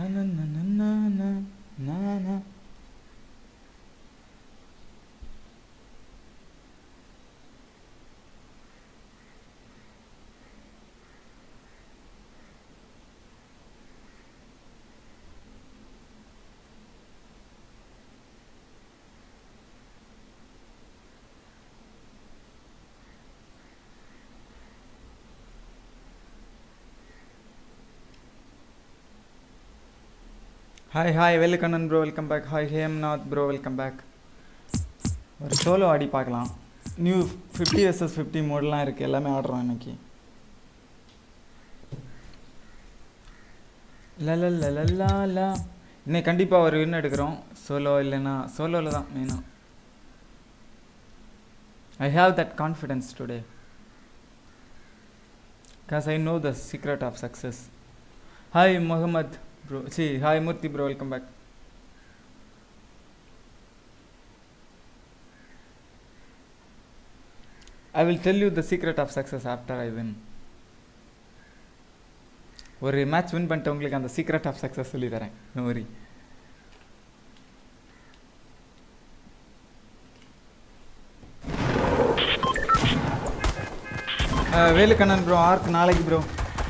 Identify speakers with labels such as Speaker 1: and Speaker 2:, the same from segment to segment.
Speaker 1: na na na na na na na hi hi Velkannan bro welcome back hi Hemnath bro welcome back ஒரு solo ஆடி பார்க்கலாம் new fifty SS fifty மோட்லாம் இருக்குது எல்லாமே ஆடுறோம் இன்னைக்கு லலலலலாலா இன்னைக்கு கண்டிப்பாக ஒரு வின் எடுக்கிறோம் சோலோ இல்லைன்னா சோலோவில் தான் மெயினாக I have that confidence today cause I know the secret of success hi Mohammed bro C hi Murthy bro welcome back I will tell you the secret of success after I win ஒரு match win பண்ணிட்டு உங்களுக்கு அந்த secret of success சொல்லி தரேன் நோரி Velukannan bro ஆர்க் நாளைக்கு bro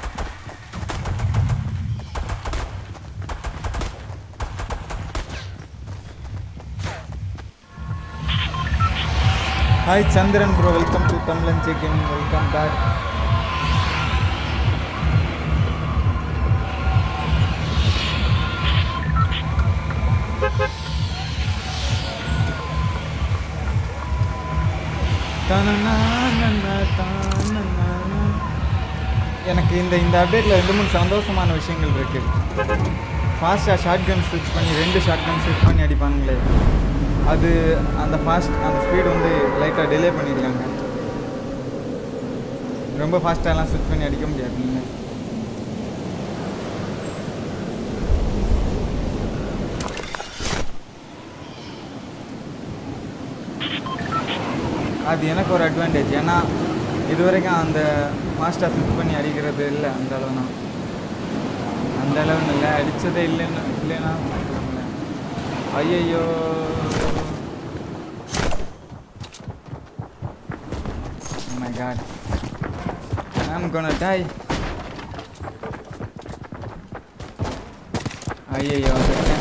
Speaker 1: hi Chandran bro welcome to Tamilan chicken welcome back எனக்கு இந்த இந்த அப்டேட்டில் ரெண்டு மூணு சந்தோஷமான விஷயங்கள் இருக்குது ஃபாஸ்ட்டாக ஷார்ட் கன் ஸ்விட்ச் பண்ணி ரெண்டு ஷார்ட் கன் ஸ்விட்ச் பண்ணி அடிப்பானுங்களே அது அந்த ஃபாஸ்ட் அந்த ஸ்பீடு வந்து லைட்டாக டிலே பண்ணியிருக்காங்க ரொம்ப ஃபாஸ்ட்டாலாம் ஸ்விட்ச் பண்ணி அடிக்க முடியாது நீங்கள் அது எனக்கு ஒரு அட்வான்டேஜ் ஏன்னா இது வரைக்கும் அந்த ஃபாஸ்ட்டாக ஸ்விட்ச் பண்ணி அடிக்கிறது இல்லை அந்த அளவு தான் அந்த அளவுன்னு இல்லை அடித்ததே இல்லைன்னு இல்லைன்னா ஐயையோ Oh my god. I'm gonna die. ஐயையோ செத்தேன்.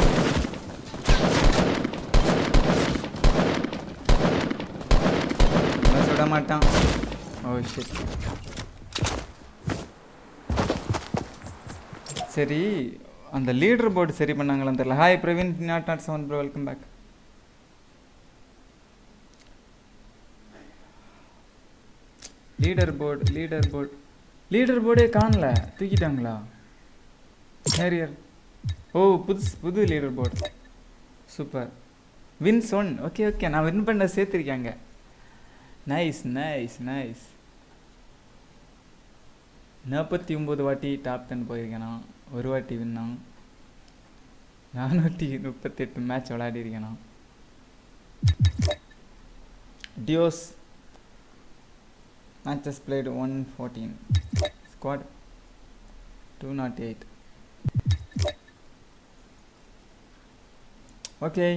Speaker 1: இவன் சுட மாட்டான் ஓ ஷிட் சரி அந்த லீடர் போர்டு சரி பண்ணாங்களான்னு தெரியல hi Praveen not not seven bro welcome back leader board leader board leader போர்டே காணல தூக்கிட்டாங்களா ஹேரியர் ஓ புதுசு புது leader board super wins one okay okay நான் வின் பண்ண சேர்த்துருக்காங்க நைஸ் நைஸ் நைஸ் நாற்பத்தி ஒம்பது வாட்டி டாப் டென் போயிருக்கேனா ஒரு வாட்டி வின்னான் நானூற்றி முப்பத்தெட்டு மேட்ச் விளையாடிருக்கேனா duos matches played 114 squad 208 okay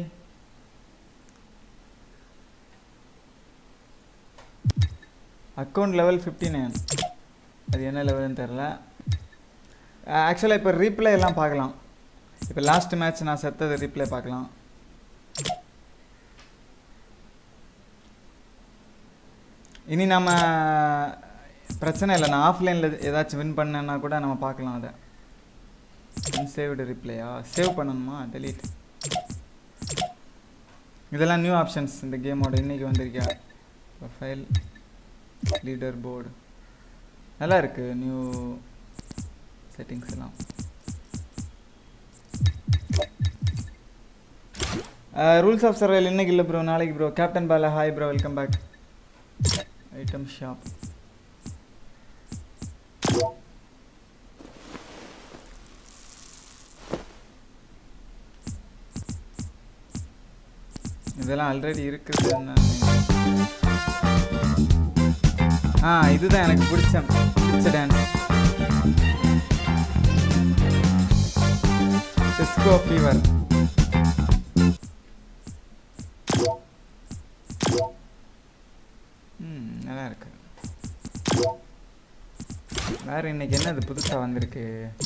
Speaker 1: account level fifty nine அது என்ன லெவல்னு தெரில ஆக்சுவலாக இப்போ ரீப்ளே எல்லாம் பார்க்கலாம் இப்போ லாஸ்ட் மேட்ச் நான் செத்தது ரீப்ளே பார்க்கலாம் இனி நம்ம பிரச்சனை இல்லை நான் ஆஃப்லைனில் ஏதாச்சும் வின் பண்ணேன்னா கூட நம்ம பார்க்கலாம் அதை அன்சேவ்டு ரிப்ளையா சேவ் பண்ணணுமா டெலீட் இதெல்லாம் நியூ ஆப்ஷன்ஸ் இந்த கேமோட இன்றைக்கி வந்திருக்கா ப்ரொஃபைல் லீடர் போர்டு நல்லா இருக்குது நியூ செட்டிங்ஸ் எல்லாம் ரூல்ஸ் ஆஃப் சர்வைல் இன்னைக்கு இல்லை ப்ரோ நாளைக்கு bro captain Bala hi bro welcome back item shop இதெல்லாம் ஆல்ரெடி இருக்குது ஆ இதுதான் எனக்கு பிடிச்ச பிடிச்ச டான்ஸ் டிஸ்கோ ஃபீவர் ம் நல்லா இருக்கு வேற இன்னைக்கு என்னது புதுசா வந்திருக்கு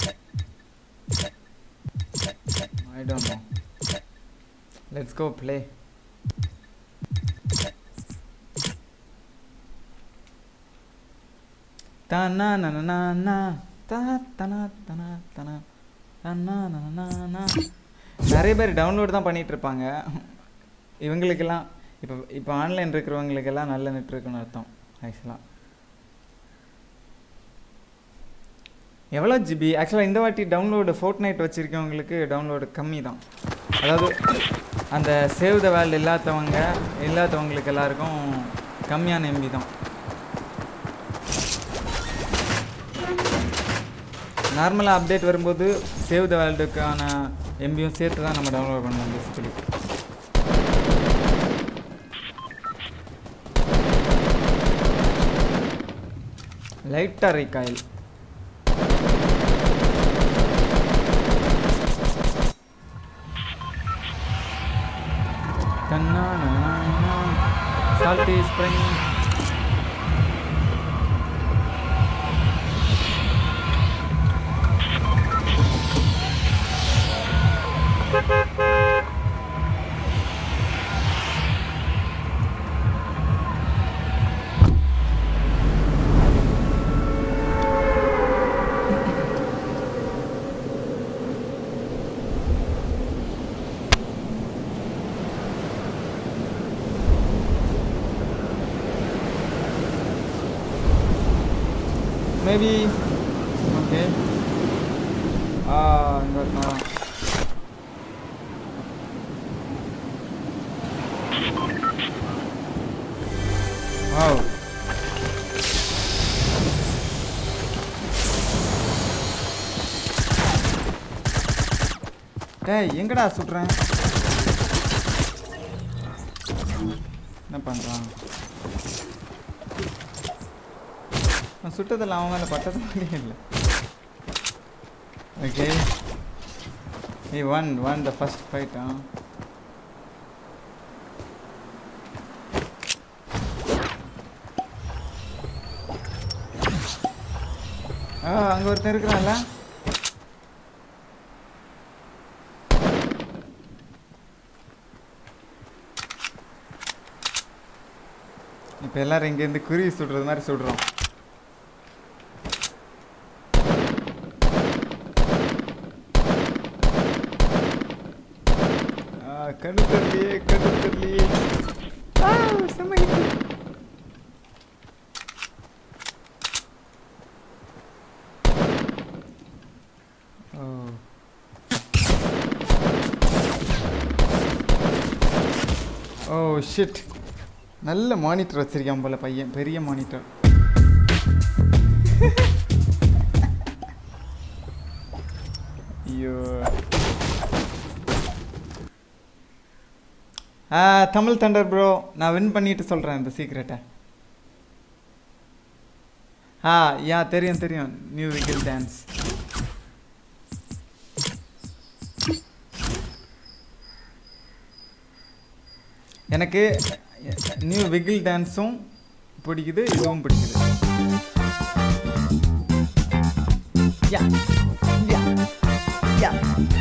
Speaker 1: I don't know let's go play தனா நனா தா தனா தனா தனா தனா நனா நிறைய பேர் டவுன்லோட் தான் பண்ணிட்டு இருப்பாங்க இவங்களுக்கெல்லாம் இப்போ இப்போ ஆன்லைன் இருக்கிறவங்களுக்கெல்லாம் நல்ல நெட் இருக்குன்னு அர்த்தம் ஆக்சுவலாக எவ்வளோ ஜிபி ஆக்சுவலாக இந்த வாட்டி டவுன்லோடு ஃபோர்ட் நைட் வச்சுருக்கவங்களுக்கு டவுன்லோடு கம்மி தான் அதாவது அந்த சேவ் த வேர்ல்டு இல்லாதவங்க இல்லாதவங்களுக்கு எல்லாருக்கும் கம்மியான எம்பி தான் நார்மலாக அப்டேட் வரும்போது சேவ் த வேர்ல்டுக்கான எம்பியும் சேர்த்து தான் நம்ம டவுன்லோட் பண்ணணும் பேசிக்கலி லைட்டாக recoil salty spring maybe okay ஆ இங்கே இருக்கணும் வாவ் டேய் எங்கடா சுடுறேன் என்ன பண்ணுறான் நான் சுட்டதில்ல அவன் மேலே பட்டது மாதிரியே இல்லை ஓகே நீ one one the first fight ஆ ஆ அங்கே ஒருத்தன் இருக்கிறான்ல இப்போ எல்லாரும் இங்கேருந்து குருவி சுடுறது மாதிரி சுடுறோம் ஆ, கண்ணு தெரியலையே கண்ணு தெரியலையே ஆ, செம்ம hit. ஓ ஓ ஷிட் நல்ல மானிட்டர் வச்சிருக்கான் போல பையன் பெரிய மானிட்டர் ஐயோ ஆ தமிழ் தண்டர் ப்ரோ நான் வின் பண்ணிட்டு சொல்கிறேன் இந்த சீக்ரெட்டை ஆ யா தெரியும் தெரியும் நியூ விகில் டான்ஸ் எனக்கு நியூ விகில் டான்ஸும் பிடிக்குது இதுவும் பிடிக்குது yeah yeah yeah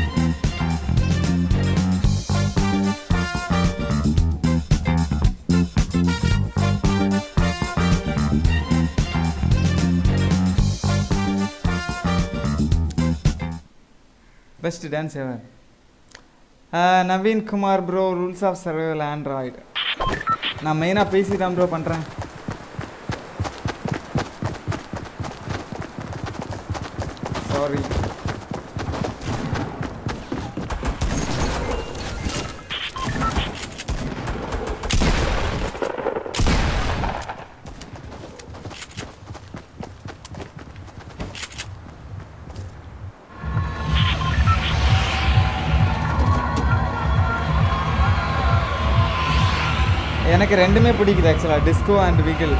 Speaker 1: best dance ever Naveen Kumar bro rules of survival android நான் மெயினாக பேசி தான் ப்ரோ பண்ணுறேன் சாரி எனக்கு ரெண்டுமே பிடிக்குது ஆக்சுவலாக டிஸ்கோ அண்ட் விகில்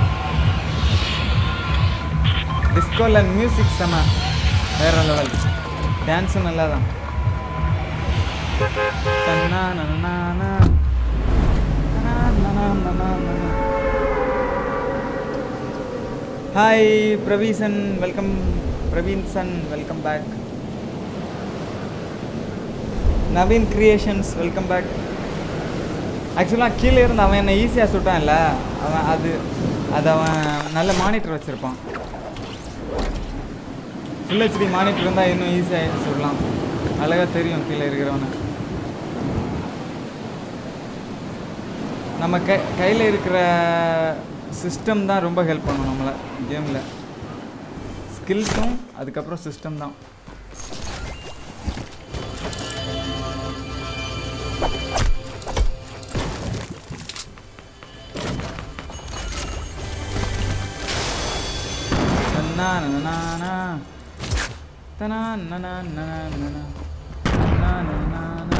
Speaker 1: டிஸ்கோவில் மியூசிக் செம வேற லெவல் டான்ஸும் நல்லா தான் தன்னானனானா. தனானனானனானா. Hi Praveesan welcome Praveen son welcome back Naveen creations welcome back ஆக்சுவலாக கீழே இருந்து அவன் என்னை ஈஸியாக சுட்டான்ல அவன் அது அது அவன் நல்ல மானிட்டர் வச்சுருப்பான் ஃபுல் ஹெச்டி மானிட்டர் இருந்தால் இன்னும் ஈஸியாக சொல்லலாம் அழகாக தெரியும் கீழே இருக்கிறவனை நம்ம கை கையில் இருக்கிற சிஸ்டம் தான் ரொம்ப ஹெல்ப் பண்ணும் நம்மளை கேமில் ஸ்கில்ஸும் அதுக்கப்புறம் சிஸ்டம் தான் தன்னானனானா. தனானனானனானா. தனானனானா.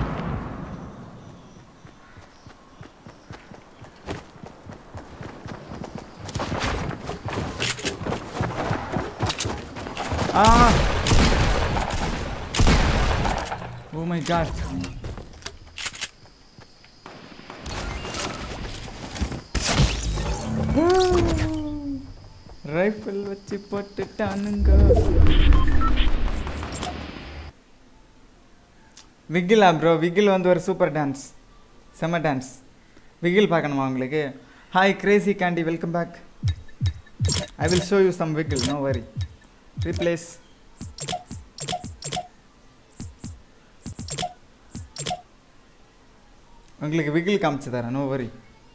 Speaker 1: Ah! Oh my god. Rifle வச்சு போட்டுட்டானுங்க விகிலா ப்ரோ விகில் வந்து ஒரு சூப்பர் டான்ஸ் செம்ம டான்ஸ் விகில் பார்க்கணுமா உங்களுக்கு hi crazy candy welcome back I will show you some விகில் நோ வரி ரீப்ளேஸ் உங்களுக்கு விகில் காமிச்சு தரேன் நோ வரி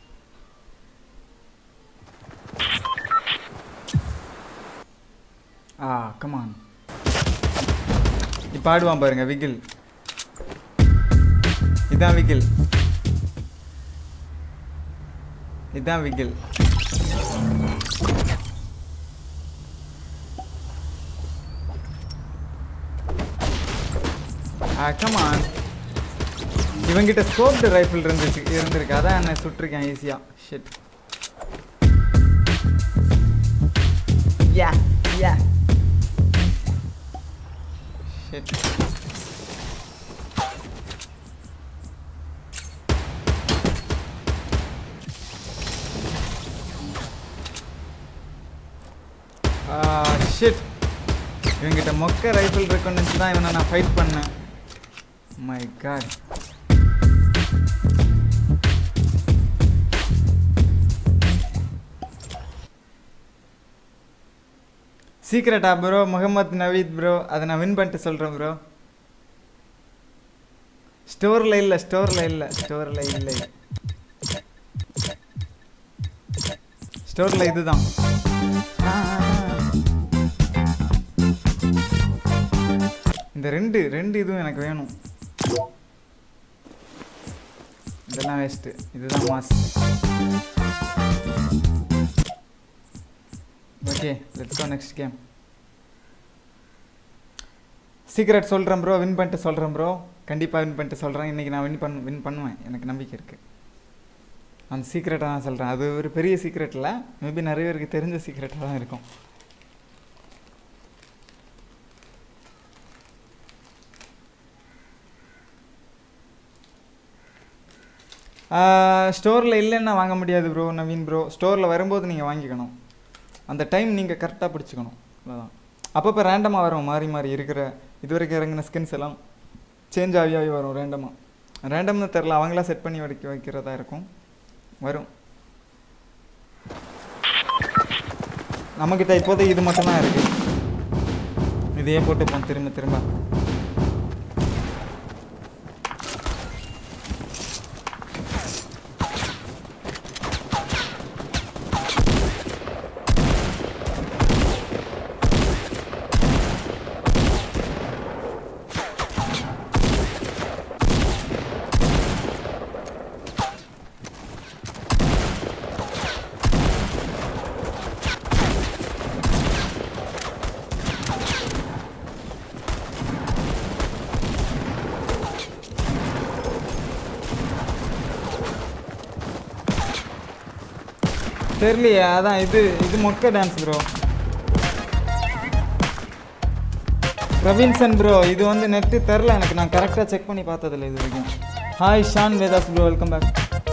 Speaker 1: ஆ கமான் இப்போ ஆடுவான் பாருங்க விகில் இதான் விகில் இதான் விகில் ஆ கமான் இவங்கிட்ட ஸ்கோப்டு ரைஃபிள் இருந்துச்சு இருந்திருக்கு அதான் என்ன சுட்டிருக்கேன் ஈஸியாக shit yeah yeah shit shit இவங்கிட்ட மொக்க ரைஃபிள் இருக்குன்னு நினச்சி தான் இவனை நான் ஃபைட் பண்ணேன் மை காட் சீக்கிரட்டா ப்ரோ முகமது நவீத் ப்ரோ அதை நான் வின் பண்ணிட்டு சொல்கிறேன் ப்ரோ ஸ்டோரில் இல்லை ஸ்டோரில் இல்லை ஸ்டோரில் இல்லை ஸ்டோரில் இதுதான் ஆ, ஆ, ஆ. இந்த ரெண்டு ரெண்டு இதுவும் எனக்கு வேணும் இதெல்லாம் வேஸ்ட்டு இதுதான் mass okay let's go next game secret சொல்கிறேன் ப்ரோ வின் பண்ணிட்டு சொல்கிறேன் ப்ரோ கண்டிப்பாக வின் பண்ணிட்டு சொல்கிறேன் இன்றைக்கி நான் வின் பண்ண வின் பண்ணுவேன் எனக்கு நம்பிக்கை இருக்குது அந்த சீக்ரெட்டை நான் சொல்கிறேன் அது ஒரு பெரிய சீக்ரெட் இல்லை மேபி நிறைய பேருக்கு தெரிஞ்ச சீக்ரெட்டாக தான் இருக்கும் ஸ்டோரில் இல்லைன்னா வாங்க முடியாது ப்ரோ நவீன் ப்ரோ ஸ்டோரில் வரும்போது நீங்கள் வாங்கிக்கணும் அந்த டைம் நீங்கள் கரெக்டாக பிடிச்சிக்கணும் அவ்வளோதான் அப்பப்போ ரேண்டமாக வரும் மாறி மாறி இருக்கிற இது வரைக்கும் இறங்கின ஸ்கின்ஸ் எல்லாம் சேஞ்ச் ஆகி ஆகி வரும் ரேண்டமாக ரேண்டம்னு தெரில அவங்களா செட் பண்ணி வைக்க வைக்கிறதா இருக்கும் வரும் நம்மக்கிட்ட இப்போதைக்கு இது மட்டும்தான் இருக்குது இதையே போட்டுப்போம் திரும்ப திரும்ப தெரியலையே அதான் இது இது மொக்க டான்ஸ் ப்ரோ பிரவீன்சன் ப்ரோ இது வந்து நெட்டு தெரில எனக்கு நான் கரெக்டாக செக் பண்ணி பார்த்ததில்ல இது வரைக்கும் hi Shaan Vedas bro welcome back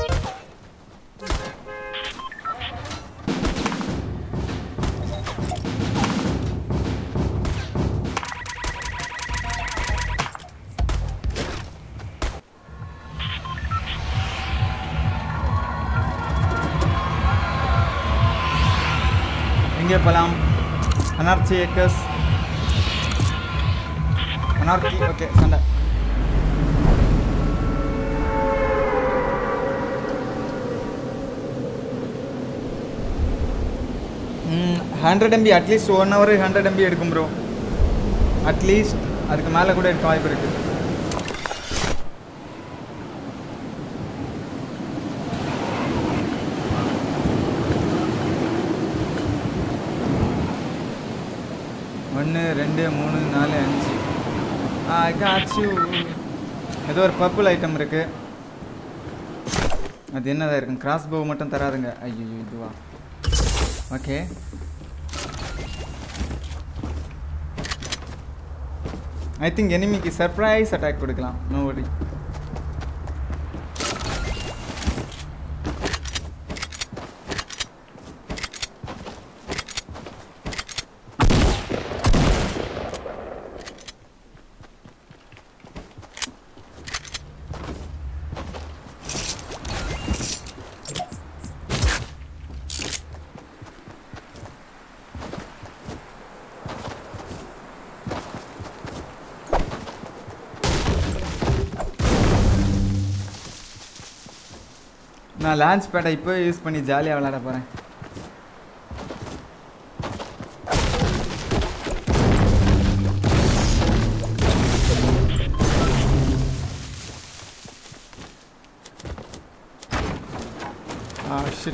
Speaker 1: எங்கே போகலாம் அனார்ச்சி ஏக்கர்ஸ் அனார்கி ஓகே சண்டை hundred MB at least one hour hundred MB எடுக்கும் ப்ரோ அட்லீஸ்ட் அதுக்கு மேலே கூட எடுக்க வாய்ப்பு இருக்குது ஒன்று ரெண்டு மூணு நாலு அஞ்சு ஐ காட் யூ ஏதோ ஒரு பர்பிள் ஐட்டம் இருக்கு அது என்னதான் இருக்கும் கிராஸ் போ மட்டும் தராதுங்க ஐயோ இதுவா ஓகே ஐ திங்க் எனிமிக்கு சர்ப்ரைஸ் அட்டாக் கொடுக்கலாம் நோ வரி நான் லான்ச் பேட்டை இப்போ யூஸ் பண்ணி ஜாலியாக விளையாட போகிறேன் ஆ ஷிட்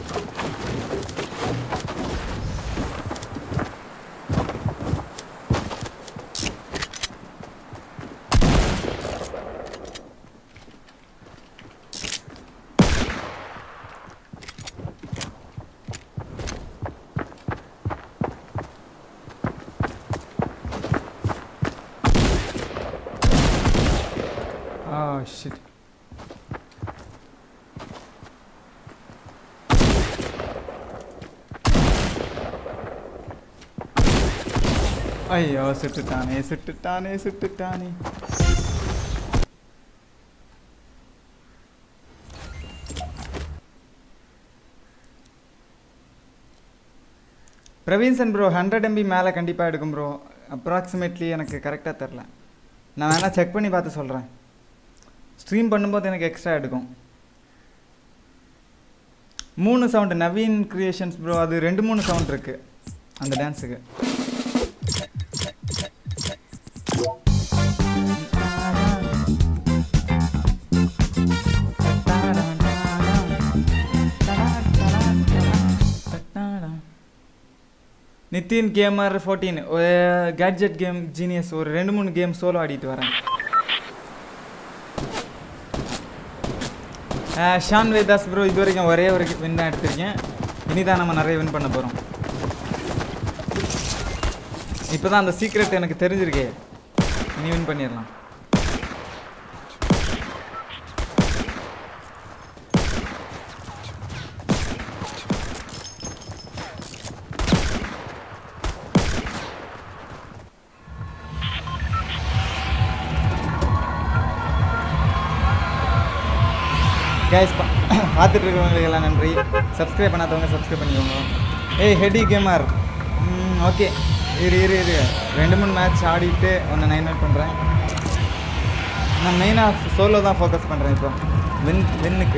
Speaker 1: Oh shit. ஐயோ சுட்டுட்டானே சுட்டுட்டானே சுட்டுட்டானே பிரவீன்சன் ப்ரோ ஹண்ட்ரட் எம்பி மேலே கண்டிப்பாக எடுக்கும் ப்ரோ அப்ராக்சிமேட்லி எனக்கு கரெக்டாக தெரில நான் வேணால் செக் பண்ணி பார்த்து சொல்கிறேன் ஸ்ட்ரீம் பண்ணும்போது எனக்கு எக்ஸ்ட்ரா எடுக்கும் மூணு சவுண்டு நவீன் கிரியேஷன்ஸ் ப்ரோ அது ரெண்டு மூணு சவுண்ட் இருக்கு அந்த டான்ஸுக்கு Nithin gamer fourteen gadget game genius ஒரு ரெண்டு மூணு கேம் சோலோ ஆடிட்டு வரேன் ஆஹ் ஷான் வேதாஸ் ப்ரோ இது வரைக்கும் ஒரே ஒரு வின் தான் எடுத்திருக்கேன் இனிதான் நம்ம நிறைய வின் பண்ண போகிறோம் இப்போ தான் அந்த சீக்ரெட் எனக்கு தெரிஞ்சிருக்கே இனி வின் பண்ணிடலாம் கைஸ் பார்த்துட்டு இருக்கிறவங்களுக்கு எல்லாம் நன்றி சப்ஸ்கிரைப் பண்ணாதவங்க சப்ஸ்கிரைப் பண்ணிக்கோங்க ஏய் ஹெடி கேமர் ஓகே இரு இரு இரு ரெண்டு மூணு மேட்ச் ஆடிட்டு ஒன்று நைன் அவுட் பண்ணுறேன் நான் மெயினாக சோலோ தான் ஃபோக்கஸ் பண்ணுறேன் இப்போ வின் வின்னுக்கு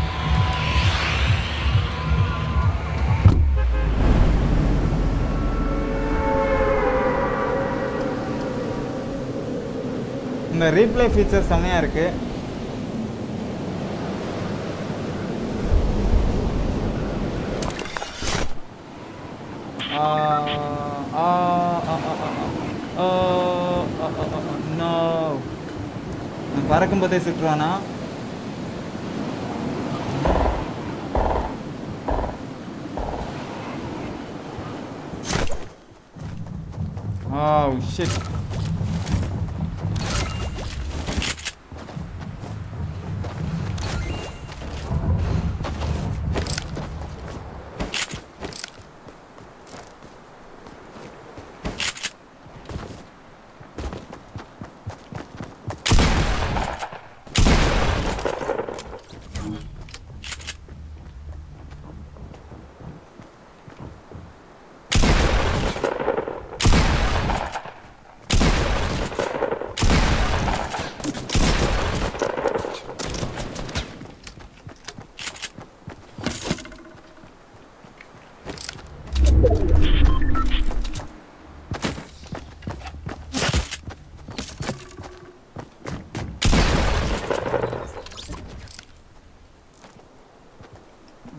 Speaker 1: இந்த ரீப்ளே ஃபீச்சர் செம்மையாக இருக்குது நோ நான் பறக்கும்போதே சுற்றுவானா Oh shit.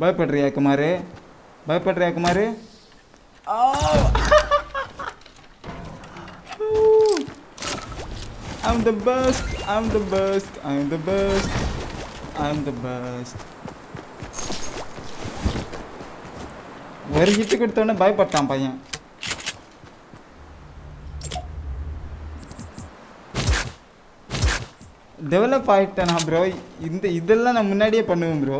Speaker 1: பயப்படுறியா குமார் பயப்படுறியா Kumar I'm the best, I'm the best, I'm the best, I'm the best. ஒரு ஹிட் கொடுத்தோன்னே பயப்பட்டான் பையன் டெவலப் ஆகிட்டேனா ப்ரோ இந்த இதெல்லாம் நான் முன்னாடியே பண்ணுவேன் ப்ரோ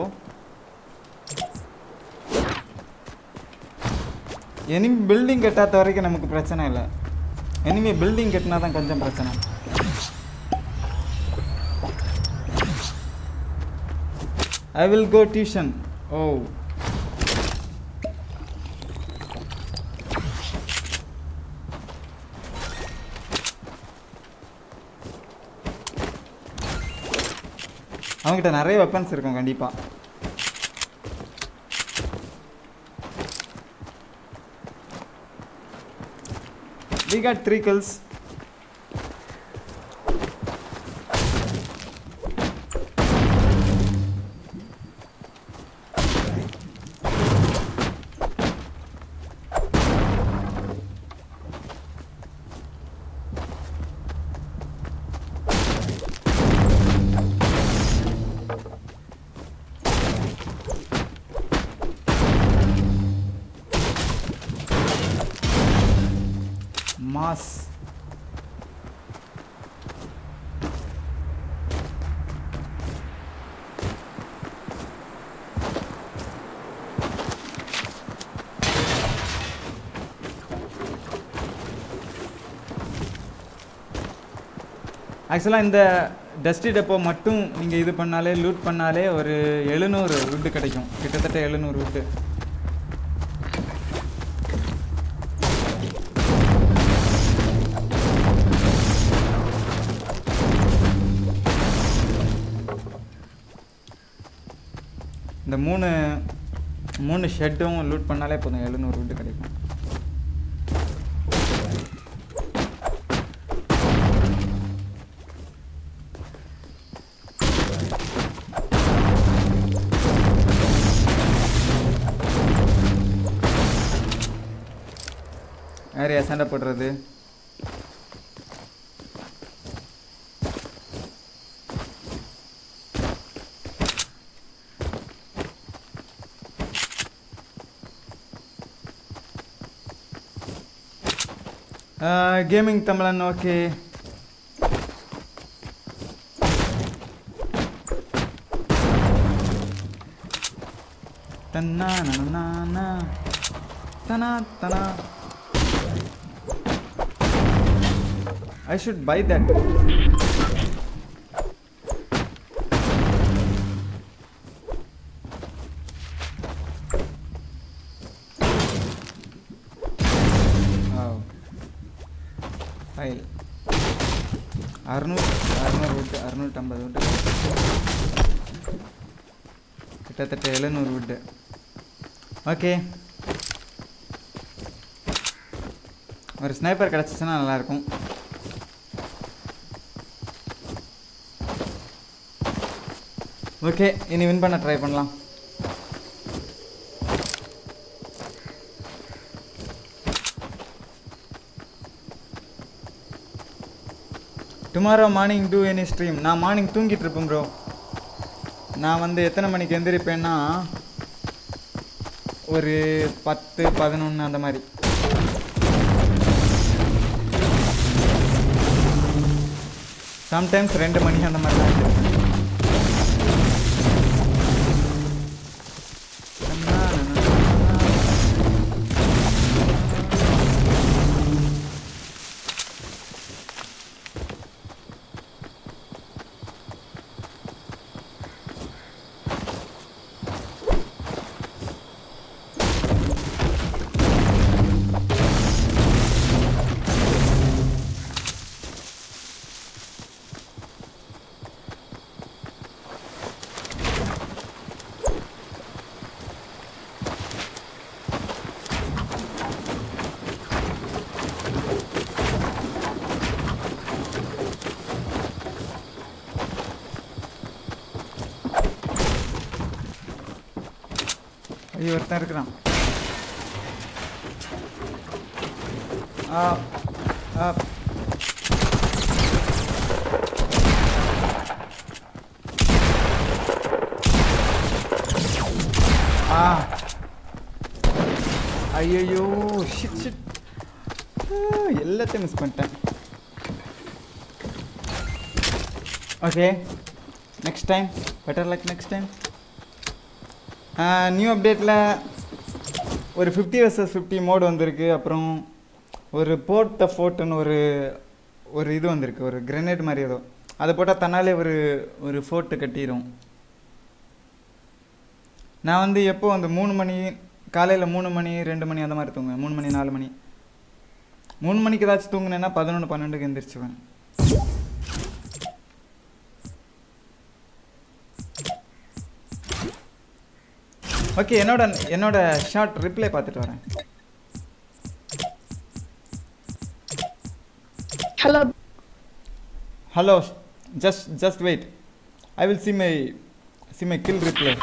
Speaker 1: எனிமி பில்டிங் கட்டாத வரைக்கும் நமக்கு பிரச்சனை இல்லை எனிமி பில்டிங் கட்டினா தான் கொஞ்சம் பிரச்சனை ஐ வில் கோ டியூஷன் ஓ அவங்ககிட்ட நிறைய வெப்பன்ஸ் இருக்கும் கண்டிப்பாக We got three kills. Mass. ஆக்சுவலாக இந்த டஸ்டி டெப்போ மட்டும் நீங்கள் இது பண்ணாலே லூட் பண்ணாலே ஒரு எழுநூறு வுட்டு கிடைக்கும் கிட்டத்தட்ட எழுநூறு வுட்டு இந்த மூணு மூணு ஷெட்டும் லூட் பண்ணாலே போதும் எழுநூறு வுட்டு கிடைக்கும் யாரையா சண்டை போடுறது கேமிங் தமிழன் ஓகே தன்னா நனா தனா தனா I should buy that. Oh. File. அறுநூறு அறுநூறு விட்டு அறுநூற்றம்பது விட்டு கிட்டத்தட்ட எழுநூறு விட்டு ஓகே ஒரு ஸ்னைப்பர் கிடச்சிச்சுன்னா நல்லாயிருக்கும் ஓகே இனி வின் பண்ண ட்ரை பண்ணலாம் tomorrow morning do any stream நான் மார்னிங் தூங்கிட்டு இருப்பேன் ப்ரோ நான் வந்து எத்தனை மணிக்கு எந்திரிப்பேன்னா ஒரு பத்து பதினொன்று அந்த மாதிரி சம்டைம்ஸ் ரெண்டு மணி அந்த மாதிரி தான் எந்திரிப்பேன். ஐயோ ஒருத்தன் இருக்கிறான் ஆ ஆ ஆ ஐயோ ஷிட் ஷிட் எல்லாத்தையும் மிஸ் பண்ணிட்டேன் okay next time better luck next time new அப்டேட்டில் ஒரு ஃபிஃப்டி வர்சஸ் ஃபிஃப்டி மோடு வந்திருக்கு அப்புறம் ஒரு போட் த ஃபோர்ட்டுன்னு ஒரு ஒரு இது வந்திருக்கு ஒரு கிரனேட் மாதிரி ஏதோ அதை போட்டால் தன்னாலே ஒரு ஒரு ஃபோர்ட்டு கட்டிடும் நான் வந்து எப்போ அந்த மூணு மணி காலையில் மூணு மணி ரெண்டு மணி அந்த மாதிரி தூங்குவேன் மூணு மணி நாலு மணி மூணு மணிக்கு ஏதாச்சும் தூங்குனேன்னா பதினொன்று பன்னெண்டுக்கு எந்திரிச்சுவேன் ஓகே என்னோட என்னோட ஷார்ட் ரிப்ளை பார்த்துட்டு வரேன்
Speaker 2: hello
Speaker 1: hello just just wait I will see my see my kill reply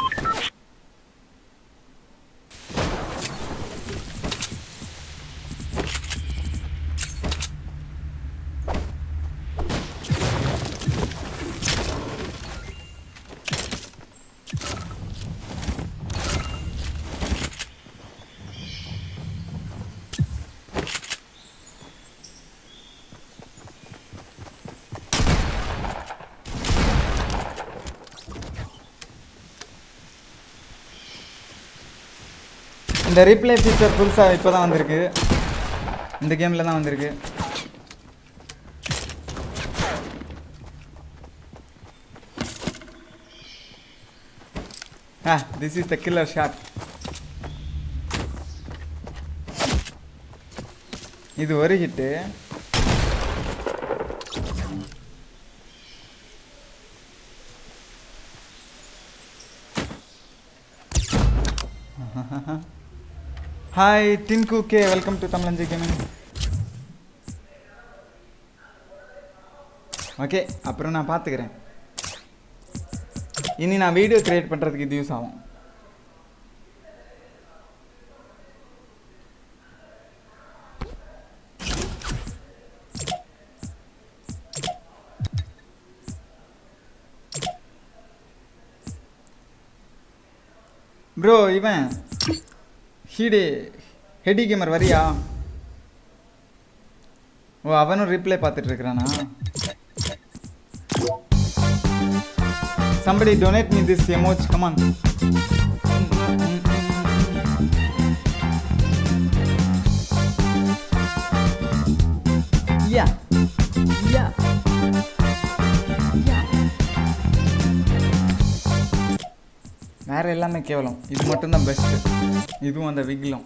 Speaker 1: இந்த ரீப்ளே ஃபீச்சர் புதுசாக இப்போ தான் வந்திருக்கு இந்த கேமில் தான் வந்திருக்கு ஆ this is the killer shot இது ஒரு hit hi Tinku K welcome to Tamilanji gaming okay அப்புறம் நான் பார்த்துக்கிறேன் இனி நான் வீடியோ கிரியேட் பண்ணுறதுக்கு இது யூஸ் ஆகும் ப்ரோ இவன் ஹீடே ஹெடி கேமர் வரியா ஓ அவனும் ரிப்ளை பார்த்துட்டு இருக்கிறானா somebody donate me this emoji come on yeah yeah yeah வேற எல்லாமே கேவலம் இது மட்டும்தான் பெஸ்ட்டு இதுவும் அந்த விக்லம்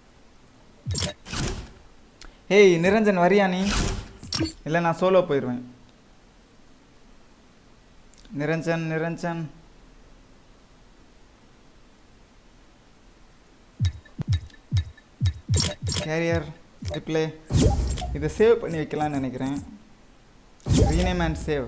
Speaker 1: ஏய் நிரஞ்சன் வரியா நீ இல்லை நான் சோலோ போயிடுவேன் நிரஞ்சன் நிரஞ்சன் கேரியர் ரிப்ளே இதை சேவ் பண்ணி வைக்கலாம்னு நினைக்கிறேன் ரீநேம் அண்ட் சேவ்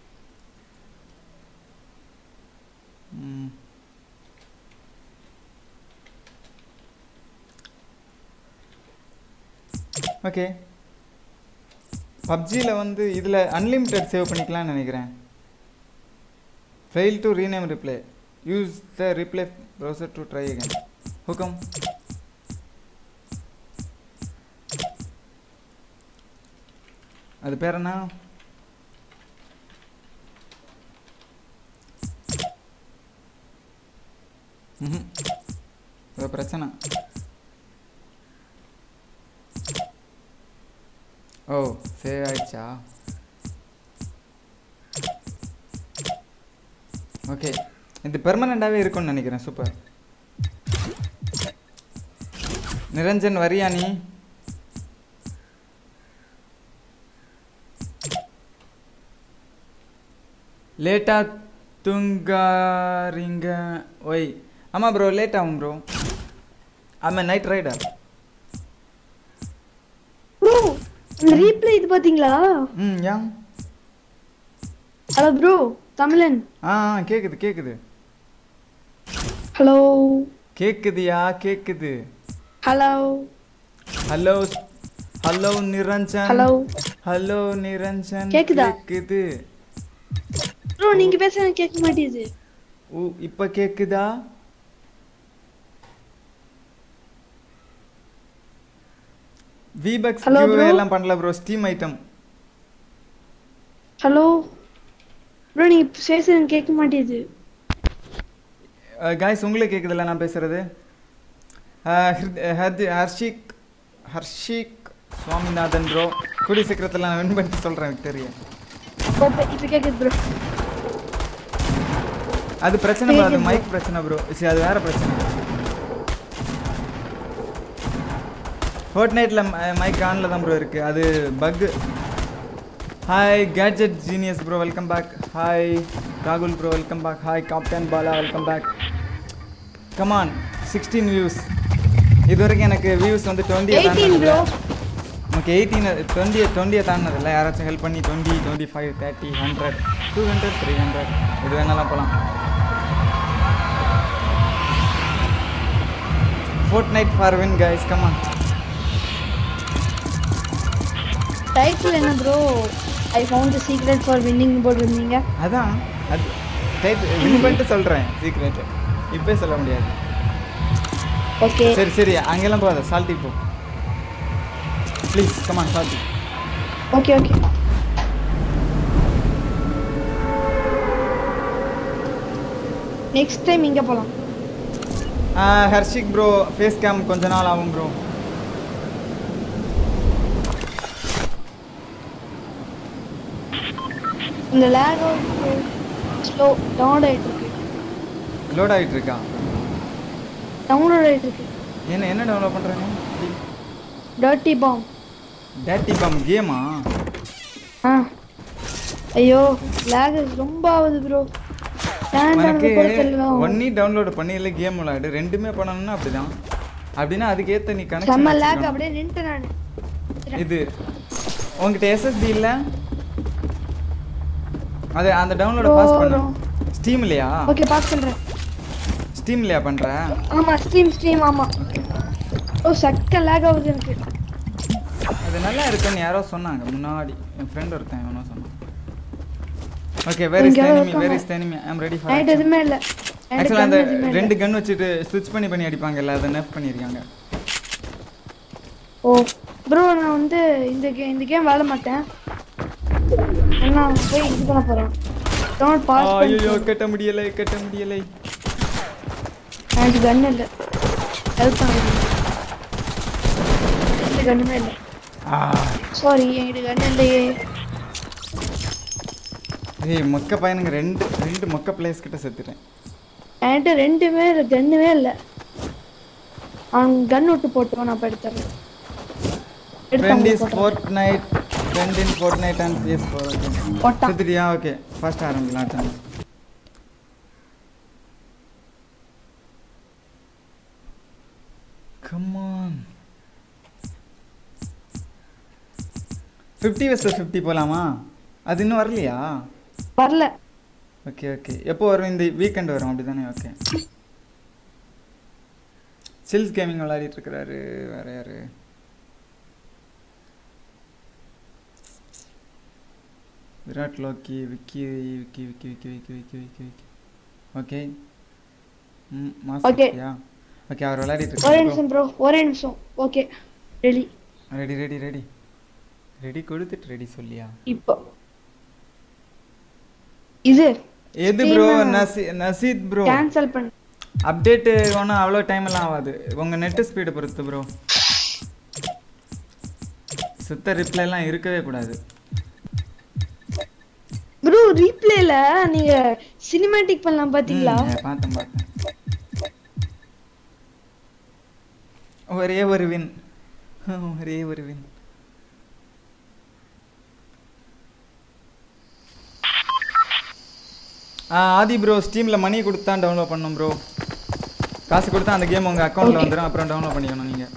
Speaker 1: ஓகே பப்ஜியில் வந்து இதில் அன்லிமிட்டெட் சேவ் பண்ணிக்கலாம்னு நினைக்கிறேன் fail to rename replay use the replay browser to try again how come அது பேர் என்ன ம்ஹும். ஏதோ பிரச்சனை ஓ சேவ் ஆயிடுச்சா ஓகே இது பெர்மனண்டாகவே இருக்கும்னு நினைக்கிறேன் சூப்பர் நிரஞ்சன் வரியா நீ லேட்டாக தூங்காரீங்க ஒய் ஆமாம் ப்ரோ லேட் ஆகும் ப்ரோ ஆமாம் நைட் ரைடர்
Speaker 2: ப்ரோ அந்த ரீப்ளே இது பாத்தீங்களா
Speaker 1: ம் ஏன்
Speaker 2: ஹலோ ப்ரோ தமிழன்
Speaker 1: ஆ ஆ, கேக்குது கேக்குது
Speaker 2: ஹலோ
Speaker 1: கேக்குதுயா கேக்குது
Speaker 2: hello
Speaker 1: hello hello Niranjan
Speaker 2: hello
Speaker 1: hello Niranjan
Speaker 2: கேக்குதா?
Speaker 1: கேக்குது
Speaker 2: ப்ரோ நீங்க பேசுறது கேட்க மாட்டேங்குது
Speaker 1: ஊ இப்ப கேக்குதா விபக்ஸ்
Speaker 2: Hello, bro.
Speaker 1: எல்லாம் பண்ணல bro steam item
Speaker 2: hello bro நீங்க பேசுறது கேட்க மாட்டேங்குது
Speaker 1: காய்ஸ் உங்களுக்கு கேக்குதுல்ல நான் பேசுறது அஹ், ஹிருத்- ஹர்தி- ஹர்ஷிக் ஹர்ஷிக் சுவாமிநாதன் ப்ரோ கூடிய சீக்கிரத்தில் நான் வின் பண்ணிட்டு சொல்கிறேன் விக்டரியா
Speaker 2: இப்ப இப்ப கேக்குது ப்ரோ
Speaker 1: அது பிரச்சனை bro, அது
Speaker 2: கேக்குது bro.
Speaker 1: மைக் பிரச்சனை ப்ரோ சரி அது வேற பிரச்சனை ஃபோர்ட் நைட்டில் மைக் ஆனில் தான் ப்ரோ இருக்கு அது bug hi gadget genius bro welcome back hi ராகுல் bro welcome back hi captain Bala welcome back come on sixteen views இது வரைக்கும் எனக்கு வியூஸ் வந்து டுவெண்ட்டி
Speaker 2: 18 bro.
Speaker 1: நமக்கு எயிட்டீன் டுவெண்ட்டி டுவெண்ட்டியை தாண்டினதில்ல யாராச்சும் ஹெல்ப் பண்ணி twenty twenty five thirty hundred two hundred three hundred இது வேணாலும் போகலாம் Fortnite for win guys come on
Speaker 2: title என்ன bro I found the secret for winning போட்டிருந்தீங்க
Speaker 1: அதான் அது டைப் வின் பண்ணிட்டு சொல்கிறேன் சீக்ரெட் இப்போயே சொல்ல முடியாது
Speaker 2: ஓகே
Speaker 1: சரி சரி அங்கெல்லாம் போகாத சால்ட்டி போ please come on salty
Speaker 2: okay okay next time இங்க போலாம்
Speaker 1: ஹர்ஷிக் ப்ரோ ஃபேஸ் கேம் கொஞ்ச நாள் ஆகும் ப்ரோ
Speaker 2: இந்த லேக் ஸ்லோ டவுன்லோட் ஆயிட்டு இருக்கு
Speaker 1: லோட் ஆகிட்டு இருக்கா
Speaker 2: டவுன்லோட் ஆயிட்டு இருக்கு
Speaker 1: என்ன என்ன டெவலப் பண்ணுறாங்க
Speaker 2: டர்ட்டி பாம்
Speaker 1: டேட்டி பம் கேமா
Speaker 2: ஆ ஐயோ லேக் ரொம்ப ஆகுது ப்ரோ
Speaker 1: எனக்கு
Speaker 2: வேண்டாம்
Speaker 1: ஒன்னி டவுன்லோட் பண்ணி இல்லை கேம் விளையாடு ரெண்டுமே பண்ணணும்னா அப்படிதான் அப்படின்னா அதுக்கேற்ற நீ
Speaker 2: செம்ம லேக்
Speaker 1: கனெக்ஷன்
Speaker 2: அப்படியே நின்ட்டு நான்
Speaker 1: இது உங்ககிட்ட எஸ்எஸ்டி இல்ல அது அந்த டவுன்லோட
Speaker 2: Bro,
Speaker 1: பாஸ் பண்ணு
Speaker 2: bro.
Speaker 1: ஸ்டீம் இல்லையா
Speaker 2: ஓகே பாஸ் பண்றேன்
Speaker 1: ஸ்டீம் இல்லையா பண்ற
Speaker 2: ஆமா ஸ்ட்ரீம் ஸ்ட்ரீம் ஆமா ஓ சக்க லேக் ஆகுது எனக்கு
Speaker 1: அது நல்லா இருக்குன்னு யாரோ சொன்னாங்க முன்னாடி என் ஃப்ரெண்ட் ஒருத்தன் எவனோ சொன்னான் ஓகே வேர் இஸ்
Speaker 2: இங்க
Speaker 1: எனிமி
Speaker 2: இருக்காங்க.
Speaker 1: Where is enemy I am ready for
Speaker 2: night எதுவுமே இல்ல நைட்
Speaker 1: ஆக்சுவலாக அந்த
Speaker 2: எதுவுமே இல்ல
Speaker 1: ரெண்டு கன் வச்சுட்டு ஸ்விட்ச் பண்ணி பண்ணி அடிப்பாங்கல்ல அதை நெஃப் பண்ணியிருக்காங்க
Speaker 2: ஓ ப்ரோ நான் வந்து இந்த கே இந்த கேம் விளாட மாட்டேன் நான் போய் இது பண்ண போறேன் டவுன்லோட் பாஸ்
Speaker 1: ஐயோ
Speaker 2: பண்ணி
Speaker 1: கட்ட முடியலை கட்ட முடியலை
Speaker 2: எனக்கு கன் இல்ல ஹெல்ப் பண்ணுங்க எந்த கன்னுமே இல்ல
Speaker 1: ஆ
Speaker 2: சாரி என்கிட்ட கன் இல்லையே
Speaker 1: ஏய் மொக்க பையனுங்க ரெண்டு ரெண்டு மொக்க பிளேஸ் கிட்ட செத்துட்டேன்
Speaker 2: என்கிட்ட ரெண்டுமே இல்லை கன்னுமே இல்லை அவன் கன் விட்டு போட்டுவான் நான் இப்போ எடுத்துறேன்
Speaker 1: ஃப்ரெண்ட் இஸ்
Speaker 2: எடுத்து
Speaker 1: Fortnite friend in Fortnite and PS four okay
Speaker 2: போட்டான்
Speaker 1: செத்துட்டியா ஓகே ஃபர்ஸ்ட் ஆரம்பிக்கலாம் channel come on fifty versus fifty போகலாமா அது இன்னும் வரலையா
Speaker 2: வரல
Speaker 1: ஓகே ஓகே எப்போ வரும் இந்த வீக்கெண்ட் வரும் அப்படி தானே ஓகே சில்ஸ் கேமிங் விளையாடிட்டு இருக்கிறாரு வேற யாரு விராட் லோக்கி விக்கி விக்கி விக்கி விக்கி விக்கி விக்கி விக்கி விக்கி ஓகே ம்
Speaker 2: Okay.
Speaker 1: மாஸ்டர்யா ஓகே அவர் விளையாடிட்டு
Speaker 2: ஒரே
Speaker 1: இருக்காரு
Speaker 2: நிமிஷம் ப்ரோ ஒரே நிமிஷம் okay ready
Speaker 1: ready ready ready ready கொடுத்துட்டு ரெடி சொல்லியா
Speaker 2: இப்போ இது
Speaker 1: எது ப்ரோ
Speaker 2: Steam,
Speaker 1: நசி நசீத் ப்ரோ
Speaker 2: கேன்சல் பண்ணு
Speaker 1: அப்டேட்டு ஒன்றும் அவ்வளோ டைம் எல்லாம் ஆகாது உங்கள் நெட்டு ஸ்பீடு பொறுத்து ப்ரோ சுத்த ரிப்ளைலாம் இருக்கவே கூடாது
Speaker 2: ப்ரோ ரீப்ளேல நீங்க சினிமேட்டிக் பண்ணலாம் பாத்தீங்களா
Speaker 1: ம், பார்த்தேன் பார்த்தேன் ஒரே ஒரு வின் ஒரே ஒரு வின் ஆ ஆதி ப்ரோ ஸ்டீமில் மணி கொடுத்தா டவுன்லோட் பண்ணணும் ப்ரோ காசு கொடுத்தா அந்த கேம் உங்கள் அக்கௌண்ட்டில்
Speaker 2: Okay.
Speaker 1: வந்துடும் அப்புறம் டவுன்லோட் பண்ணிக்கணும் நீங்கள்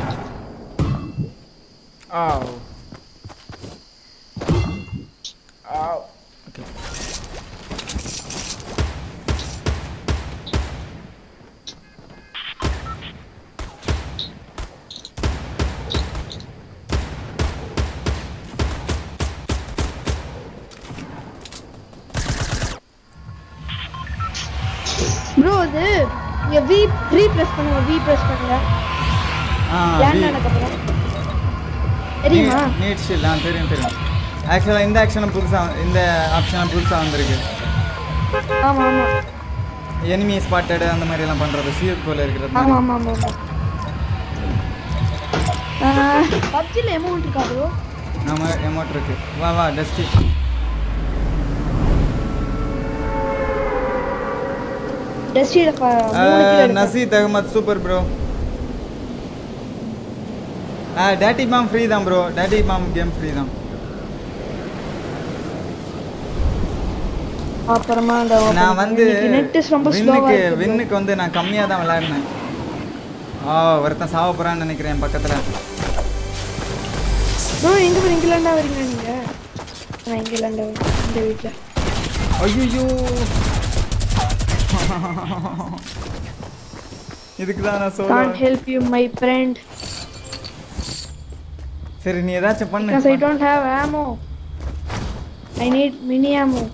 Speaker 1: ஆ
Speaker 2: ப்ரோ அது நீங்க வி ப்ரீ பிரஸ் பண்ணுங்க வி பிரஸ் பண்ணுங்க
Speaker 1: ஆ
Speaker 2: லேண்ட் ஆனதுக்கப்புறம் தெரியுமா
Speaker 1: நீட் ஷீல்ட் ஆ தெரியும் தெரியும் ஆக்சுவலாக இந்த ஆக்ஷனும் புதுசாக இந்த ஆப்ஷனும் புதுசாக வந்திருக்கு
Speaker 2: ஆமா ஆமா
Speaker 1: எனிமி ஸ்பாட்டடு அந்த மாதிரி எல்லாம் பண்ணுறது சிஎஸ் போல இருக்கிறது
Speaker 2: ஆமா
Speaker 1: மாதிரி.
Speaker 2: ஆமா ஆமா ஆமா பப்ஜில அமௌண்ட் இருக்கா ப்ரோ
Speaker 1: நம்ம எமௌண்ட் இருக்கு வா வா டஸ்டி
Speaker 2: டஸ்டில மூணு கிலோ இருக்கு
Speaker 1: நசீத் அகமத் சூப்பர் ப்ரோ ஆ டேட்டி பாம் ஃப்ரீ தான் ப்ரோ டேட்டி பாம் கேம் ஃப்ரீ தான்
Speaker 2: அப்புறமா அந்த
Speaker 1: நான் வந்து
Speaker 2: நெட் ரொம்ப ஸ்லோவா
Speaker 1: வின்னுக்கு
Speaker 2: இருக்கு bro.
Speaker 1: வின்னுக்கு வந்து நான் கம்மியாக தான் விளையாடினேன் ஆ ஒருத்தன் சாவ போகிறான்னு நினைக்கிறேன் என் பக்கத்தில்
Speaker 2: ப்ரோ எங்க போய் இங்கிலாண்டா வரீங்க நீங்க நான் இங்கிலாண்டா வரேன் இந்த வீட்ல
Speaker 1: ஐயோ இதுக்கு தான் நான்
Speaker 2: can't
Speaker 1: சொல்றேன்
Speaker 2: help you my friend
Speaker 1: சரி நீ ஏதாச்சும் பண்ணு
Speaker 2: because I don't have ammo I need mini ammo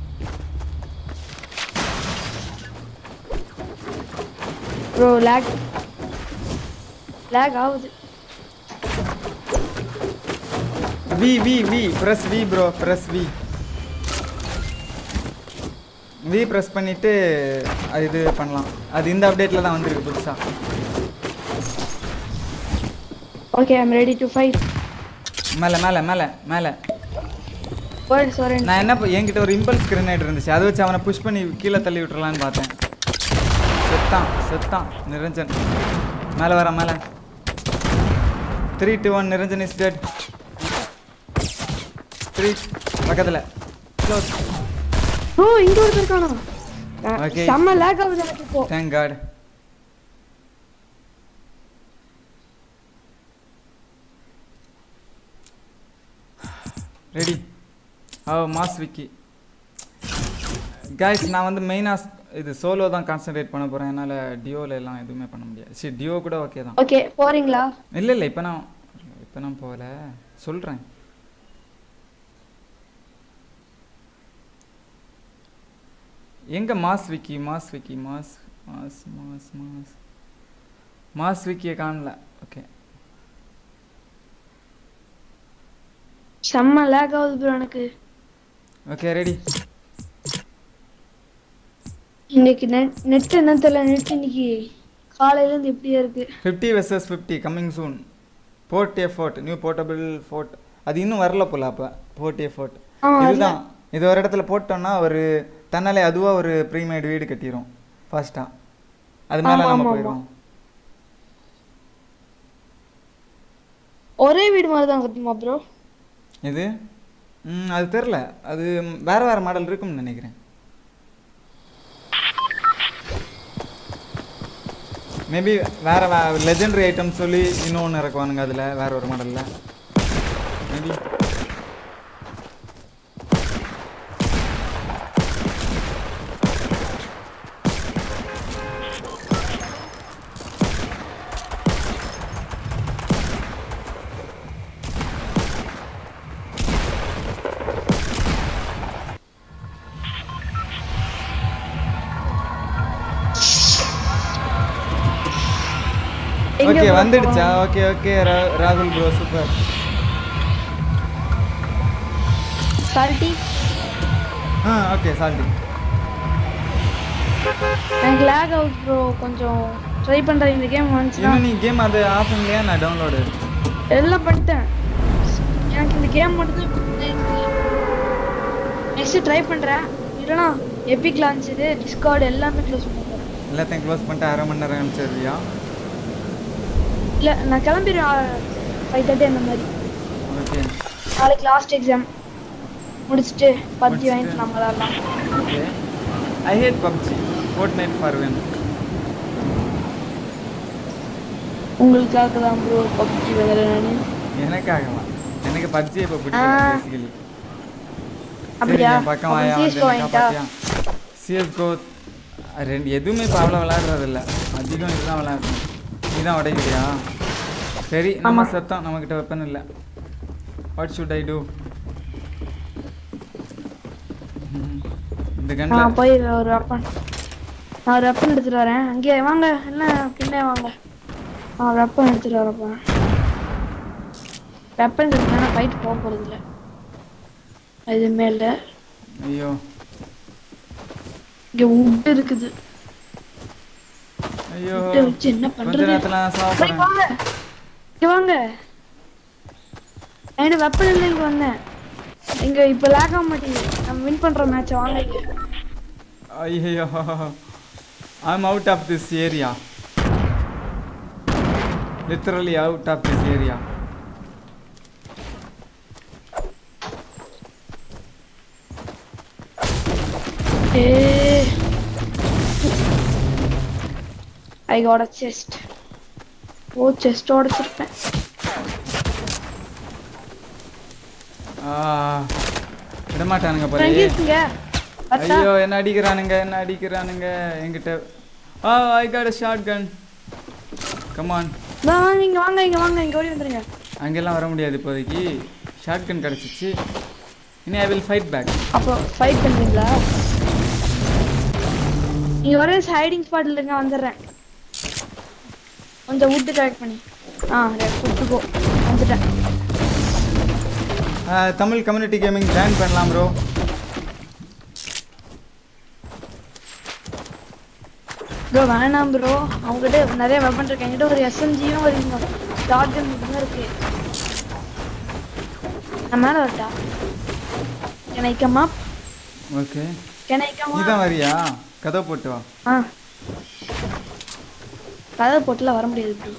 Speaker 2: bro lag lag ஆகுது
Speaker 1: V V V press V bro press V V press பண்ணிட்டு அது இது பண்ணலாம் அது இந்த அப்டேட்டில் தான் வந்திருக்கு புதுசா
Speaker 2: okay I'm ready to fight
Speaker 1: மேலே மேலே மேலே மேலே
Speaker 2: words are in
Speaker 1: நான் என்ன ப- என்கிட்ட ஒரு இம்பல்ஸ் கிரனேட் இருந்துச்சு அதை வச்சு அவனை புஷ் பண்ணி கீழே தள்ளி விட்டுறலான்னு பார்த்தேன் செத்தான் செத்தான் நிரஞ்சன் மேலே வர மேலே three two one Niranjan is dead three பக்கத்தில் க்ளோஸ்
Speaker 2: bro இங்க ஒருத்தர் காணோம்
Speaker 1: Okay.
Speaker 2: செம்ம lag ஆகுது எனக்கு இப்போ
Speaker 1: thank God ready oh mass Vicky guys நான் வந்து மெயினாக இது சோலோ தான் கான்சென்ட்ரேட் பண்ண போகிறேன் என்னால் டியோவில் எல்லாம் எதுவுமே பண்ண முடியாது சரி டியோ கூட ஓகே தான்
Speaker 2: ஓகே போறீங்களா
Speaker 1: இல்லை இல்லை இப்போ நான் இப்போ நான் போகல சொல்கிறேன் எங்கே mass Vicky mass Vicky mass mass mass mass mass விக்கியை காணல ஓகே
Speaker 2: செம்ம lag ஆகுது ப்ரோ எனக்கு
Speaker 1: ஓகே ரெடி
Speaker 2: இன்னைக்கு நெட் நெட் என்ன தெரியல நெட் இன்னைக்கு காலையில இருந்து எப்படியா இருக்கு
Speaker 1: fifty versus fifty coming soon fort a fort new portable fort அது இன்னும் வரல போல அப்போ போர்ட் ஏ ஃபோர்ட்
Speaker 2: ஆமா, அதுதான்.
Speaker 1: இதுதான் இது ஒரு இடத்துல போட்டோம்னா ஒரு தன்னாலே அதுவாக ஒரு ப்ரீமேட் வீடு கட்டிரும் ஃபாஸ்ட்டாக அது மேலே
Speaker 2: ஆமா,
Speaker 1: நம்ம
Speaker 2: ஆமா, ஆமா.
Speaker 1: போயிடுவோம்
Speaker 2: ஒரே வீடு மாதிரி தான் கட்டுமா ப்ரோ
Speaker 1: இது ம் அது தெரில அது வேற வேற மாடல் இருக்கும்னு நினைக்கிறேன் மேபி வேற வே லெஜெண்டரி ஐட்டம் சொல்லி இன்னொன்று இறக்குவானுங்க அதில் வேற ஒரு மாடலில் மேபி
Speaker 2: எங்க
Speaker 1: ஓகே
Speaker 2: bro
Speaker 1: வந்துடுச்சா
Speaker 2: போகணும்?
Speaker 1: ஓகே ஓகே ராகுல் ப்ரோ சூப்பர்
Speaker 2: சால்ட்டி
Speaker 1: ஆ ஓகே சால்டி
Speaker 2: எனக்கு லேக் ஆகுது ப்ரோ கொஞ்சம் ட்ரை பண்றேன் இந்த கேம் வந்துச்சுன்னா
Speaker 1: இன்னும் நீ கேம் அது ஆஃப் இல்லையா நான் டவுன்லோடு
Speaker 2: எல்லாம் பண்ணிட்டேன் எனக்கு இந்த கேம் மட்டும் நெக்ஸ்ட் ட்ரை பண்றேன் இல்லைனா எபிக் லான்ச் இது டிஸ்கார்டு எல்லாமே க்ளோஸ் பண்ணுறேன்
Speaker 1: எல்லாத்தையும் க்ளோஸ் பண்ணிட்டு அரை மணி நேரம் அனுப்பிச்சிருவியா
Speaker 2: இல்லை நான் கிளம்பிடுவேன் ஃபைவ் தேர்ட்டி அந்த மாதிரி
Speaker 1: ஓகே
Speaker 2: நாளைக்கு லாஸ்ட் எக்ஸாம் முடிச்சுட்டு பப்ஜி வாங்கிட்டு நம்ம விளாட்லாம்
Speaker 1: okay I hate PUBG Fortnite for win
Speaker 2: உங்களுக்காக தான் ப்ரோ பப்ஜி விளையாடுறேன் நான்
Speaker 1: எனக்காகவா எனக்கு பப்ஜி இப்போ
Speaker 2: ஆ.
Speaker 1: பிடிக்கல பேசிக்கலி
Speaker 2: அப்படியா?
Speaker 1: பக்கம்
Speaker 2: அப்ப
Speaker 1: வாயா
Speaker 2: CS:GO வாங்கிட்டா?
Speaker 1: சிஎஸ்கோ ரெண்டு எதுவுமே இப்போ அவ்வளோ விளையாடுறது இல்ல அதிகம் இதுதான் விளையாடுறோம் நீதான் உடைக்கிறியா சரி நம்ம சத்தம் நம்மக்கிட்ட வெப்பன் இல்லை வாட் ஷுட் ஐ டூ இந்த கண்ணில்
Speaker 2: நான் போய் ஒரு வெப்பன் நான் ஒரு வெப்பன் எடுத்துட்டு வரேன் அங்கே வாங்க என்ன பின்னே வாங்க நான் ஒரு வெப்பன் எடுத்துட்டு வர போறேன் வெப்பன் எடுத்தா ஃபைட் போக போறது இல்ல எதுவுமே இல்ல
Speaker 1: ஐயோ
Speaker 2: இங்க உட் இருக்குது
Speaker 1: ஐயோ
Speaker 2: உட்டை வச்சு என்ன
Speaker 1: கொஞ்ச
Speaker 2: பண்றது
Speaker 1: நேரத்துல நான் சாவ
Speaker 2: போய்
Speaker 1: போறேன்
Speaker 2: வாங்க இங்க வாங்க என்கிட்ட வெப்பன் இல்லை இங்க வந்தேன் இங்க இப்ப லேக் ஆக மாட்டேங்குது நம்ம வின் பண்ற மேட்ச் வாங்க இங்க
Speaker 1: ஐயோ I'm out of this area literally out of this area
Speaker 2: Eh. I got a chest. Oh chest உடைச்சிருப்பேன்
Speaker 1: விடமாட்டானுங்க
Speaker 2: எங்க
Speaker 1: போலயே
Speaker 2: இருக்கீங்க பார்த்தா
Speaker 1: ஐயோ என்ன அடிக்கிறானுங்க என்ன அடிக்கிறானுங்க என்கிட்ட ah I got a shotgun come on
Speaker 2: இதோ வாங்க இங்க வாங்க இங்க வாங்க இங்க ஓடி வந்துருங்க
Speaker 1: அங்கெல்லாம் வர முடியாது இப்போதைக்கு ஷார்ட் கன் கிடச்சிச்சு இனி ஐ வில் ஃபைட் பேக்
Speaker 2: அப்போ ஃபைட் பண்றீங்களா நீங்க ஒரே ஹைடிங் ஸ்பாட்ல இருங்க வந்துடுறேன் கொஞ்சம் வுட்டு கலெக்ட் பண்ணி ஆ கூட்டு போ வந்துட்டேன்
Speaker 1: தமிழ் கம்யூனிட்டி கேமிங் ஜாயின் பண்ணலாம் ப்ரோ
Speaker 2: ப்ரோ வேணாம் ப்ரோ அவங்ககிட்ட நிறைய வெப்பன் இருக்கு என்கிட்ட ஒரு எஸ்எம்ஜியும் ஒரு ஷார்ட் கன் மட்டும் இருக்கு நான் மேலே வரட்டா can I come up
Speaker 1: okay
Speaker 2: can I come
Speaker 1: நீ தான் வரியா கதவை போட்டு வா
Speaker 2: ஆ கதை போட்டுலாம் வர முடியாது ப்ரோ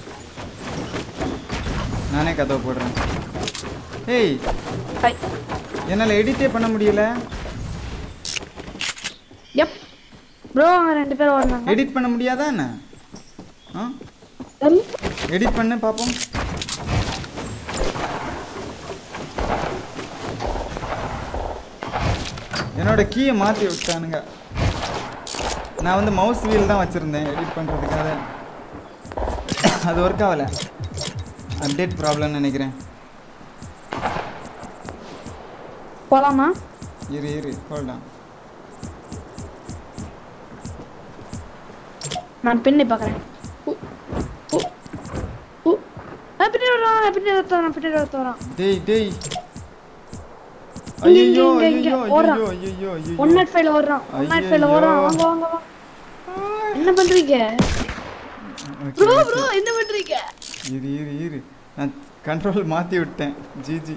Speaker 1: நானே கதவை போடுறேன் ஏய்
Speaker 2: ஹை
Speaker 1: என்னால் எடிட்டே பண்ண முடியல
Speaker 2: எப் ப்ரோ அவங்க ரெண்டு பேரும் ஓடினாங்க
Speaker 1: எடிட் பண்ண முடியாதா என்ன ஆ
Speaker 2: தெரியல.
Speaker 1: எடிட் பண்ணு பார்ப்போம் என்னோட கீயை மாற்றி விட்டானுங்க நான் வந்து மவுஸ் வீல் தான் வச்சுருந்தேன் எடிட் பண்ணுறதுக்காக அது ஒர்க் ஆகலை அப்டேட் ப்ராப்ளம்னு நினைக்கிறேன்
Speaker 2: போலாமா
Speaker 1: இரு இரு ஹோல்டான்
Speaker 2: நான் பின்னி பார்க்குறேன் பின்னாடி வரான் பின்னாடி ஒருத்தன் வரான் பின்னாடி ஒருத்தன் வரான்
Speaker 1: டேய் டேய்
Speaker 2: இங்க, இங்க,
Speaker 1: ஐயோ
Speaker 2: இங்க, இங்க,
Speaker 1: ஐயோ
Speaker 2: ஓடுறான்.
Speaker 1: ஐயோ ஐயோ ஐயோ
Speaker 2: ஒன் நாட் ஃபைவ்ல ஓடுறான் ஒன் நாட் ஃபைவ்ல
Speaker 1: ஐயையோ.
Speaker 2: ஓடுறான் வாங்க வாங்க வாங்க என்ன பண்றீங்க
Speaker 1: Okay,
Speaker 2: ப்ரோ
Speaker 1: okay.
Speaker 2: ப்ரோ என்ன பண்றீங்க
Speaker 1: இரு இரு இரு நான் கண்ட்ரோல் மாற்றி விட்டேன் ஜிஜி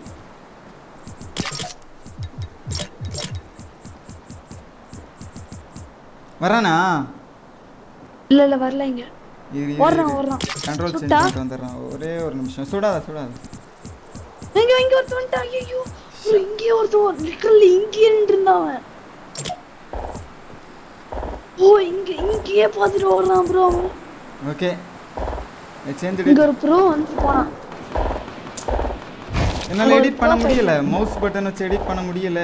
Speaker 1: வரானா
Speaker 2: இல்ல இல்ல வரல இங்க
Speaker 1: இரு
Speaker 2: ஓடுறான், ஓடுறான்.
Speaker 1: கண்ட்ரோல் சேஞ்ச்
Speaker 2: சுட்டா?
Speaker 1: பண்ணிட்டு வந்துடுறான் ஒரே ஒரு நிமிஷம் சுடாத சுடாத
Speaker 2: இங்க இங்க ஒருத்தன் வந்துட்டான் ஐயோ இங்கே ஒருத்தன் லிட்டரலி இங்கே இருந்தான் அவன் ஓ இங்க இங்கேயே பார்த்துட்டு ஓடுறான் ப்ரோ அவன்
Speaker 1: ஓகே சேஞ்ச்
Speaker 2: இங்க ஒரு ப்ரோ வந்து போனான்
Speaker 1: என்னால்
Speaker 2: ஒரு
Speaker 1: எடிட் பண்ண
Speaker 2: pro
Speaker 1: முடியல மவுஸ் பட்டன் வச்சு எடிட் பண்ண முடியல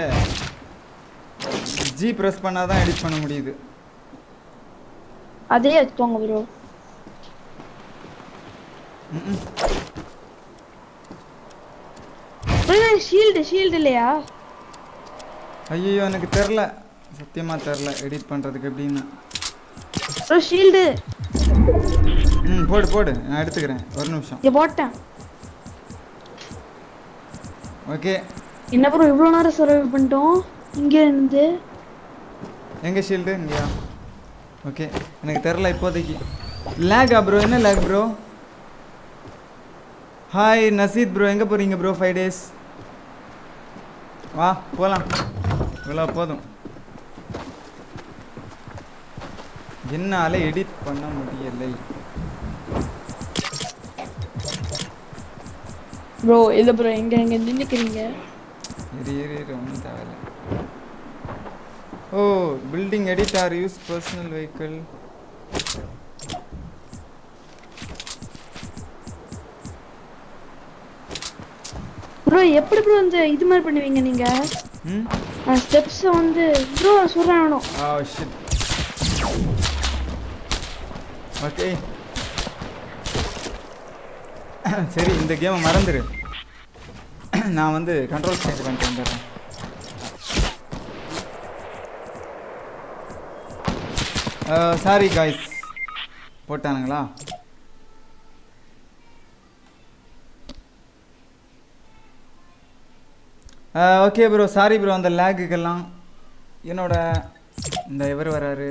Speaker 1: ஜி ப்ரெஸ் பண்ணால் தான் எடிட் பண்ண முடியுது
Speaker 2: அதே வச்சுக்கோங்க ப்ரோ
Speaker 1: ம்ம்.
Speaker 2: ஷீல்டு ஷீல்டு இல்லையா
Speaker 1: ஐயோ எனக்கு தெரில சத்தியமாக தெரில எடிட் பண்ணுறதுக்கு எப்படின்னு
Speaker 2: ப்ரோ ஷீல்டு
Speaker 1: ம் போடு போடு நான் எடுத்துக்கிறேன் ஒரு நிமிஷம்
Speaker 2: இங்க போட்டேன்
Speaker 1: ஓகே
Speaker 2: என்ன ப்ரோ இவ்வளோ நேரம் சர்வை பண்ணிட்டோம் இங்கே இருந்து
Speaker 1: எங்கே ஷீல்டு இங்கேயா ஓகே எனக்கு தெரில இப்போதைக்கு லேகா ப்ரோ என்ன lag bro hi Naseeth bro எங்கே போகிறீங்க ப்ரோ ஃபைவ் டேஸ் வா போகலாம் இவ்வளோ போதும் என்னால் எடிட் பண்ண முடியலை
Speaker 2: ப்ரோ இல்லை ப்ரோ எங்க எங்க நின்னுக்கிறீங்க
Speaker 1: இரு இரு இரு ஒன்றும் தேவையில்ல oh building edit or use personal vehicle
Speaker 2: bro எப்படி ப்ரோ இந்த இது மாதிரி பண்ணுவீங்க நீங்க
Speaker 1: ம்
Speaker 2: ஸ்டெப்ஸ் வந்து ப்ரோ சொல்றேன்
Speaker 1: ஆ ஷிட் ஓகே சரி இந்த கேமை மறந்துடு நான் வந்து கண்ட்ரோல் சேஞ்ச் பண்ணிட்டு வந்துடுறேன் சாரி காய்ஸ் போட்டானுங்களா ஓகே ப்ரோ சாரி ப்ரோ அந்த லேக்குக்கெல்லாம் என்னோட இந்த இவர் வராரு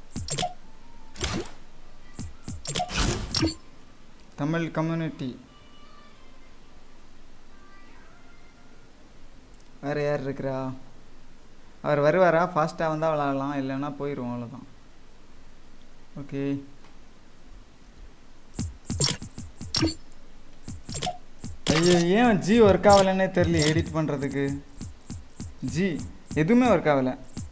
Speaker 1: தமிழ் கம்யூனிட்டி வேறு யார் இருக்கிறா அவர் வருவாரா ஃபாஸ்ட்டாக வந்தால் விளாடலாம் இல்லைன்னா போயிடுவோம் அவ்வளோதான் ஓகே ஐயோ ஏன் ஜி ஒர்க் ஆகலைன்னே தெரியல எடிட் பண்ணுறதுக்கு ஜி எதுவுமே ஒர்க் ஆகலை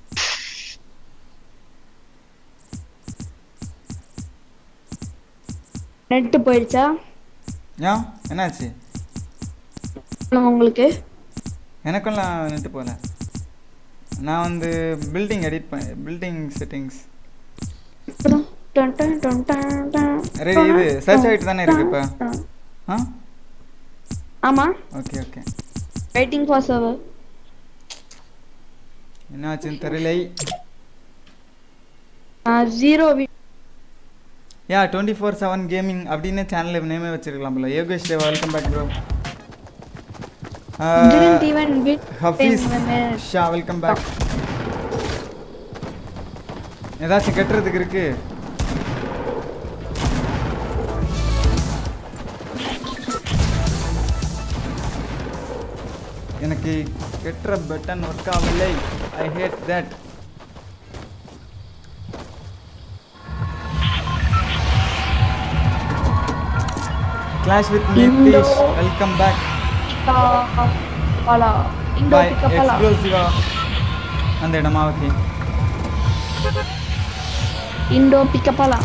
Speaker 2: நெட்டு போயிடுச்சா
Speaker 1: ஏன் என்னாச்சு
Speaker 2: உங்களுக்கு
Speaker 1: எனக்கெல்லாம் நெட்டு போகல நான் வந்து பில்டிங் எடிட் பண்ண building settings
Speaker 2: done done done done done.
Speaker 1: Ready இது சர்ச் ஆகிட்டு தானே இருக்கு இப்போ ஆ
Speaker 2: ஆமா
Speaker 1: okay okay
Speaker 2: waiting for server
Speaker 1: என்னாச்சுன்னு தெரியல
Speaker 2: ஜீரோ
Speaker 1: யா டுவெண்ட்டி ஃபோர் செவன் கேமிங் அப்படின்னு சேனல் நேமே வச்சிருக்கலாம்ல Yogesh Deva welcome back bro
Speaker 2: didn't even bit
Speaker 1: Hafeez
Speaker 2: ten minutes.
Speaker 1: Shah welcome back ஏதாச்சும் கெட்டுறதுக்கு இருக்கு எனக்கு கெட்டுற பட்டன் ஒர்க் ஆகவில்லை I hate that clash with Nitish welcome back
Speaker 2: Bala Indo
Speaker 1: boy
Speaker 2: pickup Bala
Speaker 1: எக்ஸ்ப்ளோசிவா அந்த இடமா okay
Speaker 2: Indo pickup Bala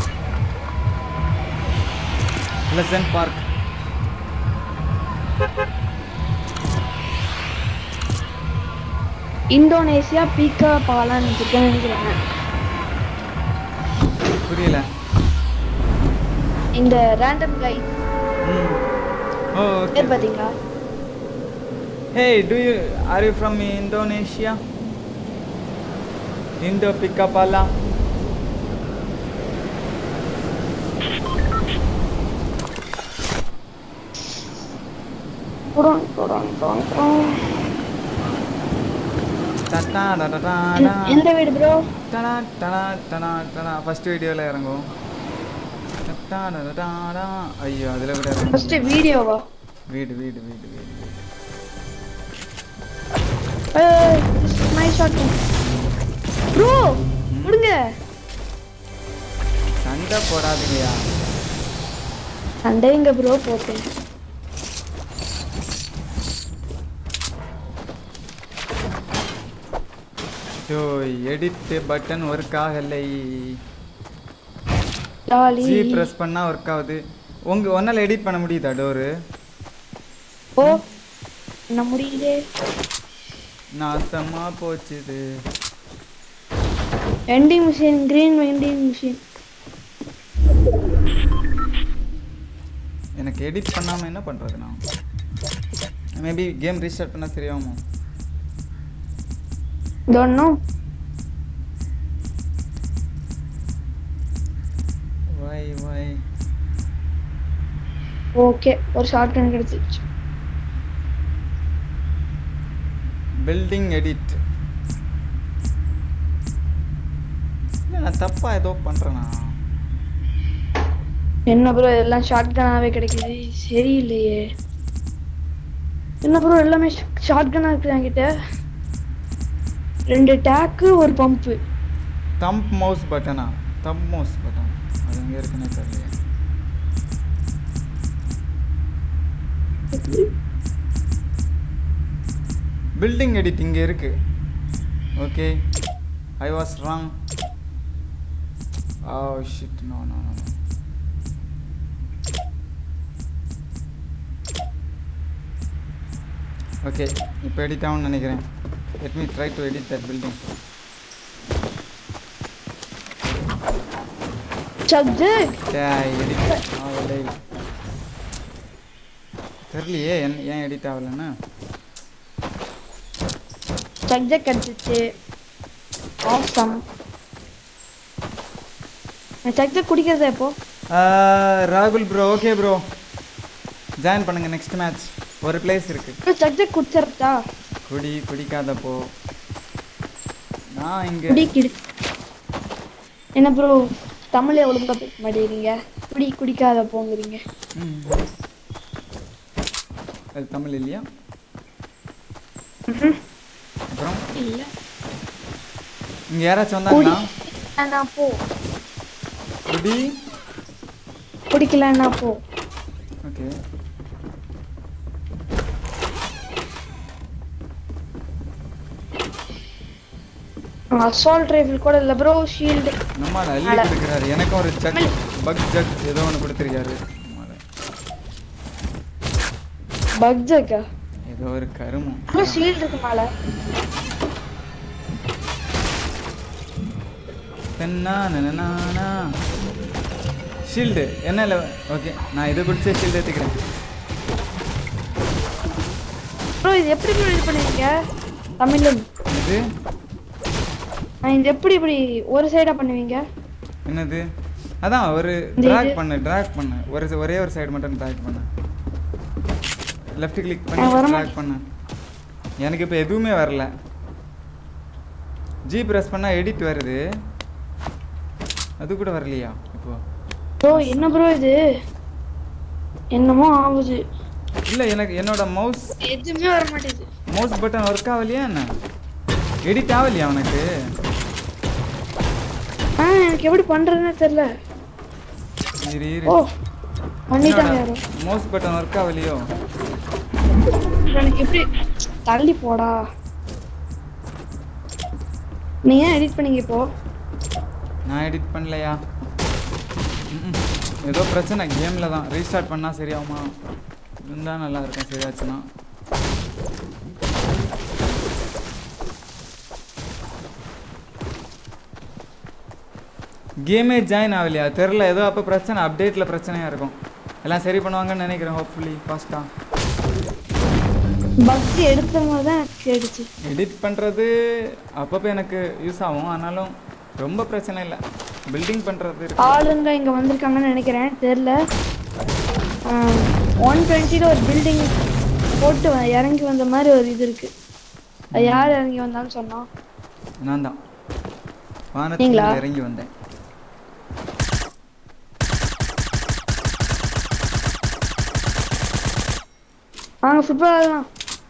Speaker 1: Pleasant Park
Speaker 2: Indonesia பீக்கா பாலான்னு வச்சிருக்கேன்னு நினைக்கிறேன்
Speaker 1: புரியல
Speaker 2: இந்த ரேண்டம் கை
Speaker 1: ம் ஓ ஓகே
Speaker 2: பேர் பாத்தீங்களா
Speaker 1: hey do you are you from Indonesia Indo பிக்கப்பாலா
Speaker 2: குடோன் குடோன் குடோன் குடோன்.
Speaker 1: டடா டடா டா.
Speaker 2: எந்த வீடு ப்ரோ
Speaker 1: டடா டடா டடா டடா ஃபர்ஸ்ட் வீடியோவில் இறங்கும் டடா டடா டா. ஐயோ அதில் விட இறங்கும்.
Speaker 2: ஃபர்ஸ்ட் வீடியோவா
Speaker 1: வீடு வீடு வீடு வீடு வீடு
Speaker 2: மை ஷாட் ப்ரோ விடுங்க
Speaker 1: சண்டை போடாதீங்கயா
Speaker 2: சண்டைங்க ப்ரோ போட்டேன்
Speaker 1: ஐயோ எடிட் பட்டன் ஒர்க் ஆகலை
Speaker 2: லாலி
Speaker 1: ஜி ப்ரெஸ் பண்ணால் ஒர்க் ஆகுது உங்க ஒன்றால் எடிட் பண்ண முடியுதா டோரு
Speaker 2: ஓ என்ன முடியுதே
Speaker 1: நாசமா போச்சுது
Speaker 2: vending machine green vending machine
Speaker 1: எனக்கு எடிட் பண்ணாமல் என்ன பண்ணுறது நான் மேபி கேம் ரீஸ்டார்ட் பண்ணால் சரியாகுமா
Speaker 2: don't know
Speaker 1: why why
Speaker 2: okay ஒரு ஷார்ட் கன் கிடைச்சிருச்சு
Speaker 1: பில்டிங் எடிட் நான் தப்பாக ஏதோ பண்ணுறேனா
Speaker 2: என்ன ப்ரோ எல்லாம் ஷார்ட் கனாவே கிடைக்குது சரியில்லையே என்ன ப்ரோ எல்லாமே ஷார்ட் கனா இருக்கு என்கிட்ட ரெண்டு டேக்கு ஒரு பம்பு
Speaker 1: தம்ப் மவுஸ் பட்டனா தம்ப் மவுஸ் பட்டன் அது எங்கே இருக்குன்னே தெரியல பில்டிங் எடிட் இங்கே இருக்கு okay I was wrong oh shit no no no okay இப்போ எடிட் ஆகும்னு நினைக்கிறேன் let me try to edit that building
Speaker 2: subject
Speaker 1: edit ஆகலை தெரியலையே என் ஏன் எடிட் ஆகலைன்னு
Speaker 2: சப்ஜெக்ட் கிடைச்சிச்சு ஆசம் நான் சக்தி குடிக்கிறதா இப்போ
Speaker 1: ராகுல் ப்ரோ ஓகே ப்ரோ ஜாயின் பண்ணுங்க நெக்ஸ்ட் மேட்ச் ஒரு பிளேஸ் இருக்கு
Speaker 2: ப்ரோ சக்தி குடிச்சிருத்தா
Speaker 1: குடி குடிக்காதப்போ நான் இங்க
Speaker 2: குடி கிடு என்ன ப்ரோ தமிழே ஒழுங்கா பேச மாட்டேங்கிறீங்க குடி குடிக்காத போங்கிறீங்க
Speaker 1: ம். அது தமிழ் இல்லையா அப்புறம்
Speaker 2: இல்ல
Speaker 1: இங்க யாராச்சும் வந்தாங்களா
Speaker 2: நான் போ
Speaker 1: குடி
Speaker 2: குடிக்கலன்னா போ
Speaker 1: ஓகே
Speaker 2: அசால்ட் ரைஃபிள் கூட இல்ல ப்ரோ ஷீல்டு
Speaker 1: நம்ம அள்ளி கொடுக்குறாரு எனக்கும் ஒரு ஜக் பக் ஜக் ஏதோ ஒன்று கொடுத்துருக்காரு நம்மால.
Speaker 2: பக் ஜக்கா
Speaker 1: ஏதோ ஒரு கருமம்
Speaker 2: ப்ரோ ஷீல்டு இருக்கு மேல
Speaker 1: தென்னா நனனானா ஷீல்டு என்ன இல்லை ஓகே நான் இதை குடிச்சே ஷீல்டு எடுத்துக்கிறேன்
Speaker 2: ப்ரோ இது எப்படி ப்ரோ இது பண்ணுவீங்க தமிழ்ல
Speaker 1: இது
Speaker 2: ஆ, இது எப்படி இப்படி ஒரு சைடா பண்ணுவீங்க
Speaker 1: என்னது அதான் ஒரு
Speaker 2: இந்த
Speaker 1: ட்ராக்
Speaker 2: இது-
Speaker 1: பண்ணு ட்ராக் பண்ணு ஒரு ச- ஒரே ஒரு சைடு மட்டும் ட்ராக் பண்ணு லெஃப்ட் கிளிக்
Speaker 2: ஆ,
Speaker 1: பண்ணி
Speaker 2: வரமா-
Speaker 1: ட்ராக் பண்ணு எனக்கு இப்போ எதுவுமே வரல ஜி ப்ரெஸ் பண்ணால் எடிட் வருது அது கூட வரலையா இப்போ
Speaker 2: ப்ரோ என்ன ப்ரோ இது என்னமோ ஆகுது
Speaker 1: இல்லை எனக்கு என்னோட மவுஸ்
Speaker 2: எதுவுமே வர மாட்டேங்குது
Speaker 1: மவுஸ் பட்டன் ஒர்க் ஆகலையா என்ன எடிட் ஆகலையா உனக்கு
Speaker 2: ஆ எனக்கு எப்படி பண்றதுன்னே தெரியல
Speaker 1: இரு இரு
Speaker 2: ஓ பண்ணிட்டாங்க யாரும்
Speaker 1: மவுஸ் பட்டன் ஒர்க் ஆகலையோ
Speaker 2: எனக்கு எப்படி தள்ளி போடா நீங்க எடிட் பண்ணீங்க இப்போ
Speaker 1: நான் எடிட் பண்ணலையா ம்ம். ஏதோ பிரச்சனை கேமில் தான் ரீஸ்டார்ட் பண்ணால் சரியாகுமா இருந்தால் நல்லா இருக்கும் சரியாச்சுன்னா கேமே ஜாயின் ஆகலையா தெரில ஏதோ அப்போ பிரச்சனை அப்டேட்டில் பிரச்சனையாக இருக்கும் எல்லாம் சரி பண்ணுவாங்கன்னு நினைக்கிறேன் ஹோப்ஃபுல்லி ஃபாஸ்ட்டாக
Speaker 2: பக்தி எடுத்த மாதிரி தான் எனக்கு கேடுச்சு
Speaker 1: எடிட் பண்ணுறது அப்பப்போ எனக்கு யூஸ் ஆகும் ஆனாலும் ரொம்ப பிரச்சனை இல்லை பில்டிங் பண்ணுறது
Speaker 2: ஆளுங்க இங்க வந்திருக்காங்கன்னு நினைக்கிறேன் தெரியல ஒன் டுவெண்ட்டில ஒரு பில்டிங் போட்டு வ- இறங்கி வந்த மாதிரி ஒரு இது இருக்கு அது யார் இறங்கி வந்தான்னு சொன்னோம்
Speaker 1: நான் தான்
Speaker 2: நீங்களா?
Speaker 1: வானத்தில் இறங்கி வந்தேன்
Speaker 2: வாங்க ஃபுட்பால் ஆடலாம்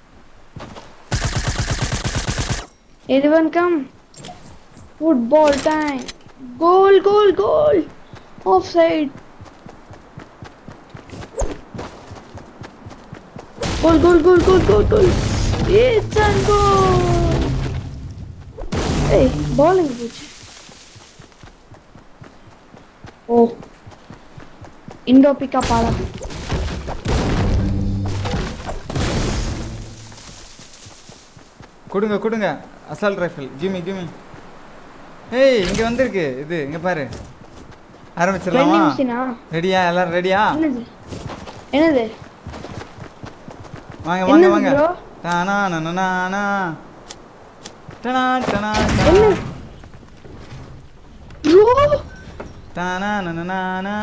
Speaker 2: எதுவன் come football time goal goal goal offside goal goal goal goal goal goal it's and goal ஏய் பால் எங்க போச்சு ஓ இண்டோ பிக்கா பாலம்
Speaker 1: கொடுங்க கொடுங்க அசால்ட் ரைஃபிள் கிமி கிமி ஏய் இங்க வந்திருக்கு இது இங்க பாரு ஆரம்பிச்சிடலாமா
Speaker 2: வெண்டிங் மிஷினா
Speaker 1: ரெடியா எல்லாரும் ரெடியா
Speaker 2: என்னது என்னது
Speaker 1: வாங்க வாங்க
Speaker 2: என்னது
Speaker 1: வாங்க
Speaker 2: bro?
Speaker 1: டானா நனனானா டனா டனா
Speaker 2: என்ன ப்ரோ
Speaker 1: டானா நனனானா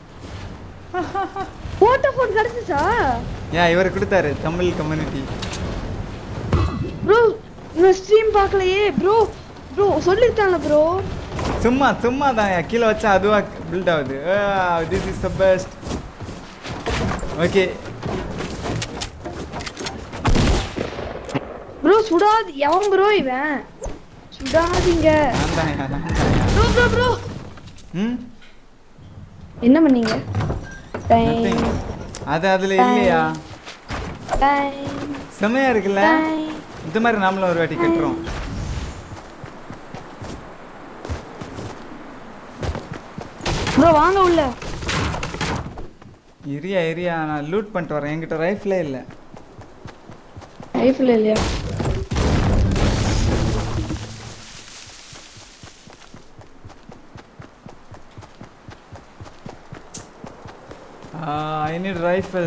Speaker 2: போட்டோ போட் கிடைச்சிச்சா
Speaker 1: ஏன் இவர் கொடுத்தாரு தமிழ் கம்யூனிட்டி
Speaker 2: ப்ரோ இவன் ஸ்ட்ரீம் பார்க்கலையே ப்ரோ ப்ரோ சொல்லிருக்கான்ல ப்ரோ
Speaker 1: சும்மா சும்மா தான் கீழே வச்சா அதுவா பில்ட் ஆகுது this is the best okay
Speaker 2: bro சுடாது எவன் ப்ரோ இவன் சுடாதீங்க
Speaker 1: நான் தான் நான் தான்
Speaker 2: ப்ரோ ப்ரோ ப்ரோ
Speaker 1: ம்
Speaker 2: என்ன பண்ணீங்க டைம்
Speaker 1: Nothing. அது அதுல இல்லையா
Speaker 2: டைம்
Speaker 1: செமையா இருக்குல்ல
Speaker 2: டைம்
Speaker 1: இந்த மாதிரி நாமளும் ஒரு வாட்டி கட்டுறோம்
Speaker 2: ப்ரோ வாங்க உள்ள
Speaker 1: இரியா இரியா நான் லூட் பண்ணிட்டு வரேன் என்கிட்ட ரைஃபிளே இல்லை
Speaker 2: லைஃப்ல இல்லையா
Speaker 1: ஐ நீட் ரைஃபிள்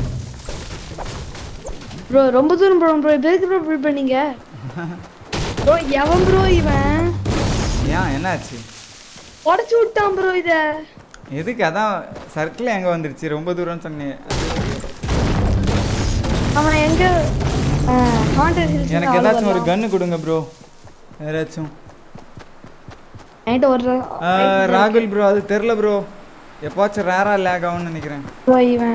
Speaker 2: ப்ரோ ரொம்ப தூரம் ப்ரோ ப்ரோ எதுக்கு ப்ரோ பில் பண்ணீங்க ப்ரோ எவன் ப்ரோ இவன்
Speaker 1: ஏன் என்னாச்சு
Speaker 2: உடச்சு விட்டான் ப்ரோ இத
Speaker 1: எதுக்கு அதான் சர்க்கிள் எங்கே வந்துருச்சு ரொம்ப தூரம்னு சொன்னேன்
Speaker 2: அவனை எங்க ஹாண்டட் ஹில்ஸ்
Speaker 1: எனக்கு ஏதாச்சும் ஒரு கன்னு கொடுங்க ப்ரோ ஏதாச்சும்
Speaker 2: நைட் ஒரு
Speaker 1: ஆ, ராகுல் ப்ரோ அது தெரில ப்ரோ எப்பாச்சும் ரேரா லேக் ஆகும்னு நினைக்கிறேன்
Speaker 2: ப்ரோ இவன்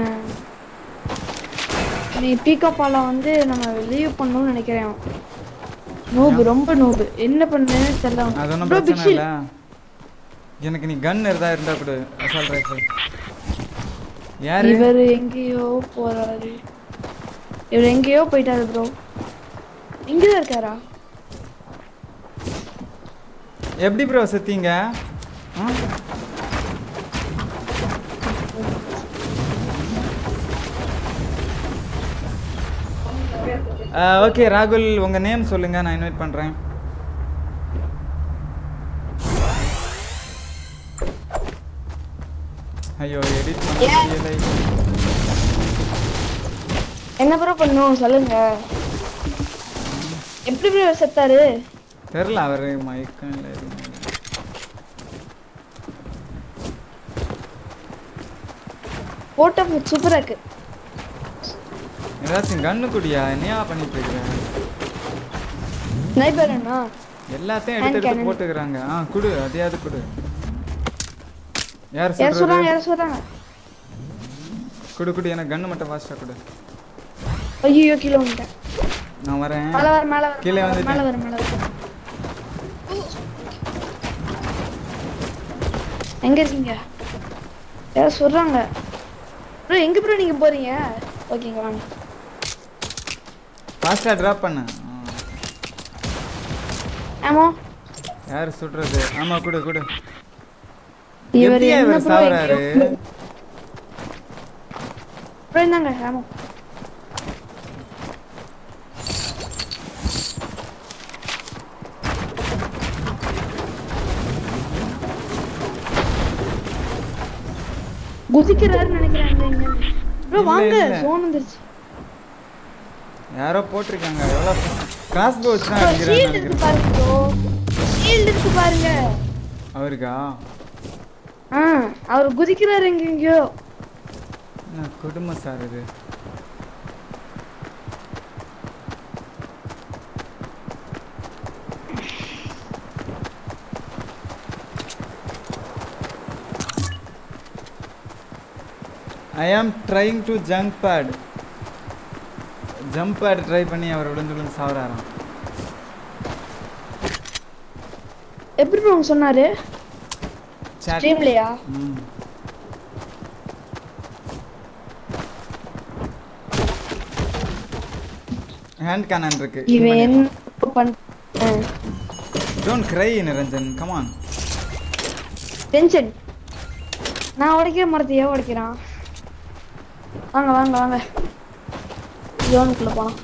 Speaker 2: நீ பீக்கப் ஆல வந்து நம்ம லீவ் பண்ணணும்னு நினைக்கிறேன் நூபு ரொம்ப நூபு என்ன பண்ணுன்னு தெரியல
Speaker 1: அது ஒன்றும்
Speaker 2: ப்ரோ
Speaker 1: பிரச்சனை
Speaker 2: பிக்ஷி
Speaker 1: இல்லை எனக்கு நீ கன் இருந்தா இருந்தா கொடு அசால்ட் ரைஃபிள் யாரு
Speaker 2: இவர் எங்கேயோ போறாரு இவர் எங்கேயோ போயிட்டாரு ப்ரோ இங்கதான் இருக்காரா
Speaker 1: எப்படி ப்ரோ செத்தீங்க ஓகே ராகுல் உங்க நேம் சொல்லுங்க நான் இன்வைட் பண்றேன் ஐயோ எடிட் பண்ண முடியலை
Speaker 2: என்ன ப்ரோ பண்ணும் சொல்லுங்க எப்படி ப்ரோ செத்தாரு
Speaker 1: தெரில அவர் மயக்கம் இல்லை எதுவுமே இல்லை.
Speaker 2: போட்டோ சூப்பரா இருக்கு
Speaker 1: ஏதாச்சும் கண்ணு குடியா என்னையா பண்ணிட்டு இருக்கிற
Speaker 2: ஸ்னைப்பர் அண்ணா
Speaker 1: எல்லாத்தையும்
Speaker 2: Hand
Speaker 1: எடுத்து எடுத்து
Speaker 2: cannon.
Speaker 1: போட்டுக்கிறாங்க ஆ குடு அதையாவது குடு யார்
Speaker 2: யார்
Speaker 1: சொல்றது
Speaker 2: சொல்றாங்க யார் சொல்றாங்க
Speaker 1: குடு குடு எனக்கு கண்ணு மட்டும் ஃபாஸ்ட்டாக குடு
Speaker 2: ஐயோ கீழே வந்துட்டேன்
Speaker 1: நான் வரேன்
Speaker 2: மேல வர மேல வர
Speaker 1: கீழே
Speaker 2: மேல வர,
Speaker 1: வந்துட்டேன்.
Speaker 2: மேல வர மேல வர எங்க இருக்கீங்க யார் சொல்றாங்க ப்ரோ எங்க ப்ரோ நீங்க போறீங்க ஓகேங்க வாங்க
Speaker 1: ஃபாஸ்ட்டாக ட்ராப் பண்ணு ஆ.
Speaker 2: ஆமா
Speaker 1: யார் சுடுறது ஆமா குடு குடு
Speaker 2: இவர்
Speaker 1: எப்படியா
Speaker 2: என்ன
Speaker 1: இவர்
Speaker 2: ப்ரோ
Speaker 1: சாவறாரு
Speaker 2: ப்ரோ இந்தாங்க ஆமா குதிக்கிறாருன்னு நினைக்கிறேன் இங்க, இங்க. ப்ரோ
Speaker 1: இல்ல,
Speaker 2: வாங்க
Speaker 1: இல்ல.
Speaker 2: சோன் வந்துருச்சு
Speaker 1: யாரோ போட்டிருக்காங்க எவ்வளோ கிராஸ் போ வச்சு தான்
Speaker 2: ப்ரோ
Speaker 1: அடிக்கிறான்னு
Speaker 2: ஷீல்ட் இருக்கு
Speaker 1: நினைக்கிறேன்
Speaker 2: பாருங்க ப்ரோ ஷீல்ட் இருக்கு பாருங்க
Speaker 1: அவருக்கா
Speaker 2: ஆ அவர் குதிக்கிறாரு எங்க எங்கேயோ
Speaker 1: என்ன கொடுமை சார் இது I am trying to junk pad jump pad try பண்ணி அவர் விழுந்து விழுந்து சாவறாராம்
Speaker 2: எப்படி ப்ரோ அவங்க சொன்னாரு
Speaker 1: Chat.
Speaker 2: ஸ்ட்ரீம்லயா
Speaker 1: ம் ஹேண்ட் கேனன் இருக்கு
Speaker 2: இவன் என்ன பண்
Speaker 1: don't cry Niranjan come on
Speaker 2: tension நான் உடைக்கிற மரத்தையே உடைக்கிறான் வாங்க வாங்க வாங்க ஜோனுக்குள்ள போலாம்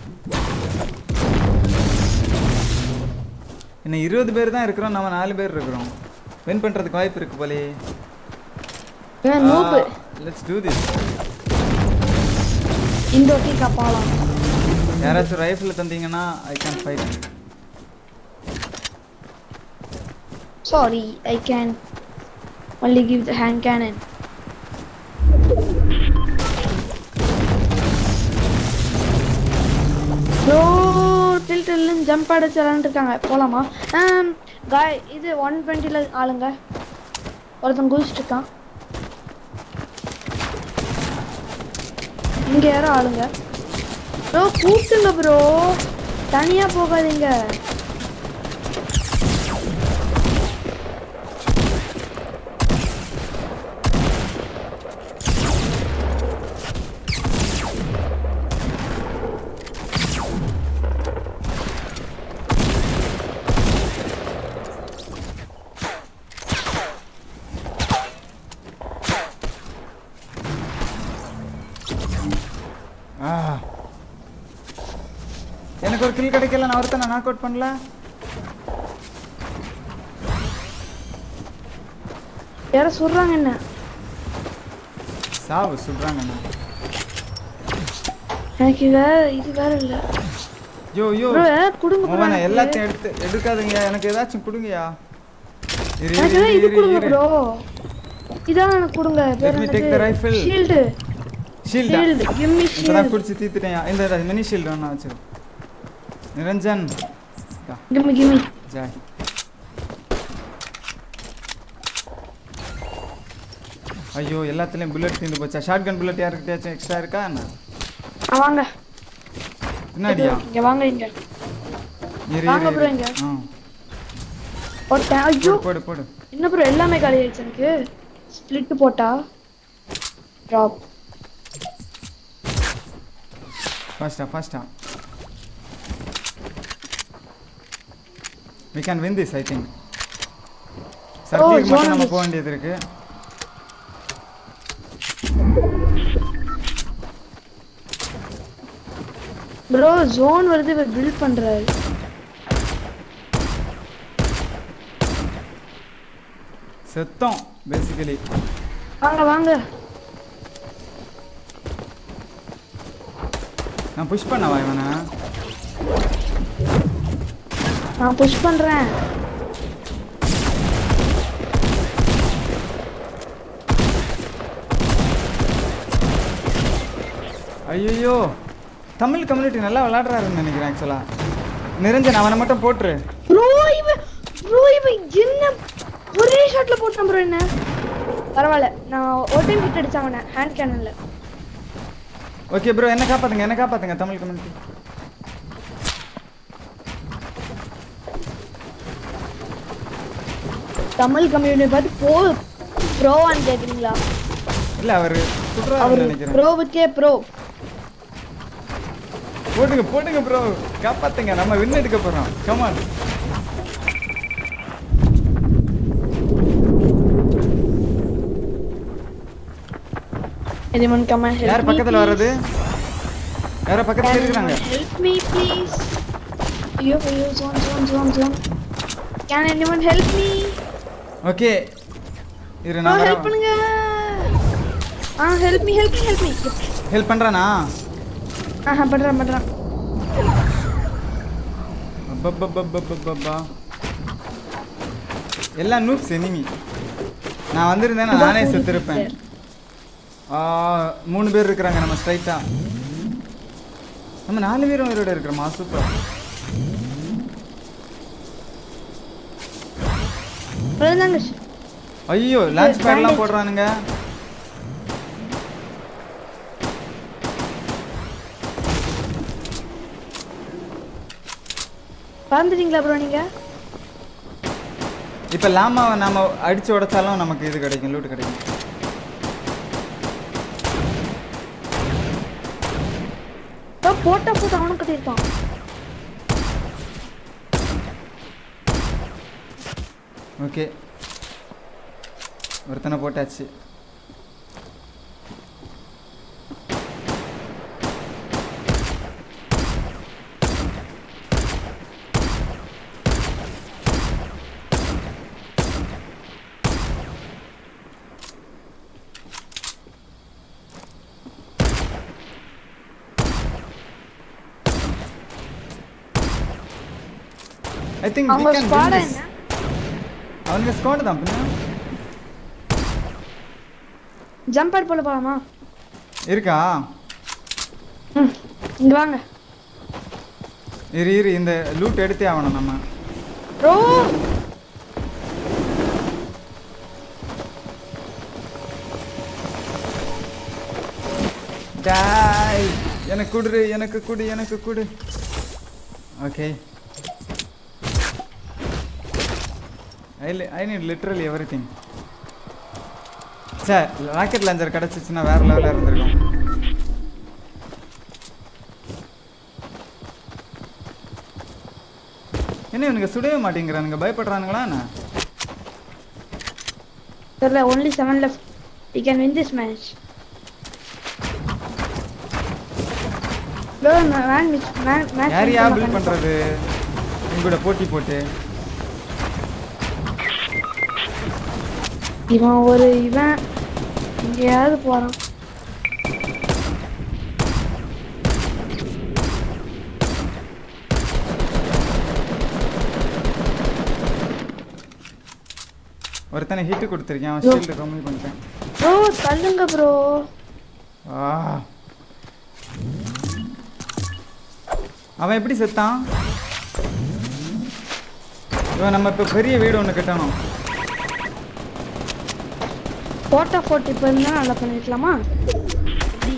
Speaker 1: இன்னும் இருபது பேர் தான் இருக்கிறோம் நம்ம நாலு பேர் இருக்கிறோம் வின் பண்றதுக்கு வாய்ப்பு இருக்கு போலே
Speaker 2: இவன் நூப்பு
Speaker 1: லெட்ஸ் டூ திஸ்
Speaker 2: இந்த ஒட்டி காப்பாலாம்
Speaker 1: யாராச்சும் ரைஃபிள் தந்தீங்கன்னா I can fight
Speaker 2: sorry I can only give the hand cannon bro டில் டில்னு ஜம்ப் அடிச்சு விளாண்டுருக்காங்க போலாமா காய் இது ஒன் டுவெண்ட்டியில் ஆளுங்க ஒருத்தன் குதிச்சுட்டு இருக்கான் இங்க யாரோ ஆளுங்க ப்ரோ கூப்பிட்டுங்க ப்ரோ தனியா போகாதீங்க
Speaker 1: ஆ எனக்கு ஒரு கில் கிடைக்கல நான் ஒருத்தனை நாக் அவுட் பண்ணல
Speaker 2: யாரோ சொல்றாங்க என்ன
Speaker 1: சாவு சொல்றாங்க என்ன
Speaker 2: எனக்கு வேற இது வேற இல்ல
Speaker 1: யோ யோ
Speaker 2: ப்ரோ கொடுங்க bro
Speaker 1: மோகன
Speaker 2: எனக்கு.
Speaker 1: எல்லாத்தையும் எடுத்து எடுக்காதீங்க எனக்கு ஏதாச்சும் கொடுங்கயா இரு
Speaker 2: எனக்கு
Speaker 1: இரு
Speaker 2: ஏதாவது இது
Speaker 1: இரு
Speaker 2: கொடுங்க
Speaker 1: இரு
Speaker 2: ப்ரோ இதான் எனக்கு கொடுங்க பேர்
Speaker 1: me take the rifle.
Speaker 2: Shield
Speaker 1: ஷீல்டா
Speaker 2: ஷீல்டு கிவ் மீ
Speaker 1: இப்பதான்
Speaker 2: ஷீல்டு
Speaker 1: குடிச்சு தீத்துட்டேன் இந்த மினி ஷீல்டு வேணா வச்சிரு நிரஞ்சன் இதா,
Speaker 2: give me give me
Speaker 1: Joy ஐயோ எல்லாத்துலயும் புல்லட் தீர்ந்து போச்சா ஷார்ட் கன் புல்லட் யாருக்கிட்டயாச்சும் எக்ஸ்ட்ரா இருக்கா என்ன
Speaker 2: வாங்க
Speaker 1: பின்னாடியா
Speaker 2: இங்க வாங்க இங்க
Speaker 1: இரு
Speaker 2: வாங்க
Speaker 1: இரு
Speaker 2: bro
Speaker 1: இரு
Speaker 2: இங்க.
Speaker 1: ஆ
Speaker 2: ஒருத்தன் ஐயோ
Speaker 1: போடு போடு போடு
Speaker 2: என்ன ப்ரோ எல்லாமே காலி ஆயிடுச்சு எனக்கு ஸ்ப்ளிட் போட்டா ட்ராப்
Speaker 1: ஃபாஸ்டா ஃபாஸ்டா we can win this i think சர்க்கிளுக்கு
Speaker 2: zone
Speaker 1: மட்டும் நம்ம
Speaker 2: வந்துச்சு.
Speaker 1: போக வேண்டியது இருக்கு
Speaker 2: ப்ரோ ஜோன் வருது இவர் பில்ட் பண்றாரு
Speaker 1: செத்தோம் பேசிக்கலி
Speaker 2: வாங்க வாங்க
Speaker 1: நான் புஷ் பண்ணவா இவனை
Speaker 2: நான் புஷ் பண்றேன்
Speaker 1: ஐயோ தமிழ் கம்யூனிட்டி நல்லா விளையாடுறாருன்னு நினைக்கிறேன் ஆக்சுவலா நிரஞ்சன் அவனை மட்டும் போட்டுரு
Speaker 2: ப்ரோ இவன் ப்ரோ இவன் என்ன ஒரே ஷாட்ல போட்டான் ப்ரோ என்ன பரவாயில்ல நான் ஒரு டைம் ஹிட் அடிச்சேன் அவனை ஹேண்ட் கேனன்ல
Speaker 1: ஓகே ப்ரோ என்ன காப்பாத்துங்க என்ன காப்பாத்துங்க தமிழ் கம்யூனிட்டி
Speaker 2: தமிழ் கம்யூனிட்டி பார்த்து போ ப்ரோவான்னு கேக்குறீங்களா
Speaker 1: இல்ல அவர் சுடுறாருன்னு
Speaker 2: அவர்
Speaker 1: நினைக்கிறேன்
Speaker 2: ப்ரோவுக்கே ப்ரோ
Speaker 1: போட்டுங்க போட்டுங்க ப்ரோ காப்பாத்துங்க நம்ம வின் எடுக்க போறோம் come on
Speaker 2: anyone come and help
Speaker 1: யார்
Speaker 2: me
Speaker 1: பக்கத்துல
Speaker 2: please?
Speaker 1: வர்றது யாரோ பக்கத்துல இருக்கிறாங்க
Speaker 2: Anyone help me please ஐயோ ஐயோ zone zone zone zone can anyone help me
Speaker 1: okay இரு
Speaker 2: ப்ரோ
Speaker 1: நான்
Speaker 2: ஹெல்ப் பண்ணுங்க ஆ help me help me help me
Speaker 1: help பண்றானா
Speaker 2: ஆஹா பண்றேன் பண்றேன்
Speaker 1: அப்பப்பப்பப்பப்பப்பா. எல்லாம் நூப்ஸ் எனிமி நான் வந்திருந்தேன் நானே செத்துருப்பேன் ஆ, மூணு பேர் இருக்கிறாங்க நம்ம ஸ்ட்ரைட்டா நம்ம நாலு பேரும் உயிரோட இருக்கிறோமா சூப்பர்
Speaker 2: விழுந்தாங்க
Speaker 1: ஐயோ லான்ச் பேட்லாம்
Speaker 2: bandage.
Speaker 1: போடுறானுங்க
Speaker 2: பறந்துட்டீங்களா ப்ரோ நீங்க
Speaker 1: இப்போ லாமாவை நாம அடிச்சு உடைச்சாலும் நமக்கு இது கிடைக்கும் லூட் கிடைக்கும்
Speaker 2: ப்ரோ போட்டா போட்டு அவனும் கட்டியிருக்கான்
Speaker 1: ஓகே ஒருத்தனை போட்டாச்சு ஐ திங்க் we
Speaker 2: அவங்க
Speaker 1: can win
Speaker 2: ஸ்குவாடா
Speaker 1: this.
Speaker 2: என்ன
Speaker 1: அவனுங்க ஸ்குவாட் தான் பின்ன
Speaker 2: ஜம்ப் பேட் போல போலாமா
Speaker 1: இருக்கா
Speaker 2: ம் இங்க வாங்க
Speaker 1: இரு இரு இந்த லூட் எடுத்தே ஆகணும் நம்ம
Speaker 2: ப்ரோ
Speaker 1: டாய் எனக்கு குடு எனக்கு குடு எனக்கு குடு okay I I need literally everything sir rocket launcher கிடச்சிச்சுன்னா வேற லெவலில் இருந்திருக்கும் என்ன இவனுங்க சுடவே மாட்டேங்கிறானுங்க பயப்படுறானுங்களா என்ன
Speaker 2: தெரியல only seven left we can win this match bro man match
Speaker 1: யார் யார் பில்ட் பண்ணுறது உங்களோட போட்டி போட்டு
Speaker 2: இவன் ஒரு இவன் எங்கேயாவது போறான்
Speaker 1: ஒருத்தனை ஹிட் கொடுத்துருக்கேன் அவன் ஷீல்டு கம்மி பண்ணிட்டேன்
Speaker 2: ப்ரோ தள்ளுங்க ப்ரோ
Speaker 1: ஆ அவன் எப்படி செத்தான் இவன் நம்ம இப்போ பெரிய வீடு ஒன்று கட்டணும்
Speaker 2: போட்டா போட்டு இப்போ இருந்தால் நல்லா பண்ணிருக்கலாமா எப்படி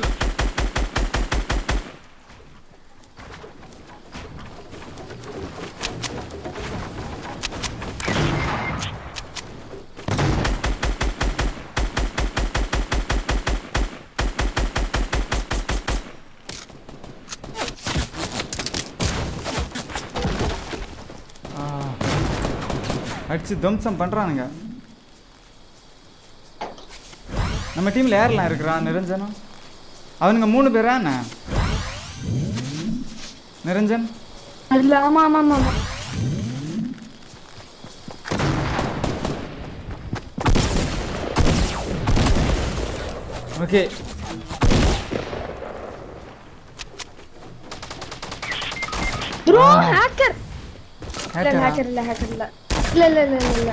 Speaker 1: ஆ. அடிச்சு துவம்சம் பண்ணுறானுங்க நம்ம டீமில் யாரெல்லாம் இருக்கிறான் நிரஞ்சனம் அவனுங்க மூணு பேரா என்ன நிரஞ்சன்
Speaker 2: அதில் ஆமாம் ஆமாம் ஆமாம்
Speaker 1: ஓகே
Speaker 2: ப்ரோ ஹேக்கர் இல்ல
Speaker 1: ஹேக்கரா
Speaker 2: ஹேக்கர் இல்ல ஹேக்கர் இல்ல இல்ல இல்ல இல்ல இல்ல இல்ல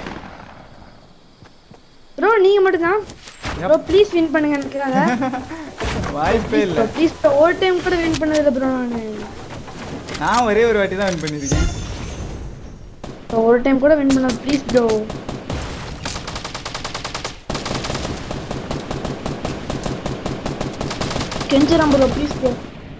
Speaker 2: ப்ரோ நீங்க மட்டும் தான் ப்ரோ ப்ளீஸ் வின் பண்ணுங்க நினைக்கிறாங்க
Speaker 1: வாய்ப்பே இல்லை
Speaker 2: ப்ளீஸ் ப்ரோ ஒரு டைம் கூட வின் பண்ணதில்ல ப்ரோ நான்
Speaker 1: நான் ஒரே ஒரு வாட்டி தான் வின் பண்ணியிருக்கேன்
Speaker 2: Bro, ஒரு டைம் கூட வின் பண்ண ப்ளீஸ் ப்ரோ கெஞ்சுறான் ப்ரோ ப்ளீஸ் ப்ரோ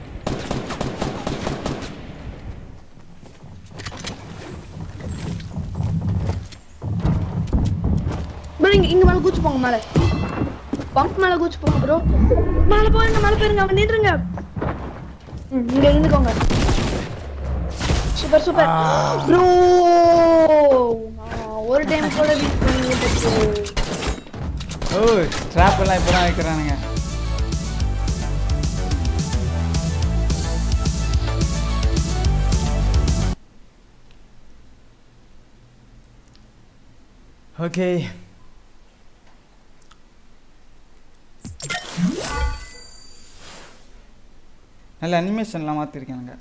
Speaker 2: ப்ரோ இங்க இங்க மேல கூச்சு போங்க மேல பம்ப் மேல கூச்சு போங்க ப்ரோ மேல போயிருங்க மேல போயிருங்க அவன் நின்றுங்க ம் இங்க இருந்துக்கோங்க சூப்பர் சூப்பர் ப்ரோ ஒரு டைம் கூட வின் பண்ணிட்டு
Speaker 1: ஓ ட்ராப் எல்லாம் இப்போ தான் வைக்கிறானுங்க ஓகே நல்ல அனிமேஷன்லாம் மாற்றிருக்கானுங்க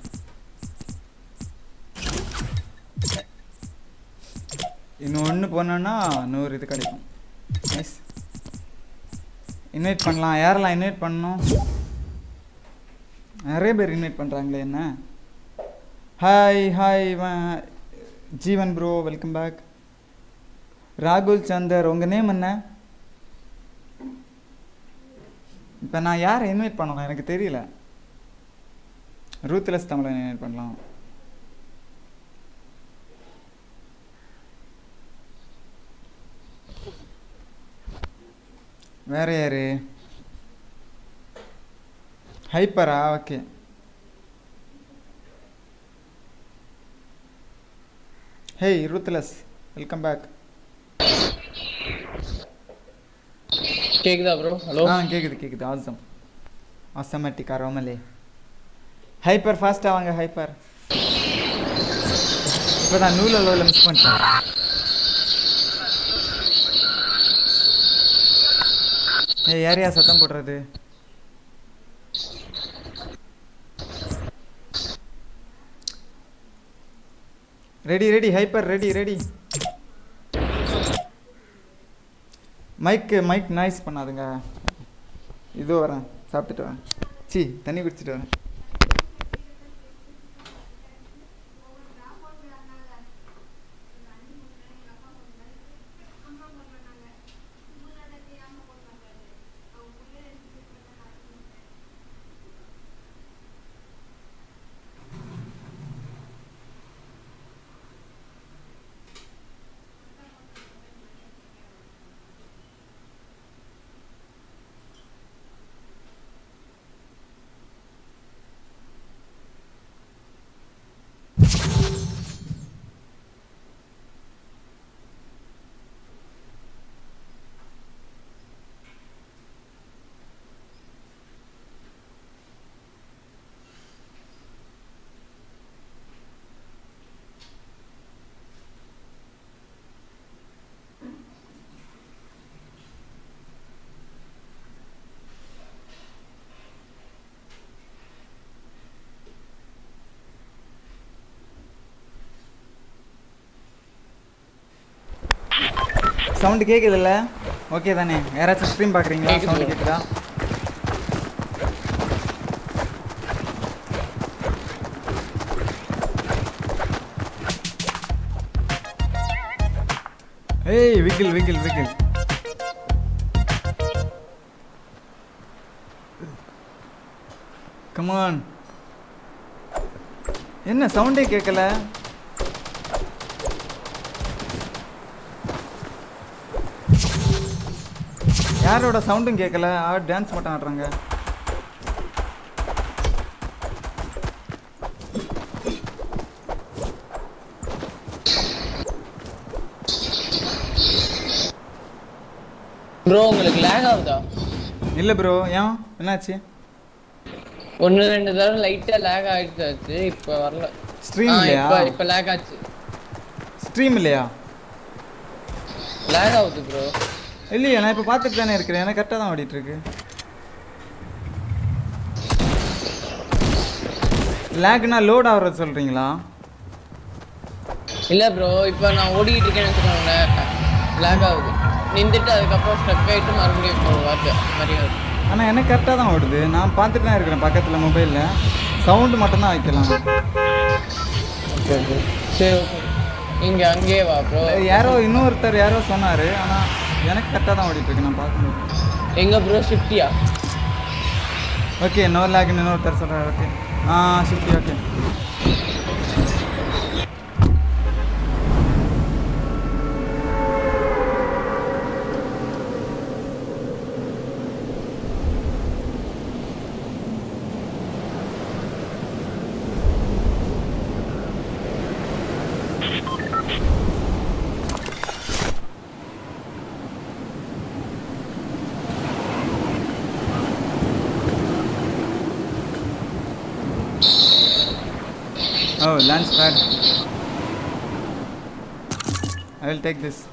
Speaker 1: இன்னும் ஒன்று போனோன்னா நூறு இது கிடைக்கும் நைஸ் இன்வைட் பண்ணலாம் யாரெல்லாம் இன்வைட் பண்ணணும் நிறைய பேர் இன்வைட் பண்ணுறாங்களே என்ன hi hi Jeevan bro welcome back ராகுல் சந்தர் உங்கள் நேம் என்ன இப்போ நான் யாரை இன்வைட் பண்ணணும் எனக்கு தெரியல ரூத்லெஸ் தமிழன் இன்வைட் பண்ணலாம் வேற யாரு ஹைப்பரா okay hey ruthless welcome back
Speaker 3: கேக்குதா ப்ரோ ஹலோ
Speaker 1: ஆ கேக்குது கேக்குது ஆசம் ஆசமேட்டிக்கா ரோமலே ஹைப்பர் ஃபாஸ்ட்டாக வாங்க ஹைப்பர் இப்போ நான் நூல் அளவில் மிஸ் பண்ணிட்டேன் ஏய் யாரையா சத்தம் போடுறது ready ready hyper ready ready mic mic noise பண்ணாதுங்க இதோ வரேன் சாப்பிட்டுட்டு வரேன் சி தண்ணி குடிச்சிட்டு வரேன் சவுண்டு கேட்குதுல்ல ஓகே தானே யாராச்சும் ஸ்ட்ரீம் பார்க்குறீங்களா
Speaker 3: கேக்குது
Speaker 1: சவுண்டு
Speaker 3: bro.
Speaker 1: கேட்குதா ஏய் விக்கில் விக்கில் விக்கில் கமான் என்ன சவுண்டே கேட்கல யாரோட சவுண்டும் கேட்கல ஆ டான்ஸ் மட்டும் ஆடுறாங்க
Speaker 3: ப்ரோ உங்களுக்கு லேக் ஆகுதா
Speaker 1: இல்லை ப்ரோ ஏன் என்னாச்சு
Speaker 3: ஒன்று ரெண்டு தடவை லைட்டா லேக் ஆயிடுச்சு இப்போ வரல
Speaker 1: ஸ்ட்ரீம்
Speaker 3: ஆ,
Speaker 1: இல்லையா
Speaker 3: இப்போ இப்போ லேக் ஆச்சு
Speaker 1: ஸ்ட்ரீம் இல்லையா
Speaker 3: லேக் ஆகுது ப்ரோ
Speaker 1: இல்லையா நான் இப்போ பார்த்துட்டு தானே இருக்கிறேன் எனக்கு கரெக்டாக தான் ஓடிட்டு இருக்கு லேக்னா லோட் ஆகுறது சொல்கிறீங்களா
Speaker 3: இல்ல ப்ரோ இப்போ நான் ஓடிட்டு இருக்கேன்னு வச்சுக்கோங்களேன் லேக் ஆகுது நின்றுட்டு அதுக்கப்புறம் ஸ்டக் ஆயிட்டு மறுபடியும் ஒரு வார்த்தை மாதிரி ஆகுது
Speaker 1: ஆனால் எனக்கு கரெக்டாக தான் ஓடுது நான் பார்த்துட்டு தான் இருக்கிறேன் பக்கத்தில் மொபைலில் சவுண்டு மட்டும்தான் வைக்கலாம்
Speaker 3: ஓகே ஓகே சரி ஓகே இங்க அங்கேயே வா ப்ரோ
Speaker 1: யாரோ இன்னொருத்தர் யாரோ சொன்னார் ஆனால் எனக்கு கரெக்டாக தான் ஓடிட்டு இருக்கு நான் பார்க்கணும்
Speaker 3: எங்க ப்ரோ ஷிஃப்டியா
Speaker 1: ஓகே நோ லேக்னு இன்னொருத்தர் சொல்கிறார் ஓகே ஆ Shifty okay Oh, launch pad. I will take this.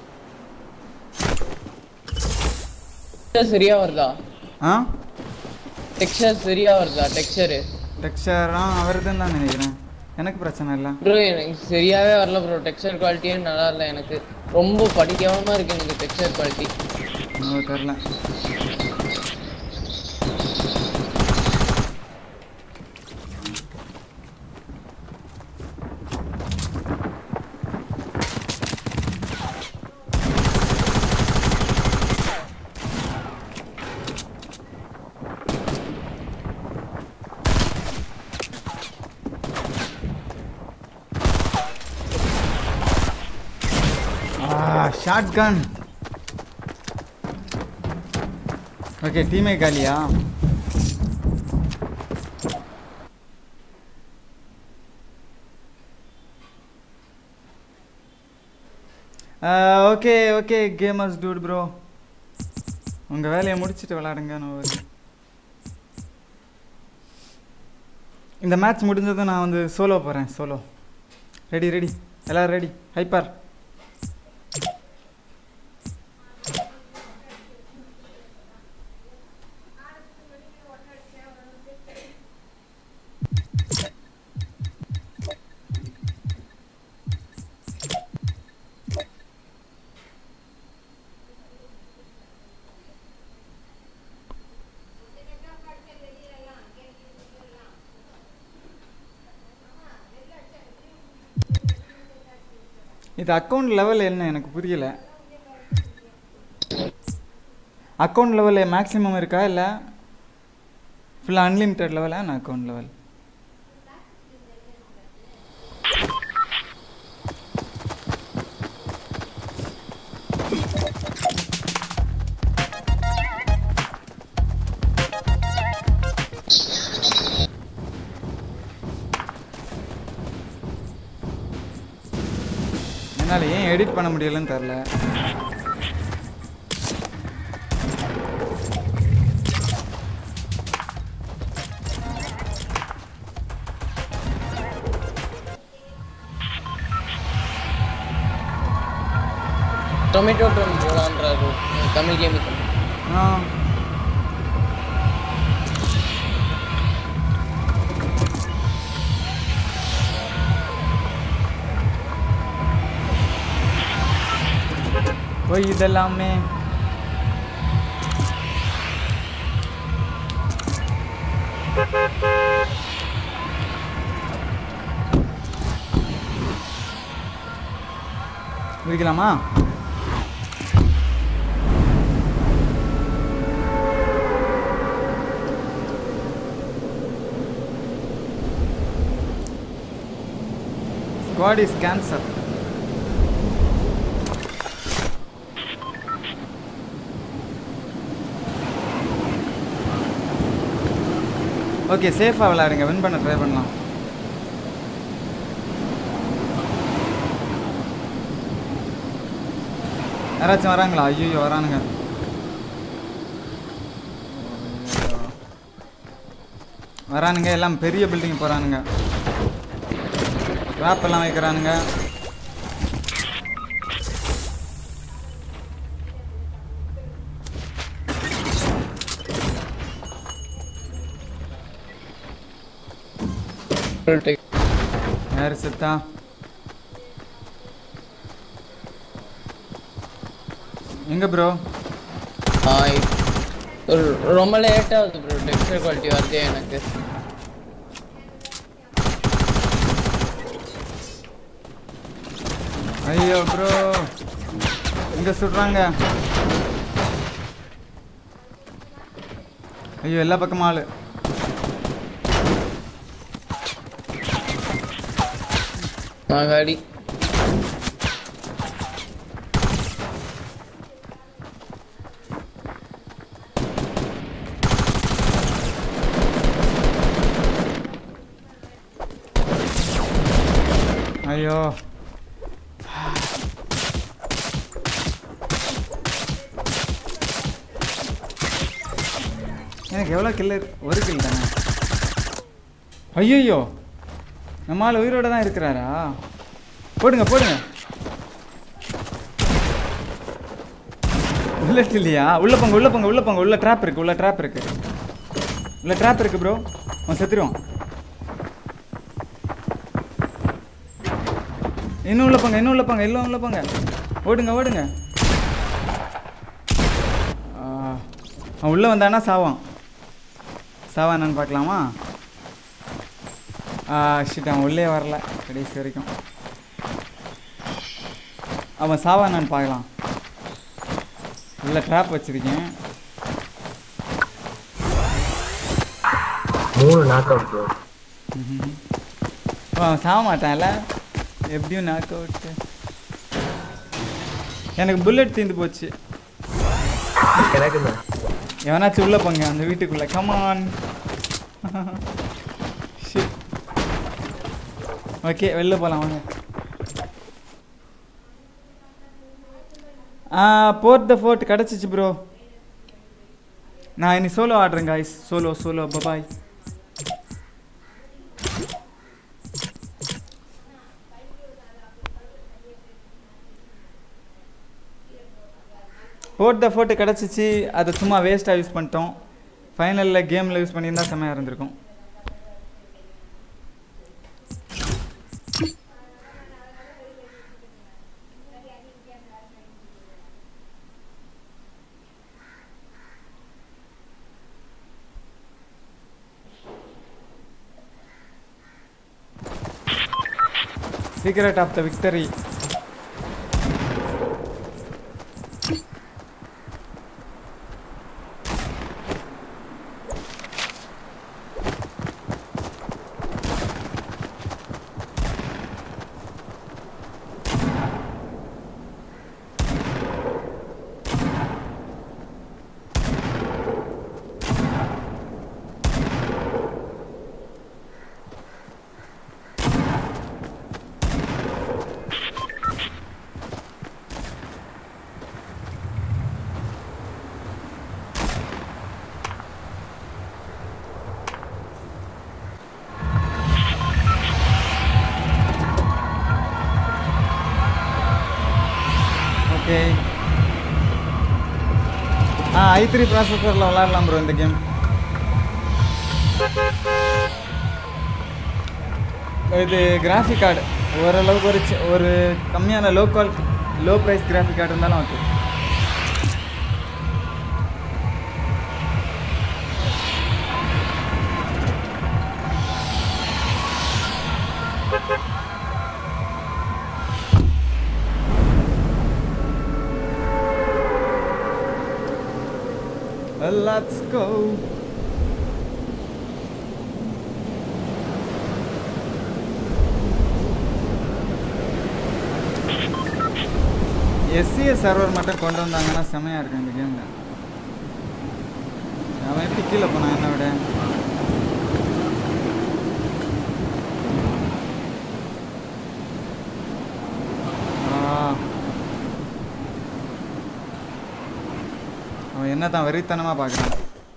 Speaker 3: சரியா வருதா
Speaker 1: ஆ
Speaker 3: டெக்ஸ்சர் சரியா வருதா டெக்ஸ்சரு
Speaker 1: டெக்ஸ்சர் ஆ வருதுன்னு தான் நினைக்கிறேன் எனக்கு பிரச்சனை இல்லை
Speaker 3: ப்ரோ எனக்கு சரியாவே வரல ப்ரோ டெக்ஸ்சர் குவாலிட்டியே நல்லா இல்லை எனக்கு ரொம்ப படிக்காம இருக்கு எனக்கு டெக்ஸ்சர் குவாலிட்டி
Speaker 1: ஓ தெரில ஷார்ட் கன் ஓகே டீமே காலியா okay okay gamers dude bro உங்கள் வேலையை முடிச்சுட்டு விளாடுங்க நான் ஒரு இந்த மேட்ச் முடிஞ்சதும் நான் வந்து சோலோ போகிறேன் சோலோ ரெடி ரெடி எல்லோரும் ரெடி ஹைப்பர் இது அக்கௌண்ட் லெவல் என்ன எனக்கு புரியல அக்கௌண்ட் லெவல் மேக்ஸிமம் இருக்கா இல்லை ஃபுல்லாக அன்லிமிட்டெட் லெவலா நான் அக்கௌண்ட் லெவல் என்னால் ஏன் எடிட் பண்ண முடியலன்னு தெரில
Speaker 3: டொமேட்டோ டோன் போலான்றாரு தமிழ் கேம்
Speaker 1: ஆ போய் இதெல்லாமே முடிக்கலாமா Squad is cancer. ஓகே சேஃபாக விளையாடுங்க வின் பண்ண ட்ரை பண்ணலாம் யாராச்சும் வராங்களா ஐயோ வரானுங்க வரானுங்க எல்லாம் பெரிய பில்டிங் போகிறானுங்க ராப் எல்லாம் வைக்கிறானுங்க யார் செத்தா எங்க ப்ரோ
Speaker 3: ஆய் ஒரு- ரொம்ப லேட் ஆகுது ப்ரோ டெக்ஸ்டர் குவாலிட்டி வருது எனக்கு
Speaker 1: ஐயோ ப்ரோ எங்க சுடுறாங்க ஐயோ எல்லா பக்கமும் ஆளு
Speaker 3: மாகாடி
Speaker 1: ஐயோ எனக்கு எவ்வளோ கில்லு ஒரு கில் தானே ஐயோ நம்ம ஆள் உயிரோட தான் இருக்கிறாரா போடுங்க போடுங்க புல்லட் இல்லையா உள்ள போங்க உள்ள போங்க உள்ள போங்க உள்ள ட்ராப் இருக்கு உள்ள ட்ராப் இருக்கு உள்ள ட்ராப் இருக்கு ப்ரோ அவன் செத்துருவான் இன்னும் உள்ள போங்க இன்னும் உள்ள போங்க எல்லாம் உள்ள போங்க ஓடுங்க ஓடுங்க ஆ, அவன் உள்ள வந்தானா சாவான் சாவானான்னு பார்க்கலாமா ஆ ஷிட் அவன் உள்ளே வரல கடைசி வரைக்கும் அவன் சாவானான்னு பார்க்கலாம் உள்ள ட்ராப் வச்சிருக்கேன்
Speaker 4: மூணு நாக் அவுட் ப்ரோ
Speaker 1: ம்ஹும். ஓ, அவன் சாக மாட்டான்ல எப்படியும் நாக் அவுட்டு எனக்கு புல்லட் தீர்ந்து போச்சு
Speaker 4: எனக்கு தான்
Speaker 1: எவனாச்சும் உள்ள போங்க அந்த வீட்டுக்குள்ள கமான் ஓகே வெளில போகலாம் வாங்க ஆ போர்ட் த ஃபோர்ட் கிடச்சிச்சு ப்ரோ நான் இனி சோலோ ஆடுறேன் காய்ஸ் சோலோ சோலோ பபாய் போர்ட் த ஃபோர்ட்டு கிடச்சிச்சு அதை சும்மா வேஸ்ட்டாக யூஸ் பண்ணிட்டோம் ஃபைனலில் கேமில் யூஸ் பண்ணியிருந்தா செம்மையாக இருந்திருக்கும் secret of the victory okay ஆ ஐ த்ரீ ப்ராசஸரில் விளாட்லாம் ப்ரோ இந்த கேம் இது கிராஃபிக் கார்டு ஓரளவுக்கு ஒரு சி- ஒரு கம்மியான low quality low price graphic card இருந்தாலும் okay Let's go. SCS server மட்டும் கொண்டு வந்தாங்கன்னா செமையாக இருக்கும் இந்த கேமில் அவன் எப்படி கீழே போனான் என்ன விட ஆ. அவன் என்ன தான் வெறித்தனமாக பார்க்குறான்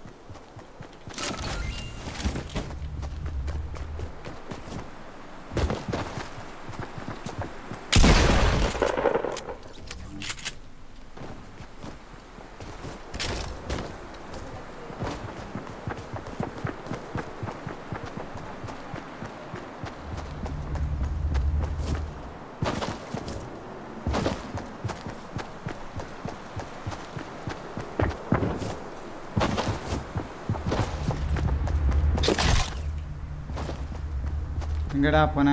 Speaker 1: எங்கடா போன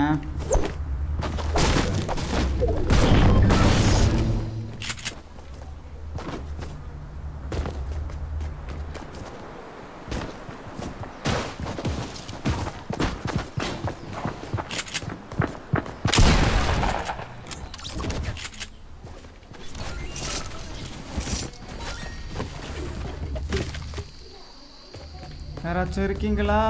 Speaker 1: யாராச்சும் இருக்கீங்களா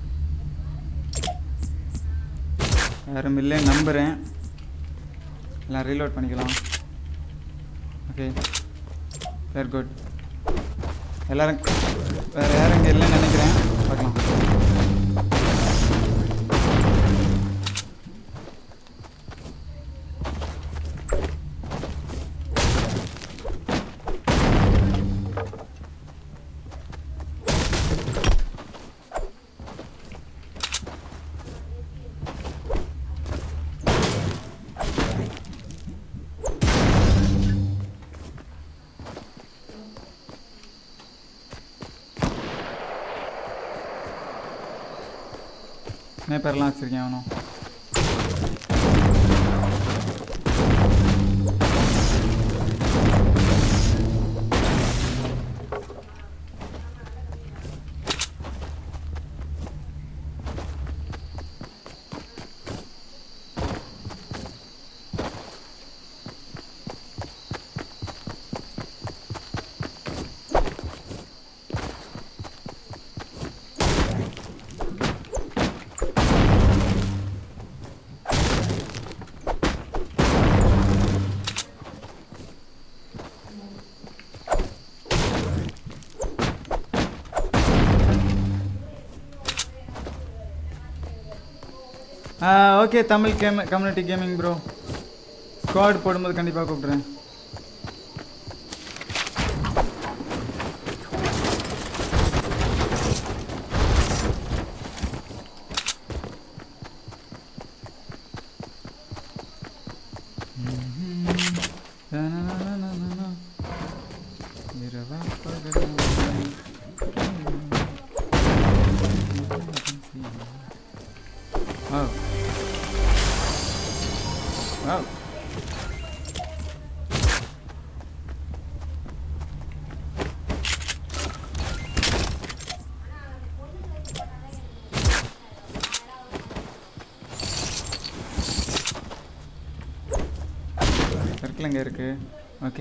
Speaker 1: யாரும் இல்லை நம்புகிறேன் எல்லாம் ரீலோட் பண்ணிக்கலாம் ஓகே வெரி குட் எல்லாரும் வேறு யாரும் இங்கே இல்லைன்னு நினைக்கிறேன் பார்க்கலாம் ஸ்னேப்பர்லாம் வச்சுருக்கேன் அவனும் okay Tamil game community gaming bro squad போடும்போது கண்டிப்பாக கூப்பிட்றேன் இரவா பகலா Oh. Wow. சர்க்கிள் எங்கே இருக்கு ஓகே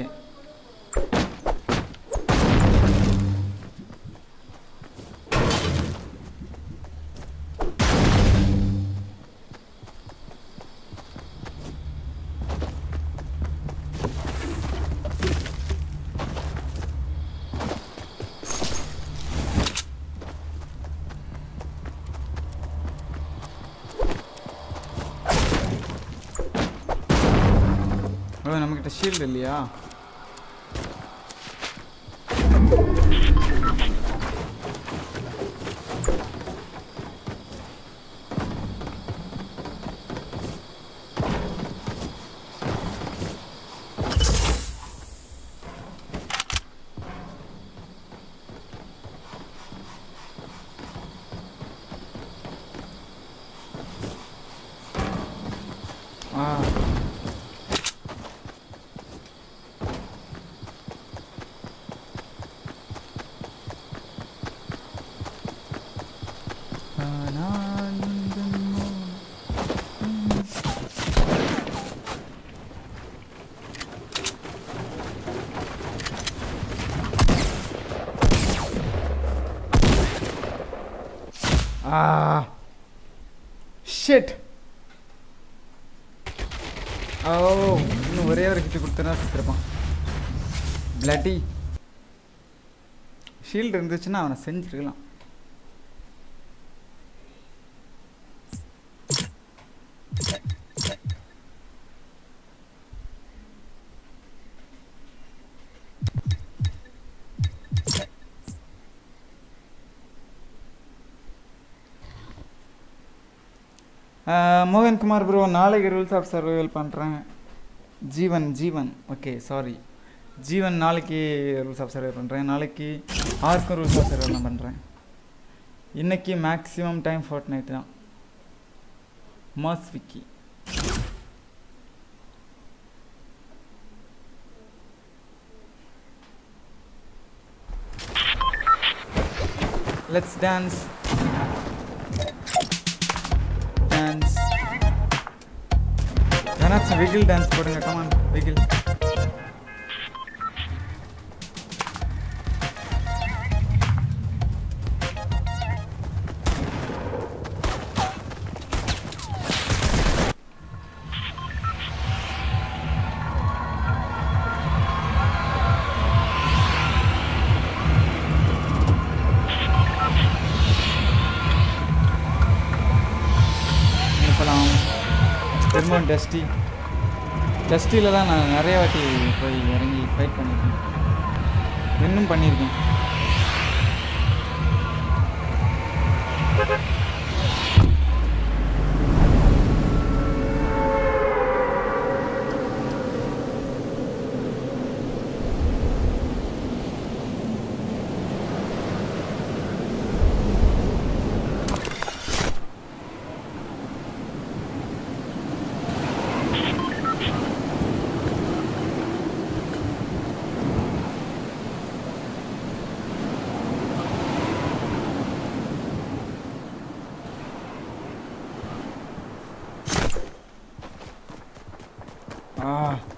Speaker 1: ஓ நம்மக்கிட்ட ஷீல்டு இல்லையா ஆ ஷிட் ஓ இன்னும் ஒரே ஒரு ஹிட் கொடுத்தனா சுத்திருப்பான் பிளட்டி ஷீல்டு இருந்துச்சுன்னா அவனை செஞ்சிருக்கலாம் மோகன்குமார் ப்ரோ நாளைக்கு ரூல்ஸ் ஆஃப் சர்வைவல் பண்ணுறேன் ஜீவன் ஜீவன் ஓகே சாரி ஜீவன் நாளைக்கு ரூல்ஸ் ஆஃப் சர்வை பண்ணுறேன் நாளைக்கு ஆர்க்கும் ரூல்ஸ் ஆஃப் சர்வை நான் பண்ணுறேன் இன்னைக்கு மேக்ஸிமம் டைம் ஃபோர்ட் நைட் தான் mass Vicky let's dance dance ஏன்னாச்சும் விகில் டான்ஸ் போடுங்க கமான் விகில் இப்போலாம் திரும்பவும் டஸ்டி டஸ்டியில் தான் நான் நிறைய வாட்டி போய் இறங்கி ஃபைட் பண்ணியிருக்கேன் இன்னும் பண்ணியிருக்கேன் ஆ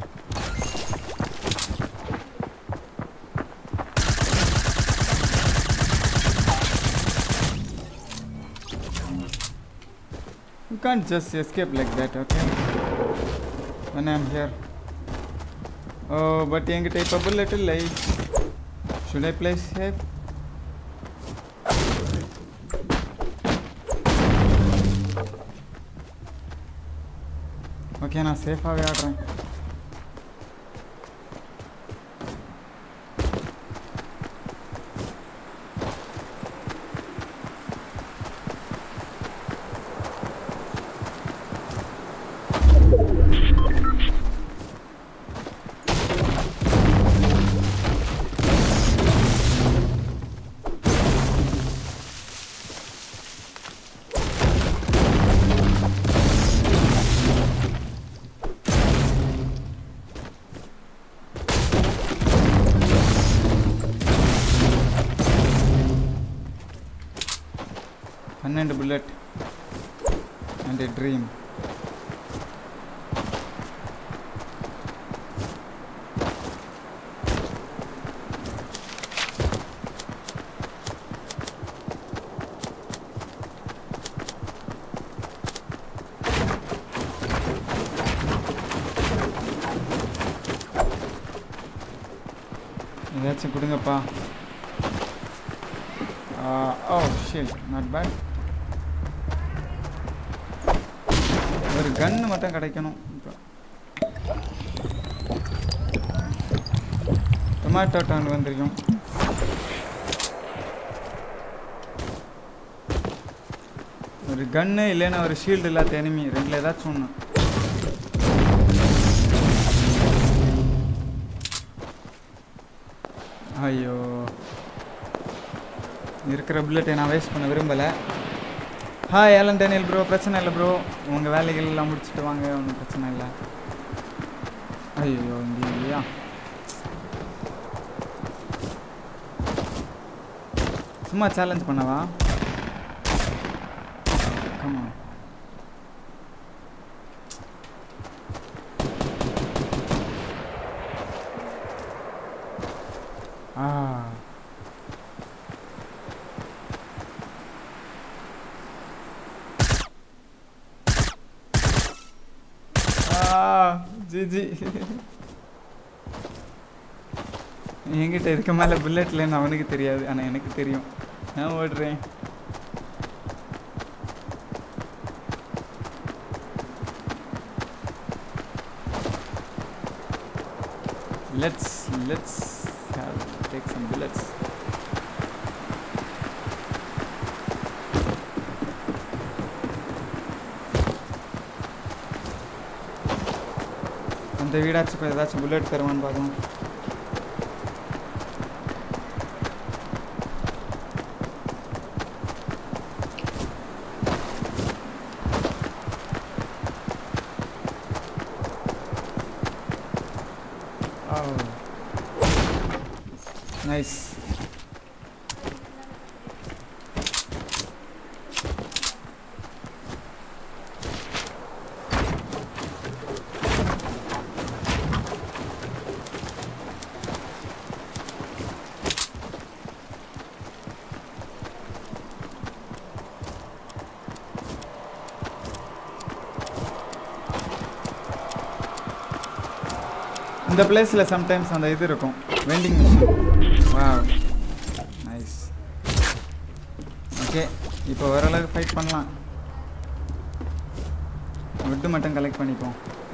Speaker 1: You can't just escape like that, okay? When I'm here. Oh, but என்கிட்ட இப்போ புல்லட் இல்லை Should I play safe? Okay நான் சேஃபாகவே ஆடுறேன் பன்னெண்டு புல்லட் அண்ட் a ட்ரீம் ஏதாச்சும் கொடுங்கப்பா ஓ ஷில் நாட் பேட் ஒரு கன்று மட்டும் கிடைக்கணும் இப்போ டொமேட்டோ டான் வந்திருக்கும் ஒரு கன்று இல்லைன்னா ஒரு ஷீல்டு இல்லாத எனிமி ரெண்டில் ஏதாச்சும் ஒன்று ஐயோ இருக்கிற புல்லட்டை நான் வேஸ்ட் பண்ண விரும்பலை ஹாய் ஏலன் டேனியல் ப்ரோ பிரச்சனை இல்லை ப்ரோ உங்கள் வேலைகள் எல்லாம் முடிச்சுட்டு வாங்க ஒன்றும் பிரச்சனை இல்லை ஐயோ இங்கே இல்லையா சும்மா சேலஞ்ச் பண்ணவா கமா ஆ ஜிஜி என்கிட்ட இருக்க மேலே புல்லட்லன்னு அவனுக்கு தெரியாது ஆனால் எனக்கு தெரியும் நான் ஓடுறேன் let's let's have, take some bullets அந்த வீடாச்சும் இப்போ ஏதாச்சும் புல்லட் தருவான்னு பார்க்கலாம் Oh. Nice. இந்த பிளேஸில் சம்டைம்ஸ் அந்த இது இருக்கும் வெண்டிங் மிஷின் வா நைஸ் ஓகே இப்போ ஓரளவுக்கு ஃபைட் பண்ணலாம் விட்டு மட்டும் கலெக்ட் பண்ணிப்போம்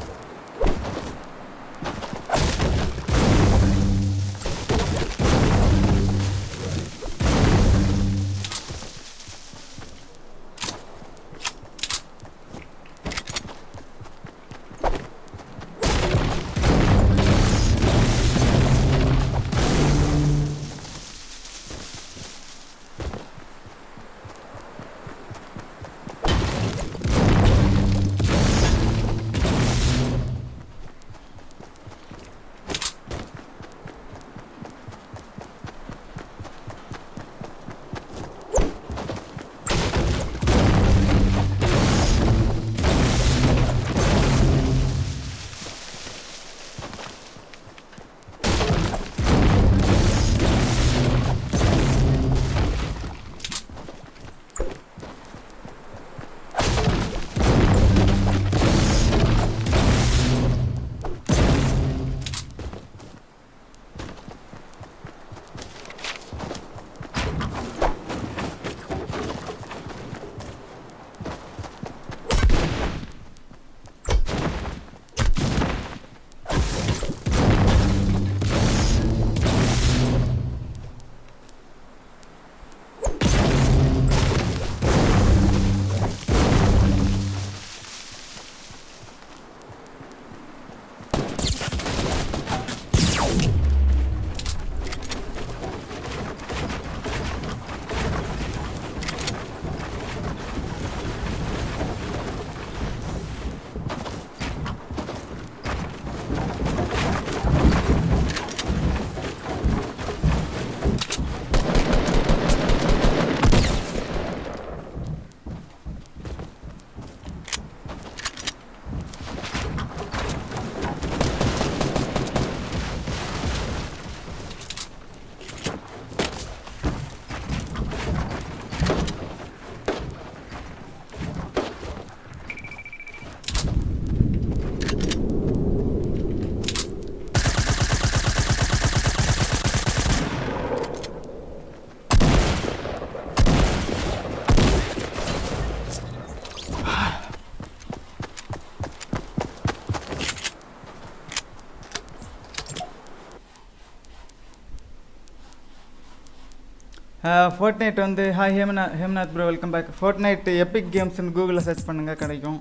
Speaker 1: ஃபோர்ட் நைட் வந்து ஹாய் ஹேமநா Hemanath bro welcome back Fortnite epic கேம்ஸ்னு கூகுளில் சர்ச் பண்ணுங்கள் கிடைக்கும்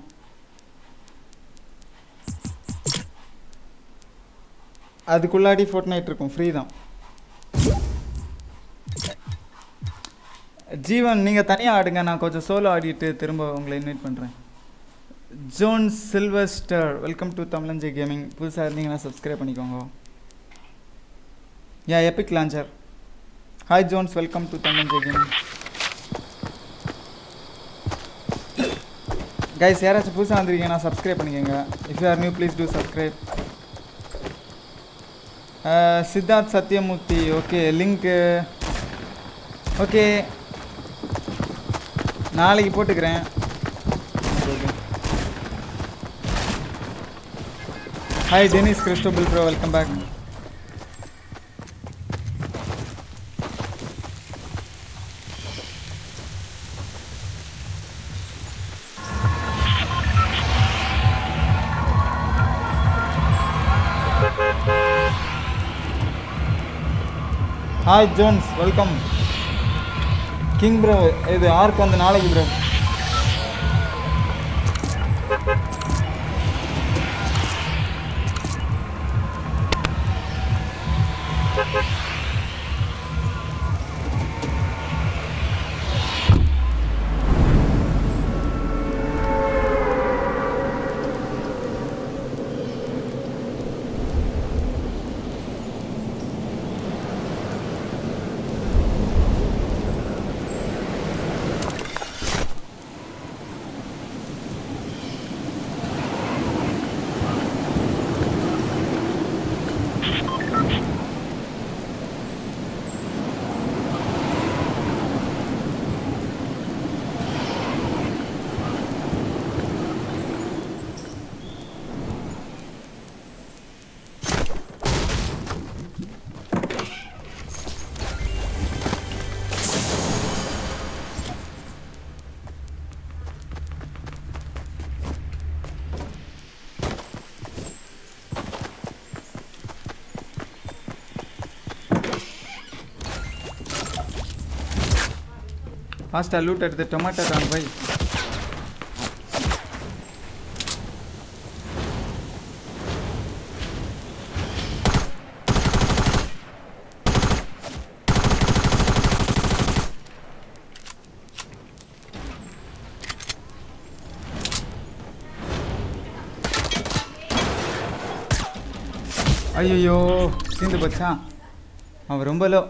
Speaker 1: அதுக்குள்ளாடி ஃபோர்ட் நைட் இருக்கும் ஃப்ரீ தான் ஜீவன் நீங்கள் தனியாக ஆடுங்க நான் கொஞ்சம் சோலோ ஆடிட்டு திரும்ப உங்களை இன்வைட் பண்ணுறேன் ஜோன் சில்வஸ்டர் வெல்கம் டு தமிழஞ்சை கேமிங் புதுசாக இருந்தீங்கன்னா சப்ஸ்கிரைப் பண்ணிக்கோங்க யா epic launcher hi Jones welcome to தமிழஞ்சை கேமிங் கைஸ் யாராச்சும் புதுசாக வந்திருக்கீங்கன்னா சப்ஸ்கிரைப் பண்ணிக்கோங்க if you are new please do subscribe Siddharth Sathyamoorthy okay link okay நாளைக்கு போட்டுக்கிறேன் okay hi Denis Cristobal bro welcome back hi Jones welcome king bro இது ark வந்து நாளைக்கு ப்ரோ ஃபாஸ்ட்டாக லூட் எடுத்து டொமேட்டோ தான் போய் ஐயோ தீந்து போச்சா அவன் ரொம்ப லோ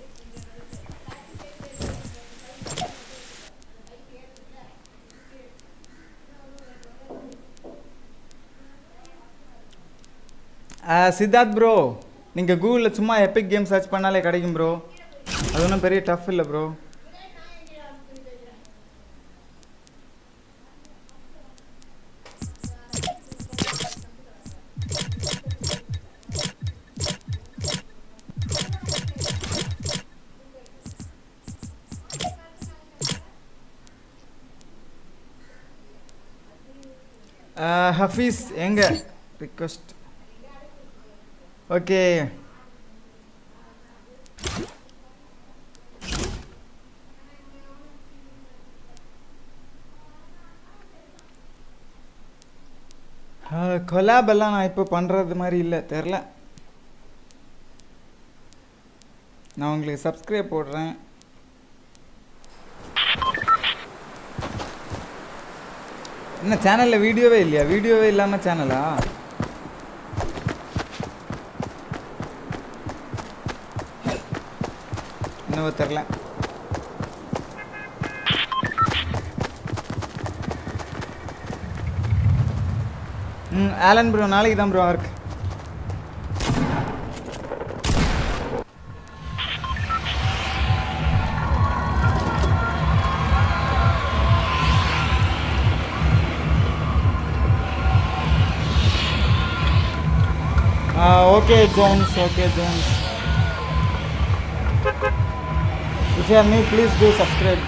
Speaker 1: சித்தார்த் ப்ரோ நீங்கள் கூகுளில் சும்மா எபிக் கேம் சர்ச் பண்ணாலே கிடைக்கும் ப்ரோ அது ஒன்றும் பெரிய டஃப் இல்லை ப்ரோ ஹஃபீஸ் எங்க ரிக்வஸ்ட் ஓகே கொலாப் எல்லாம் நான் இப்போ பண்ணுறது மாதிரி இல்லை தெரில நான் உங்களுக்கு சப்ஸ்கிரைப் போடுறேன் என்ன சேனலில் வீடியோவே இல்லையா வீடியோவே இல்லாமல் சேனலா என்னவோ தெரில ம் ஆலன் ப்ரோ நாளைக்கு தான் bro ark okay Jones okay Jones If you are new, please do subscribe.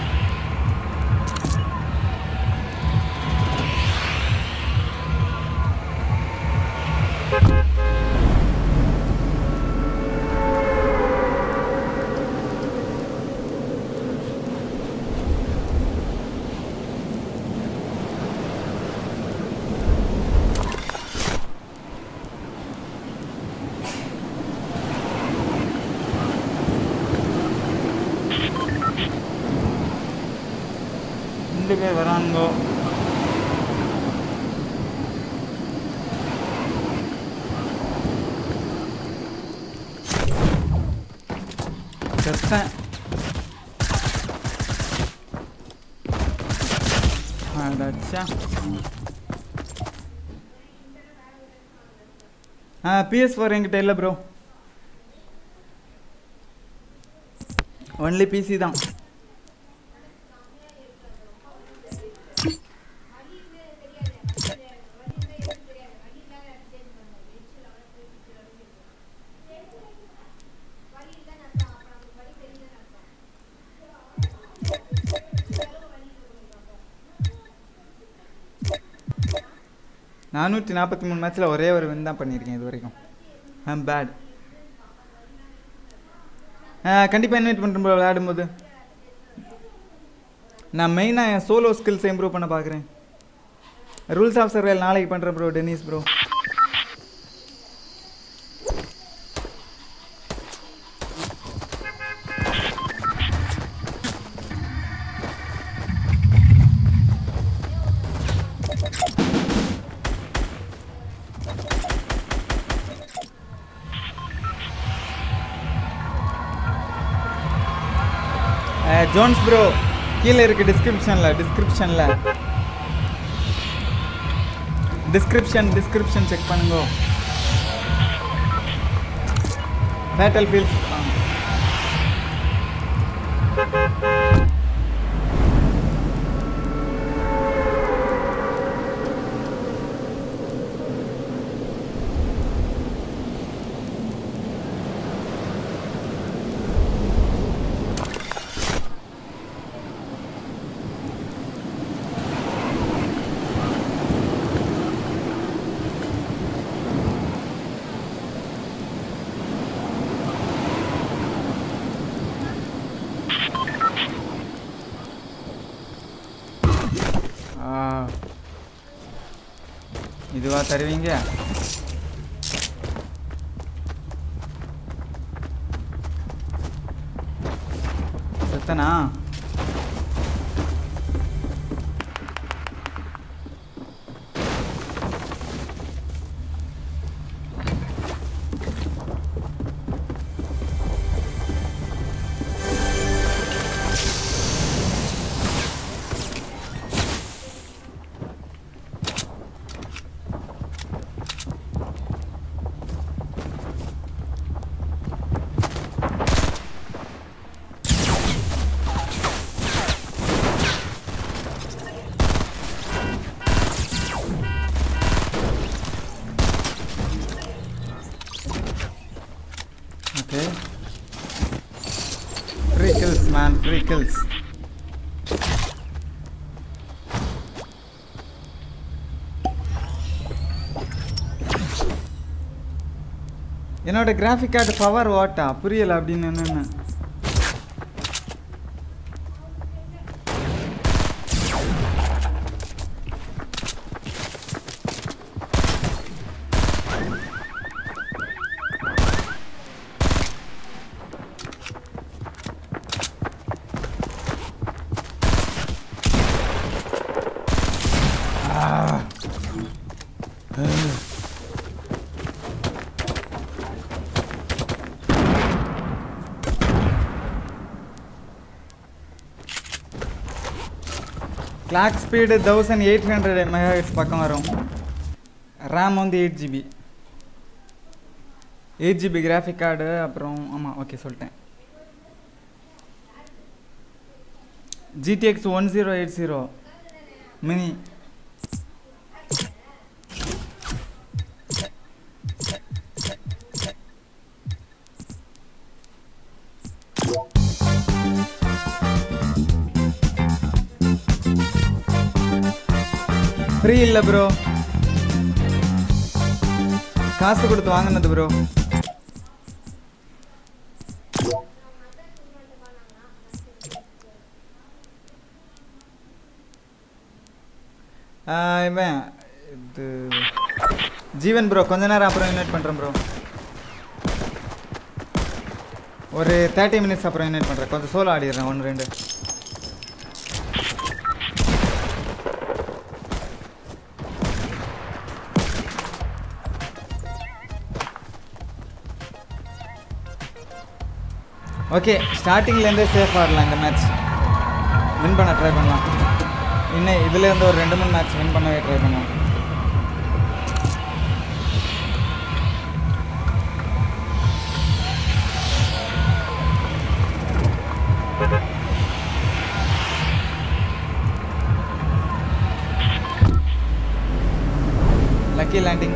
Speaker 1: ரெண்டு பேர் வரானுங்கோ செத்தேன் அடச்சா ஆ பிஎஸ் ஃபோர் என்கிட்ட இல்லை ப்ரோ ஒன்லி பிசி தான் நானூற்றி நாற்பத்தி மூணு மேட்ச்சில் ஒரே ஒரு வின் தான் பண்ணியிருக்கேன் இது வரைக்கும் ஐம் பேட் கண்டிப்பாக இன்வைட் பண்ணுறேன் ப்ரோ விளையாடும்போது நான் மெயினாக என் சோலோ ஸ்கில்ஸை இம்ப்ரூவ் பண்ண பார்க்குறேன் ரூல்ஸ் ஆஃப் சர்வேல் நாளைக்கு பண்ணுறேன் bro Dennis bro Jones bro கீழே இருக்கு டிஸ்கிரிப்ஷனில் டிஸ்கிரிப்ஷனில் டிஸ்கிரிப்ஷன் டிஸ்கிரிப்ஷன் செக் பண்ணுங்க பேட்டல் ஃபீல்ஸ் ஆ இதுவா தருவீங்க செத்தனா okay free kills man free kills என்னோட கிராஃபிக் கார்டு பவர் வாட்டா புரியல அப்படின்னு என்னென்ன clock speed thousand eight hundred megahertz பக்கம் வரும் ரேம் வந்து eight GB eight GB graphic card அப்புறம் ஆமாம் ஓகே சொல்லிட்டேன் GTX one zero eight zero mini free இல்லை ப்ரோ காசு கொடுத்து வாங்கினது ப்ரோ இவன் இது ஜீவன் ப்ரோ கொஞ்ச நேரம் அப்புறம் இன்வைட் பண்ணுறேன் ப்ரோ ஒரு தேர்ட்டி மினிட்ஸ் அப்புறம் இன்வைட் பண்ணுறேன் கொஞ்சம் சோலோ ஆடிடுறேன் ஒன்று ரெண்டு ஓகே ஸ்டார்டிங்லேருந்தே சேஃப் ஆடலாம் இந்த மேட்ச் வின் பண்ண ட்ரை பண்ணலாம் இன்னும் இதுலேருந்து ஒரு ரெண்டு மூணு மேட்ச் வின் பண்ணவே ட்ரை பண்ணலாம் லக்கி லேண்டிங்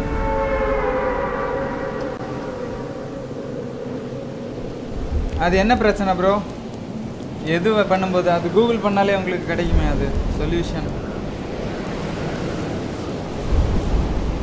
Speaker 1: அது என்ன பிரச்சனை ப்ரோ எது பண்ணும்போது அது கூகுள் பண்ணாலே உங்களுக்கு கிடைக்குமே அது சொல்யூஷன்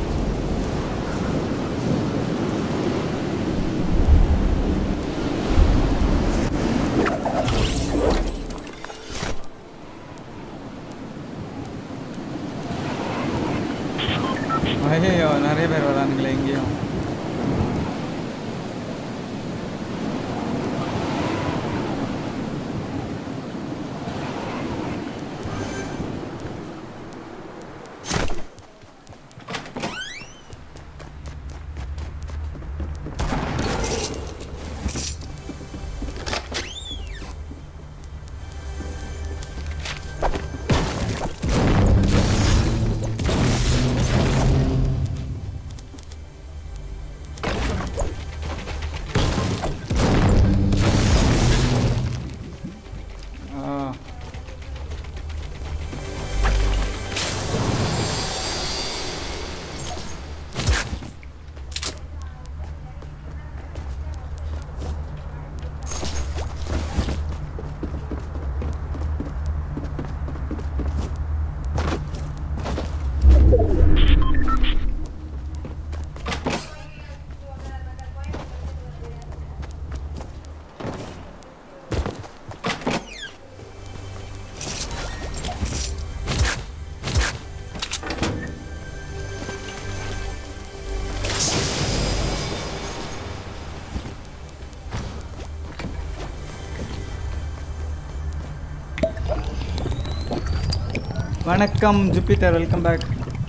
Speaker 1: வணக்கம் ஜூபிட்டர் வெல்கம் பேக்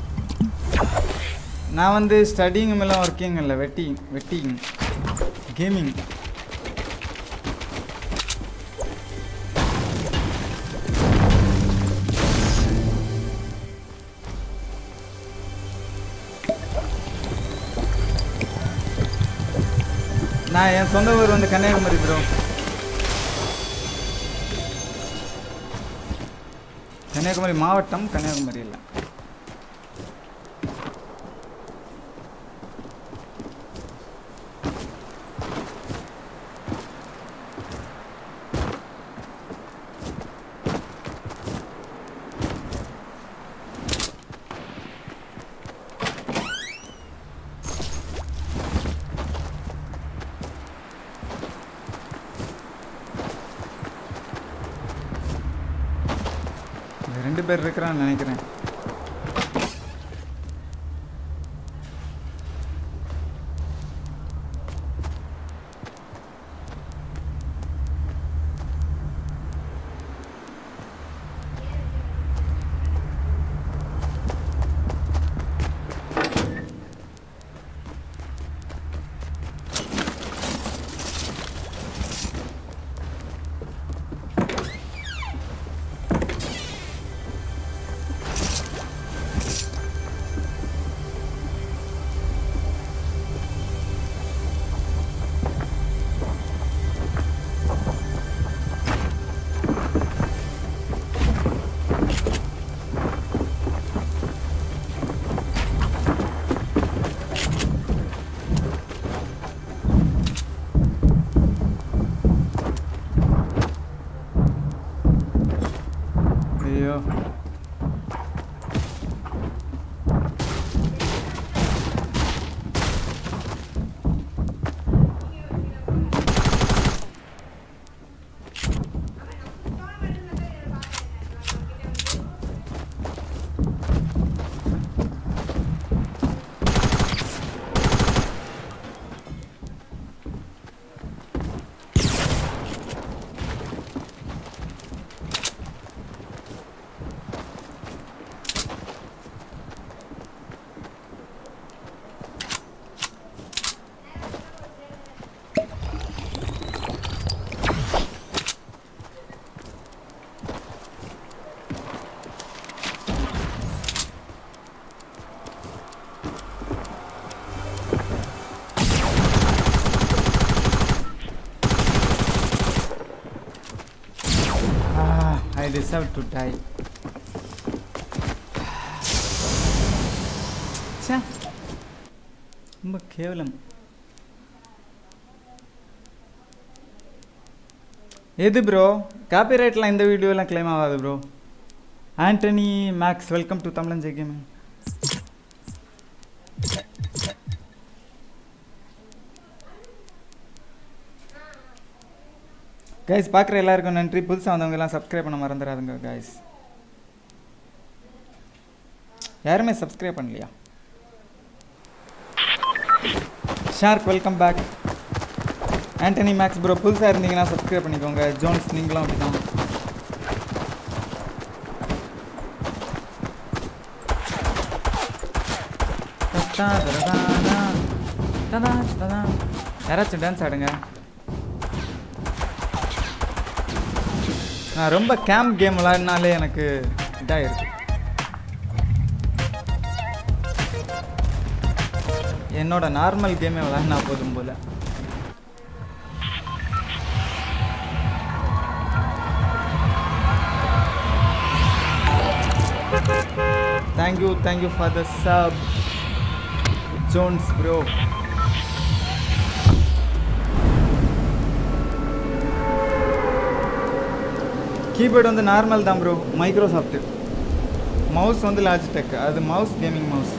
Speaker 1: நான் வந்து ஸ்டடிங் மேலே ஒர்க்கிங் இல்லை வெட்டிங் வெட்டிங் கேமிங் நான் என் சொந்த ஊர் வந்து கன்னியாகுமரி ப்ரோ கன்னியாகுமரி மாவட்டம் கன்னியாகுமரி இல்லை இங்க ரெண்டு பேர் இருக்கிறான்னு நினைக்கிறேன் ஐயோ Ah, I deserve to die. ச்சே ரொம்ப கேவலம் எது ப்ரோ காப்பிரைட்லாம் இந்த வீடியோலாம் claim ஆகாது bro Antony Max welcome to தமிழஞ்சை கேமிங் கைஸ் பார்க்குற எல்லாருக்கும் நன்றி புதுசாக வந்தவங்க எல்லாம் சப்ஸ்கிரைப் பண்ண மறந்துடாதுங்க கைஸ் யாருமே சப்ஸ்கிரைப் பண்ணலையா shark welcome back Antony Max bro புதுசாக இருந்தீங்கன்னா சப்ஸ்கிரைப் பண்ணிக்கோங்க ஜோன்ஸ் நீங்களும் அப்படிதான் தத்தா, தததாதா, ததா, ததா. யாராச்சும் டான்ஸ் ஆடுங்க நான் ரொம்ப கேம்ப் கேம் விளாடினாலே எனக்கு இதாகிருக்கு என்னோட நார்மல் கேமே விளாட்னா போதும் போல thank you thank you for the sub Jones bro keyboard வந்து நார்மல் தான் ப்ரோ மைக்ரோசாஃப்ட் மவுஸ் வந்து லாஜிடெக் அது mouse gaming mouse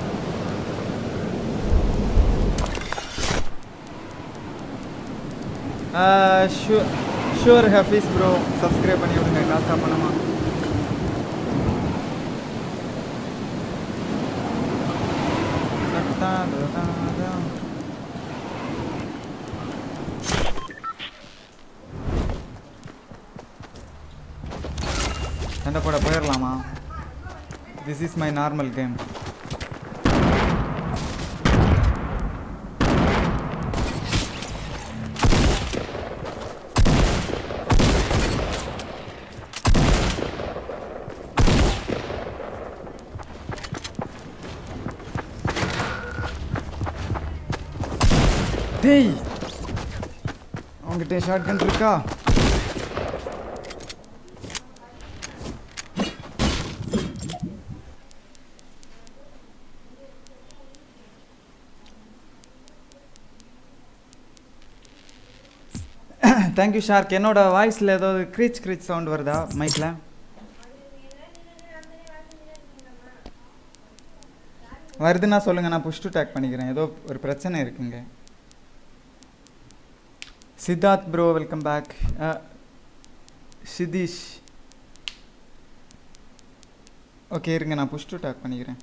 Speaker 1: sure sure Hafeez bro subscribe பண்ணி விடுங்க காசா பணமா தத்தா, ததா, ததா. சண்டை போட போயிடலாமா this is my normal game டேய் அவங்ககிட்ட ஷார்ட் கன் இருக்கா தேங்க்யூ ஷார்க் என்னோட வாய்ஸில் ஏதாவது க்ரீச் க்ரீச் சவுண்ட் வருதா மைக்கில் வருதுன்னா சொல்லுங்கள் நான் புஷ் டு டேக் பண்ணிக்கிறேன் ஏதோ ஒரு பிரச்சனை இருக்குங்க Siddharth bro welcome back Sitheesh okay இருங்க நான் புஷ் டு டேக் பண்ணிக்கிறேன்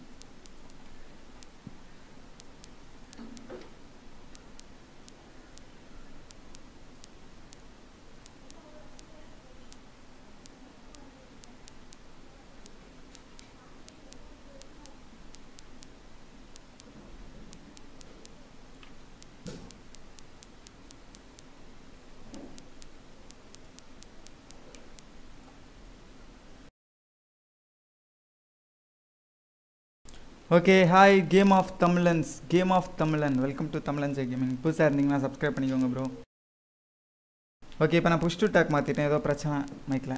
Speaker 1: okay hi game of Tamilans game of Tamilan welcome to Tamilans gaming புதுசாக இருந்தீங்கன்னா சப்ஸ்கிரைப் பண்ணிக்கோங்க ப்ரோ ஓகே இப்போ நான் புஷ் டு டேக் மாற்றிட்டேன் ஏதோ பிரச்சனை மைக்கில்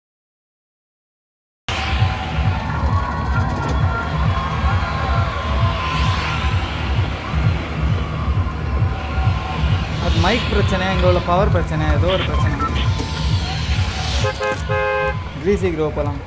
Speaker 1: அது மைக் பிரச்சனை இங்கே உள்ள பவர் பிரச்சனை ஏதோ ஒரு பிரச்சனை கிரீசி க்ரோ போகலாம்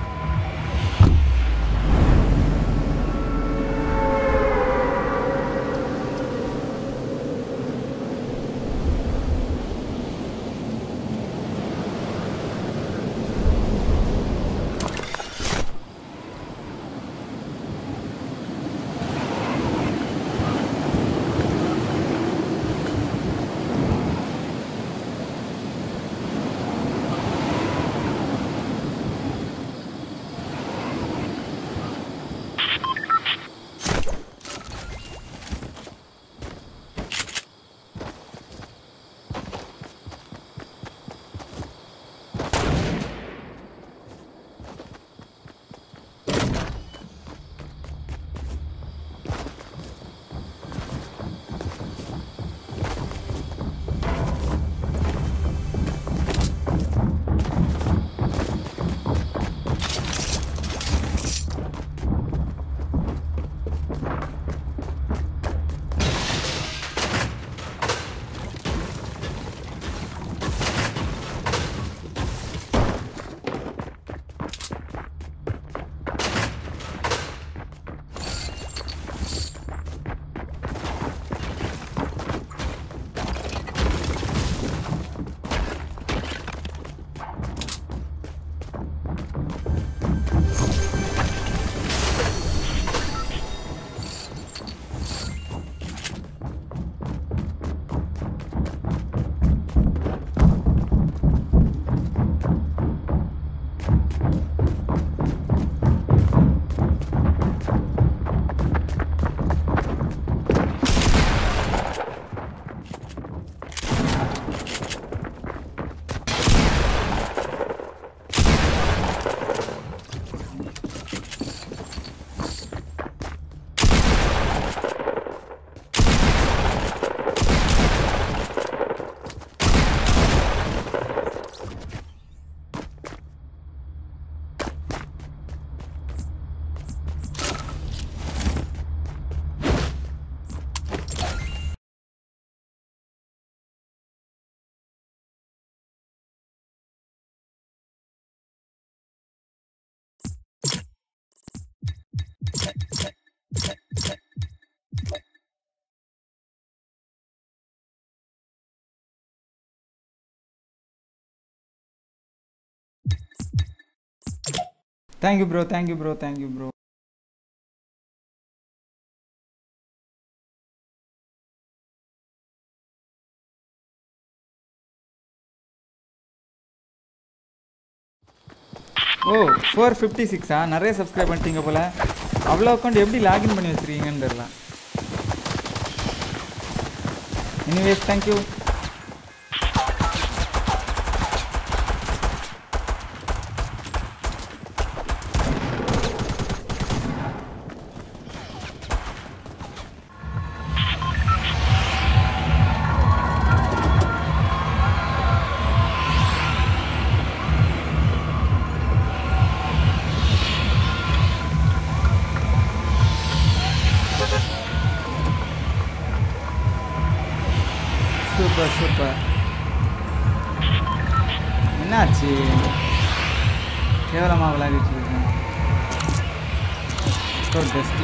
Speaker 1: thank you bro thank you bro thank you bro oh four fifty சிக்ஸா நிறைய சப்ஸ்கிரைப் பண்ணிட்டீங்க போல அவ்வளோ அக்கௌண்ட் எப்படி லாகின் பண்ணி வச்சிருக்கீங்கன்னு தெரில எனிவேஸ் தேங்க்யூ சூப்பர் சூப்பர் என்னாச்சு கேவலமாக விளையாடிட்டு இருக்கேன் best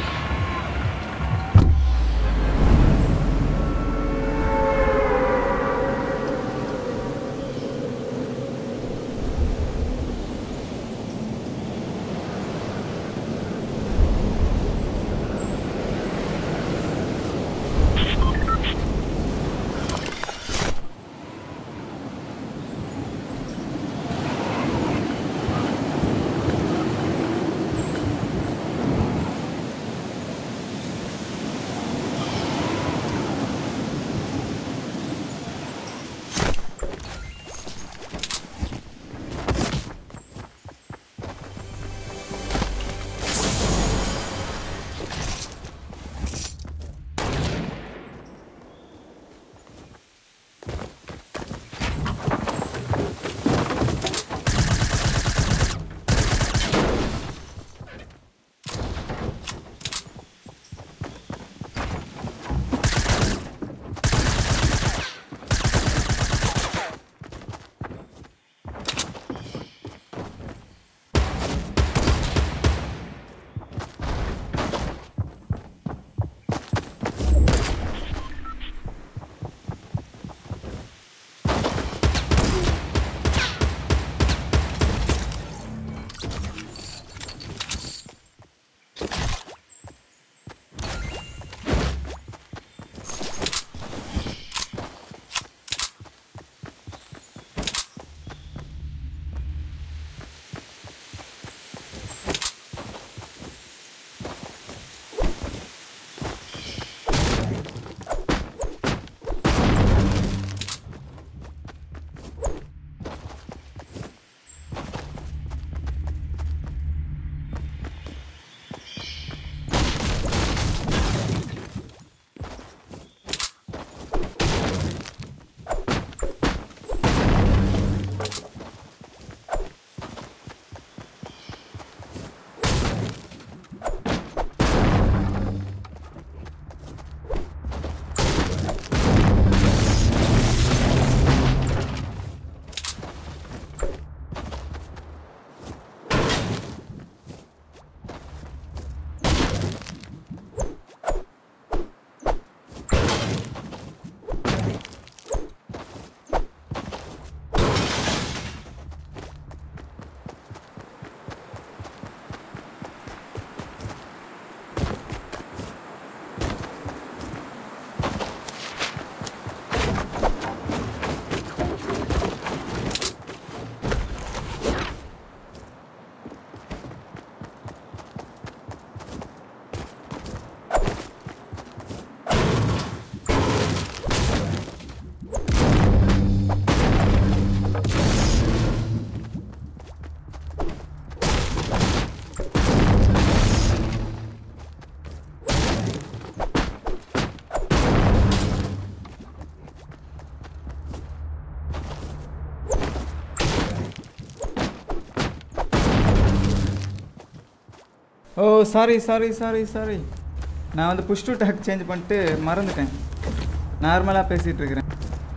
Speaker 1: oh sorry sorry sorry sorry நான் வந்து புஷ் டு டேக் சேஞ்ச் பண்ணிட்டு மறந்துட்டேன் நார்மலாக பேசிகிட்டு இருக்கிறேன்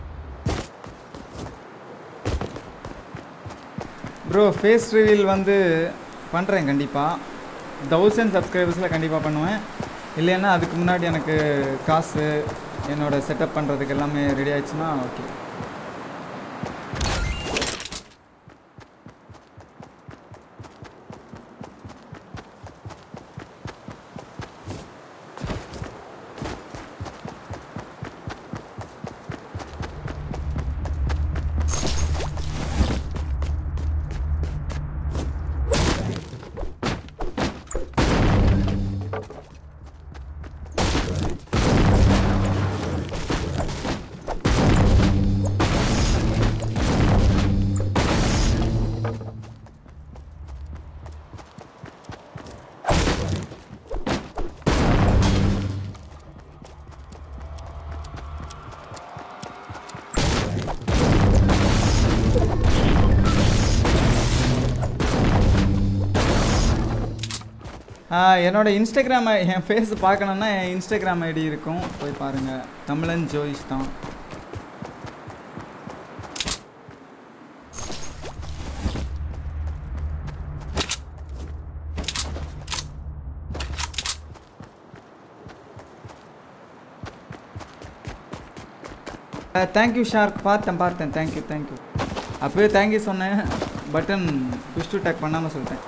Speaker 1: ப்ரோ ஃபேஸ் ரிவீல் வந்து பண்ணுறேன் கண்டிப்பாக தௌசண்ட் சப்ஸ்கிரைபர்ஸில் கண்டிப்பாக பண்ணுவேன் இல்லைன்னா அதுக்கு முன்னாடி எனக்கு காசு என்னோடய செட்டப் பண்ணுறதுக்கு எல்லாமே ரெடி ஆயிடுச்சுன்னா ஓகே என்னோட இன்ஸ்டாகிராம் என் ஃபேஸ் பார்க்கணுன்னா என் இன்ஸ்டாகிராம் ஐடி இருக்கும் போய் பாருங்கள் தமிழன் ஜோயிஷ் தான் தேங்க்யூ ஷார்க் பார்த்தேன் பார்த்தேன் தேங்க்யூ தேங்க்யூ அப்போயே தேங்க்யூ சொன்னேன் பட்டன் புஷ் டு டேக் பண்ணாமல் சொல்லிட்டேன்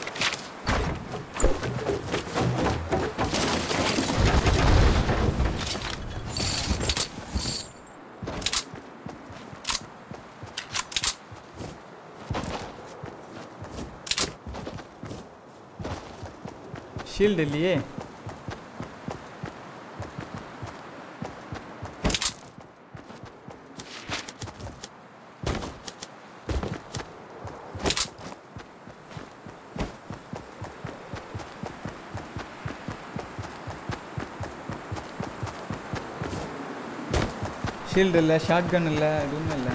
Speaker 1: ஷீல்டு இல்லையே ஷீல்டு இல்லை ஷார்ட் கன் இல்லை எதுவுமே இல்லை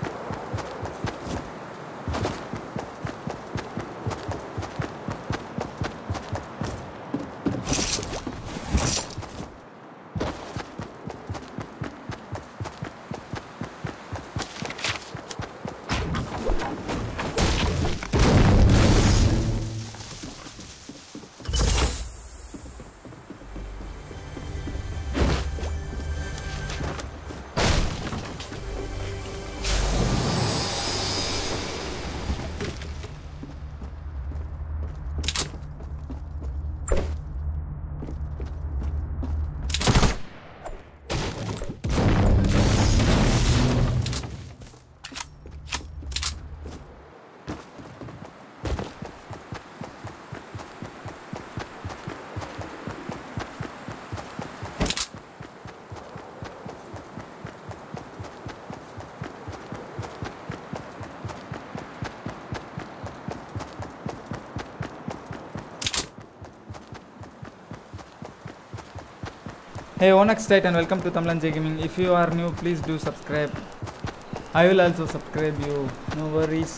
Speaker 1: Hey, Onex Titan, welcome to Tamlan J Gaming. If you are new, please do subscribe. I will also subscribe you. No worries.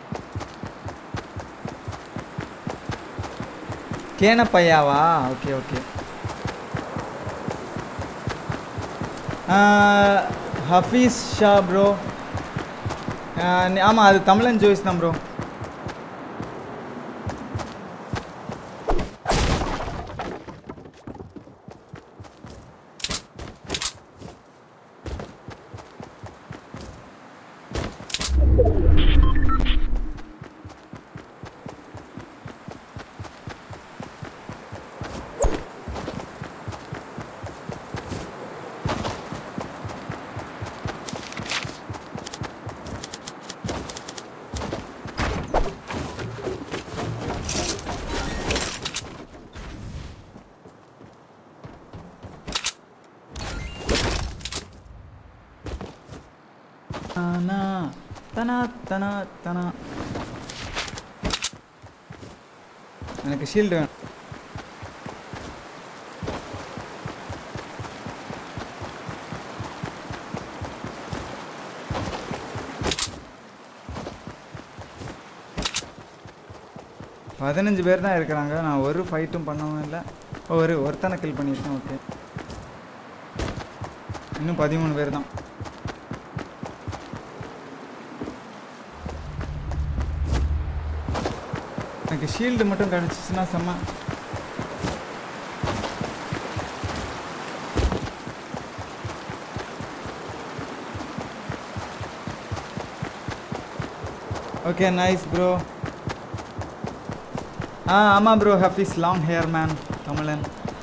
Speaker 1: கேன பையாவா okay okay Hafeez Shah bro ஆமாம் அது தமிழன் ஜோய்ஸ் தான் ப்ரோ தனா தனா தனா தனா எனக்கு ஷீல்டு வேணும் பதினஞ்சு பேர் தான் இருக்கிறாங்க நான் ஒரு ஃபைட்டும் பண்ணவும் இல்லை ஒரு ஒருத்தனை கில் பண்ணியிருக்கேன் ஓகே இன்னும் பதிமூணு பேர் தான் எனக்கு ஷீல்டு மட்டும் கிடச்சிச்சுன்னா செம்ம ஓகே நைஸ் ப்ரோ ஆ ஆமாம் bro Hafeez long hair man Tamilan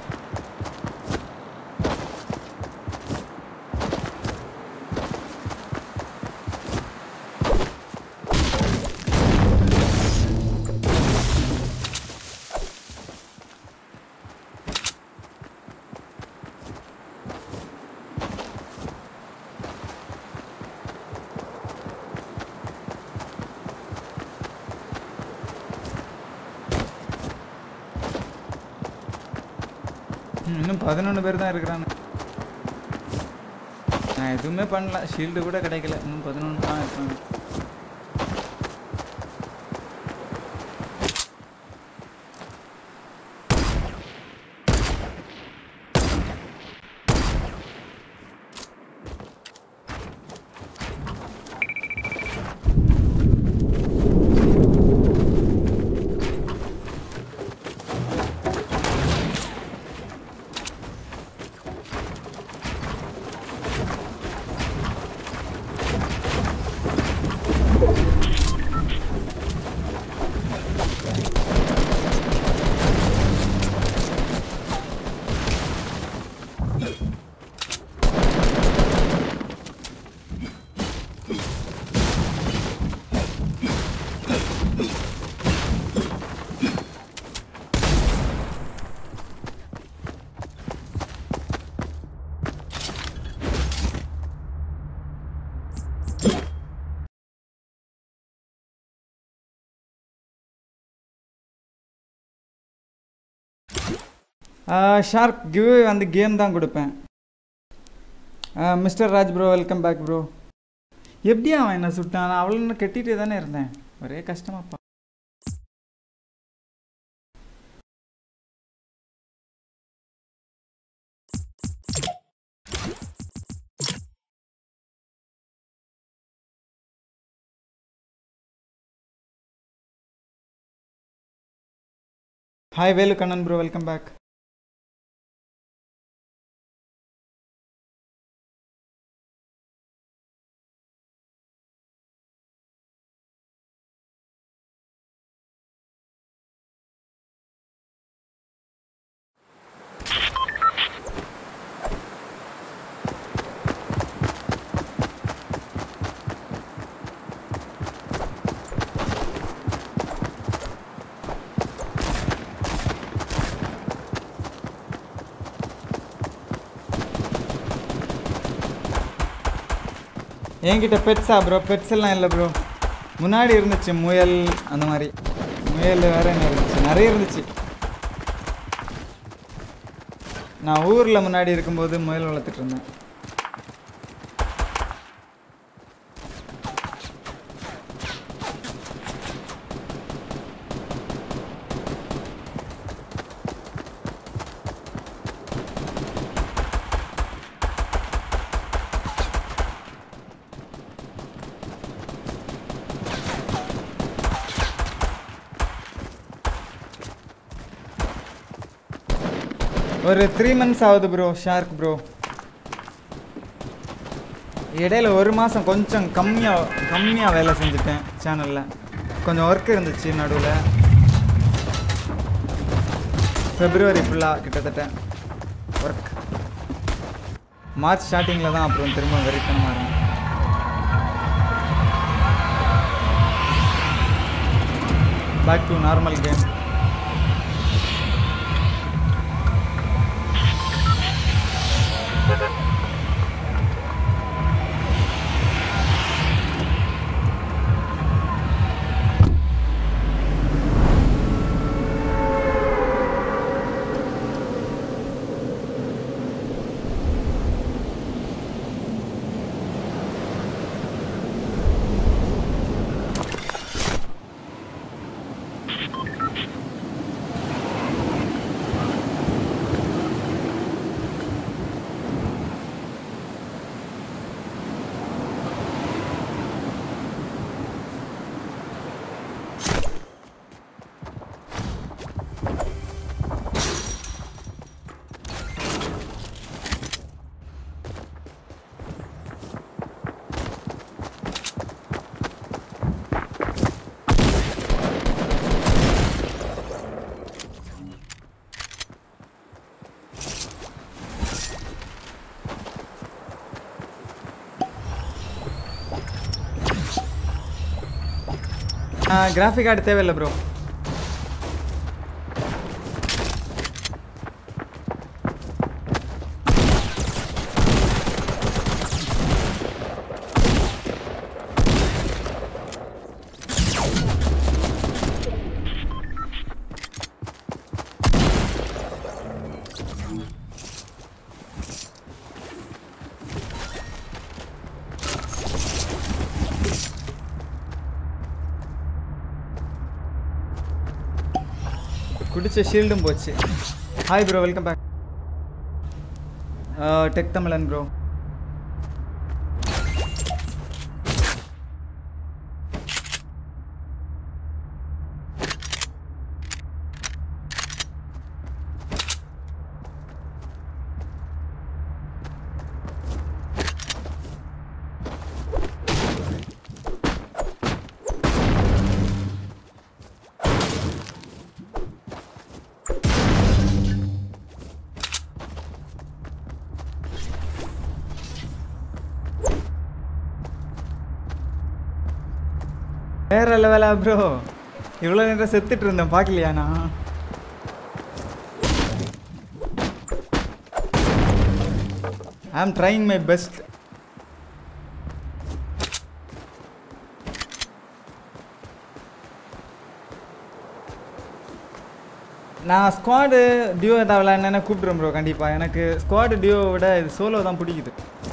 Speaker 1: ம், இன்னும் பதினொன்று பேர் தான் இருக்கிறாங்க நான் எதுவுமே பண்ணல ஷீல்டு கூட கிடைக்கல இன்னும் பதினொன்று தான் இருக்கிறாங்க ஷார்க் கிவ் வந்து கேம் தான் கொடுப்பேன் mister Raj bro welcome back bro எப்படி அவன் என்ன சுட்டான் நான் அவ்வளோ கட்டிட்டு தானே இருந்தேன் ஒரே கஷ்டமாப்பா hi Velu Kannan bro welcome back என்கிட்ட பெட்ஸா ப்ரோ பெட்ஸ் எல்லாம் இல்லை ப்ரோ முன்னாடி இருந்துச்சு முயல் அந்த மாதிரி முயல் வேற என்ன இருந்துச்சு நிறைய இருந்துச்சு நான் ஊரில் முன்னாடி இருக்கும்போது முயல் வளர்த்துட்டு இருந்தேன் ஒரு த்ரீ மந்த்ஸ் ஆகுது ப்ரோ ஷார்க் ப்ரோ இடையில ஒரு மாதம் கொஞ்சம் கம்மியாக கம்மியாக வேலை செஞ்சுட்டேன் சேனலில் கொஞ்சம் ஒர்க் இருந்துச்சு நடுவில் ஃபெப்ரவரி ஃபுல்லாக கிட்டத்தட்ட ஒர்க் மார்ச் ஸ்டார்டிங்கில் தான் அப்புறம் திரும்ப வெறித்தனமாக இருந்தேன் back to normal game graphic card தேவையில்லை ப்ரோ குடிச்ச ஷீல்டும் போச்சு hi bro welcome back tech Tamilan bro வேற லெவலா ப்ரோ இவ்வளோ நேரம் செத்துட்டு இருந்தேன் பார்க்கலையா நான் I am trying my best நான் ஸ்குவாடு டியோ ஏதாவது விளையாடுனேன்னா கூப்பிட்றேன் ப்ரோ கண்டிப்பாக எனக்கு ஸ்குவாடு டியோவை விட இது சோலோ தான் பிடிக்குது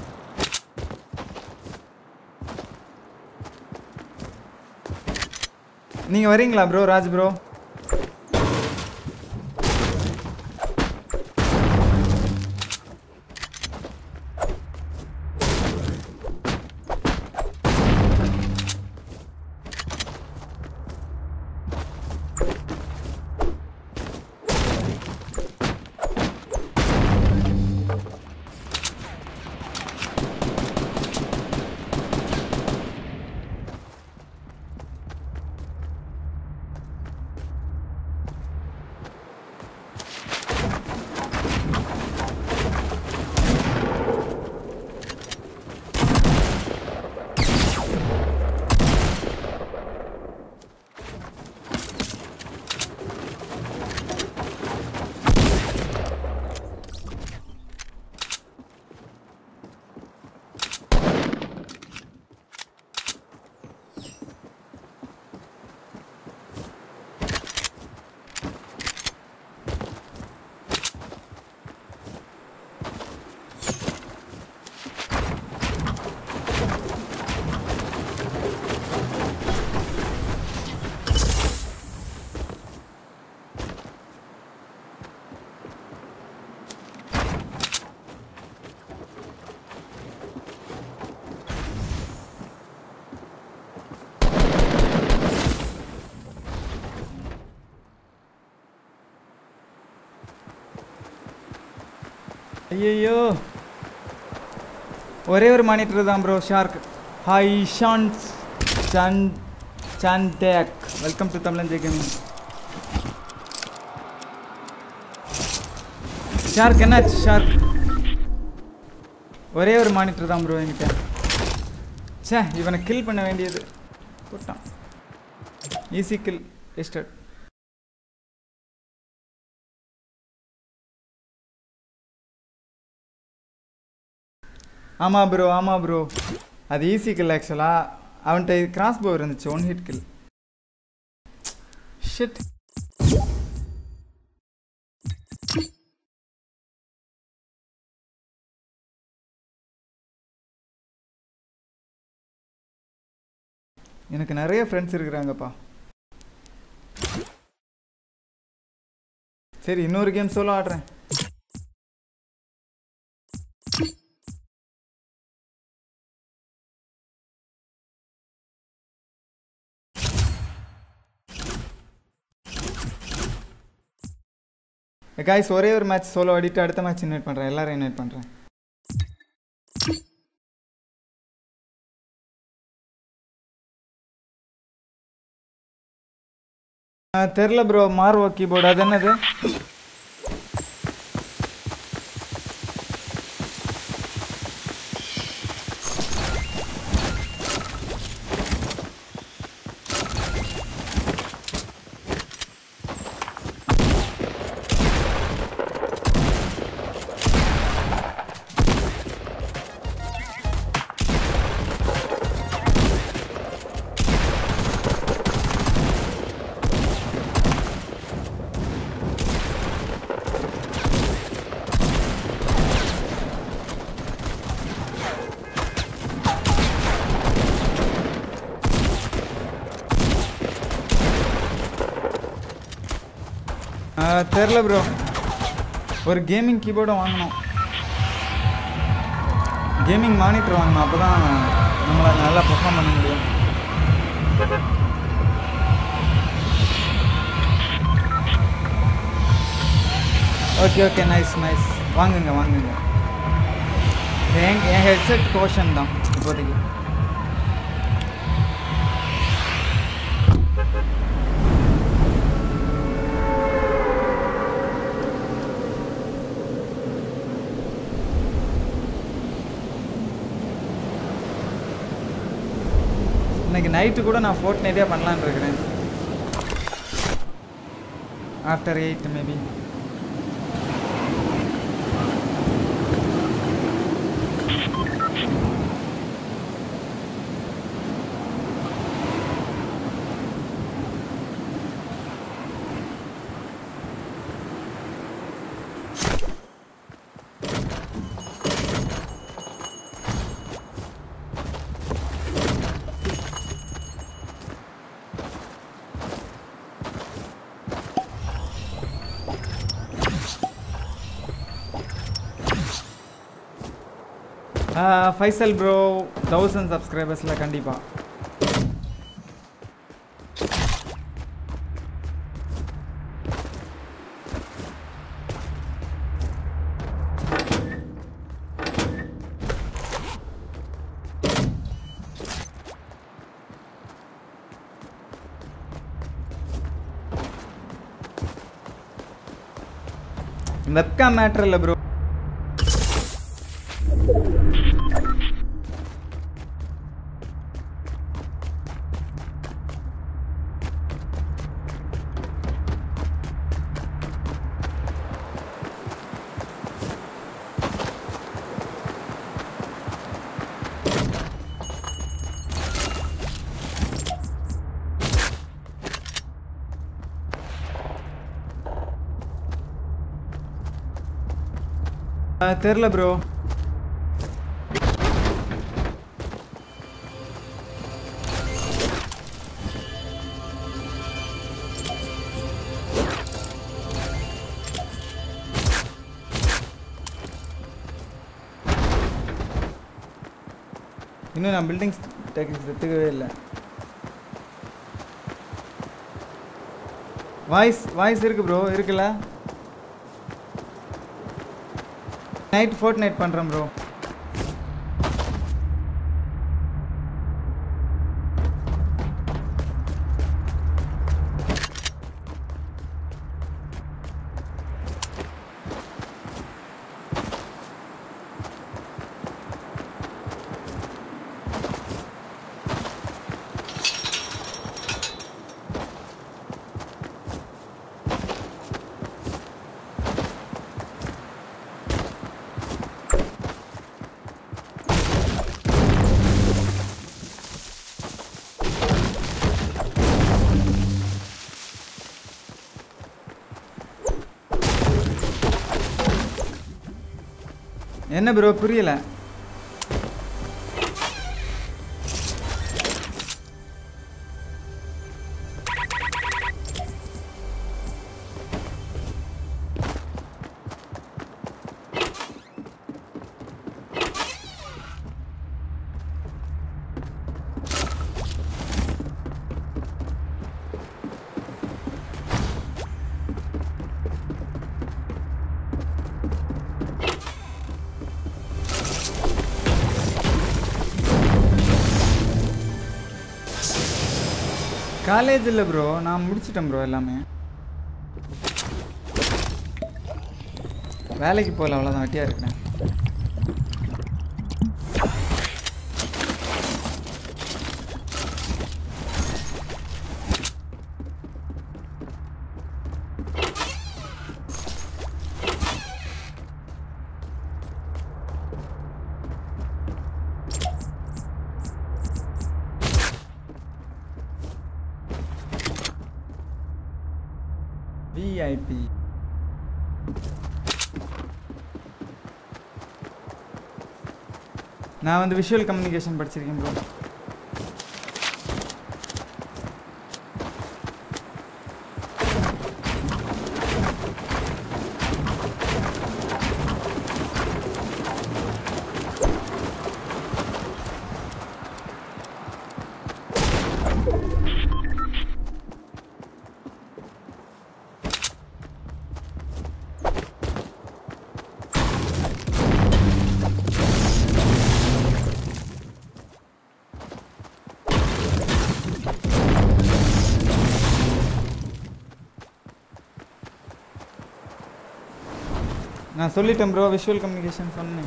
Speaker 1: நீங்கள் வரீங்களா ப்ரோ ராஜ் ப்ரோ ஐயோ ஒரே ஒரு மானிட்டர் தான் ப்ரோ ஷார்க் ஹாய் ஷான்ஸ் சன் சான்டேக் welcome to Tamilan J gaming shark என்னாச்சு ஷார்க் ஒரே ஒரு மானிட்டர் தான் ப்ரோ என்கிட்ட ச்சே இவனை கில் பண்ண வேண்டியது போட்டான் ஈஸி கில் எஸ்டட் ஆமாம் ப்ரோ ஆமாம் ப்ரோ அது ஈஸி கில் ஆக்சுவலாக அவன்கிட்ட கிராஸ் போ இருந்துச்சு ஒன் ஹிட் கில் ஷிட் எனக்கு நிறைய ஃப்ரெண்ட்ஸ் இருக்கிறாங்கப்பா சரி இன்னொரு கேம் சோலோ ஆடுறேன் காய்ஸ் ஒரே ஒரு மேட்ச் சோலோ ஆடிட்டு அடுத்த மேட்ச் இன்வைட் பண்ணுறேன் எல்லாரும் இன்வைட் பண்ணுறேன் தெரில ப்ரோ மார்வோ கீபோர்டு அது என்னது தெரில ப்ரோ ஒரு கேமிங் கீபோர்டும் வாங்கணும் கேமிங் மானிட்டர் வாங்கணும் அப்போ தான் நம்மளால் நல்லா பெர்ஃபார்ம் பண்ண முடியும் ஓகே ஓகே நைஸ் நைஸ் வாங்குங்க வாங்குங்க என் என் ஹெட்செட் கோஷன் தான் இப்போதைக்கு இன்னைக்கு நைட்டு கூட நான் ஃபோர்ட் நைட்டே பண்ணலான்னு இருக்கிறேன் after eight maybe Faisal bro thousand சப்ஸ்கிரைபர்ஸில் கண்டிப்பாக வெப்காம் மேட்ரு இல்லை ப்ரோ தெரில ப்ரோ இன்னும் நான் பில்டிங்ஸ் டெக்னிக்ஸ் எடுத்துக்கவே இல்லை வாய்ஸ் வாய்ஸ் இருக்கு ப்ரோ இருக்குல்ல நைட் ஃபோர்ட் நைட் பண்ணுறேன் ப்ரோ என்ன ப்ரோ புரியல காலேஜ் இல்லை ப்ரோ நான் முடிச்சிட்டேன் ப்ரோ எல்லாமே வேலைக்கு போகல அவ்வளோதான் வெட்டியாக இருக்கிறேன் விஐபி நான் வந்து விஷுவல் கம்யூனிகேஷன் படிச்சிருக்கேன் ப்ரோ நான் சொல்லிட்டேன் ப்ரோ விஷுவல் கம்யூனிகேஷன் சொன்னேன்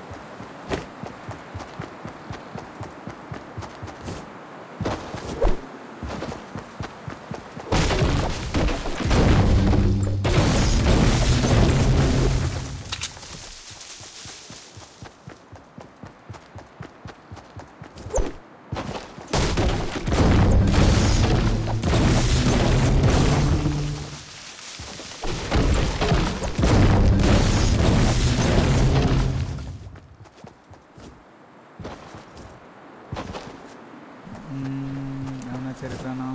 Speaker 1: ம், அவனாச்சும் இருக்கிறானா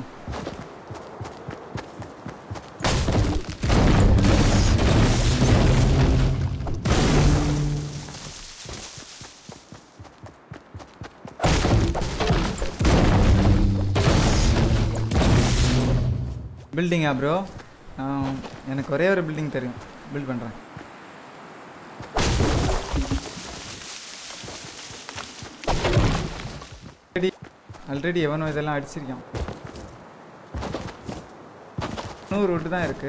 Speaker 1: பில்டிங்கா ப்ரோ எனக்கு ஒரே ஒரு பில்டிங் தெரியும் பில்ட் பண்ணுறேன் ஆல்ரெடி ஆல்ரெடி எவனோ இதெல்லாம் அடிச்சிருக்கான் நூறு விட்டு தான் இருக்கு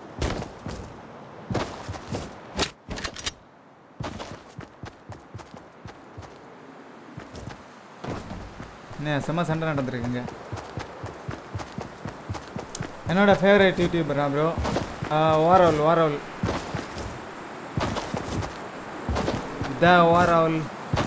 Speaker 1: என்ன செம்ம சண்டை நடந்திருக்குங்க என்னோட ஃபேவரட் யூடியூபரா ப்ரோ ஓரவல் ஓரவல் த ஓரவல்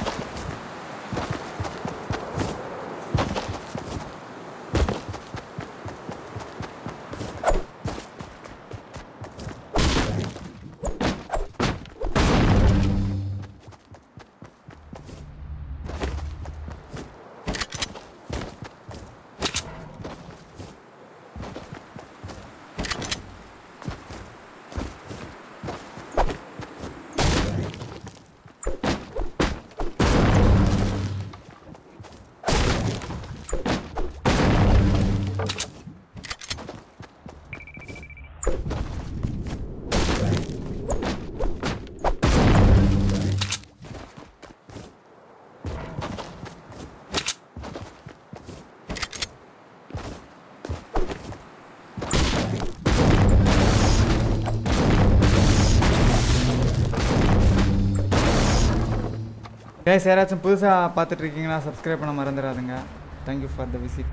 Speaker 1: கேஸ் யாராச்சும் புதுசாக பார்த்துட்டு இருக்கீங்கன்னா சப்ஸ்கிரைப் பண்ண மறந்துடாதுங்க தேங்க்யூ ஃபார் த விசிட்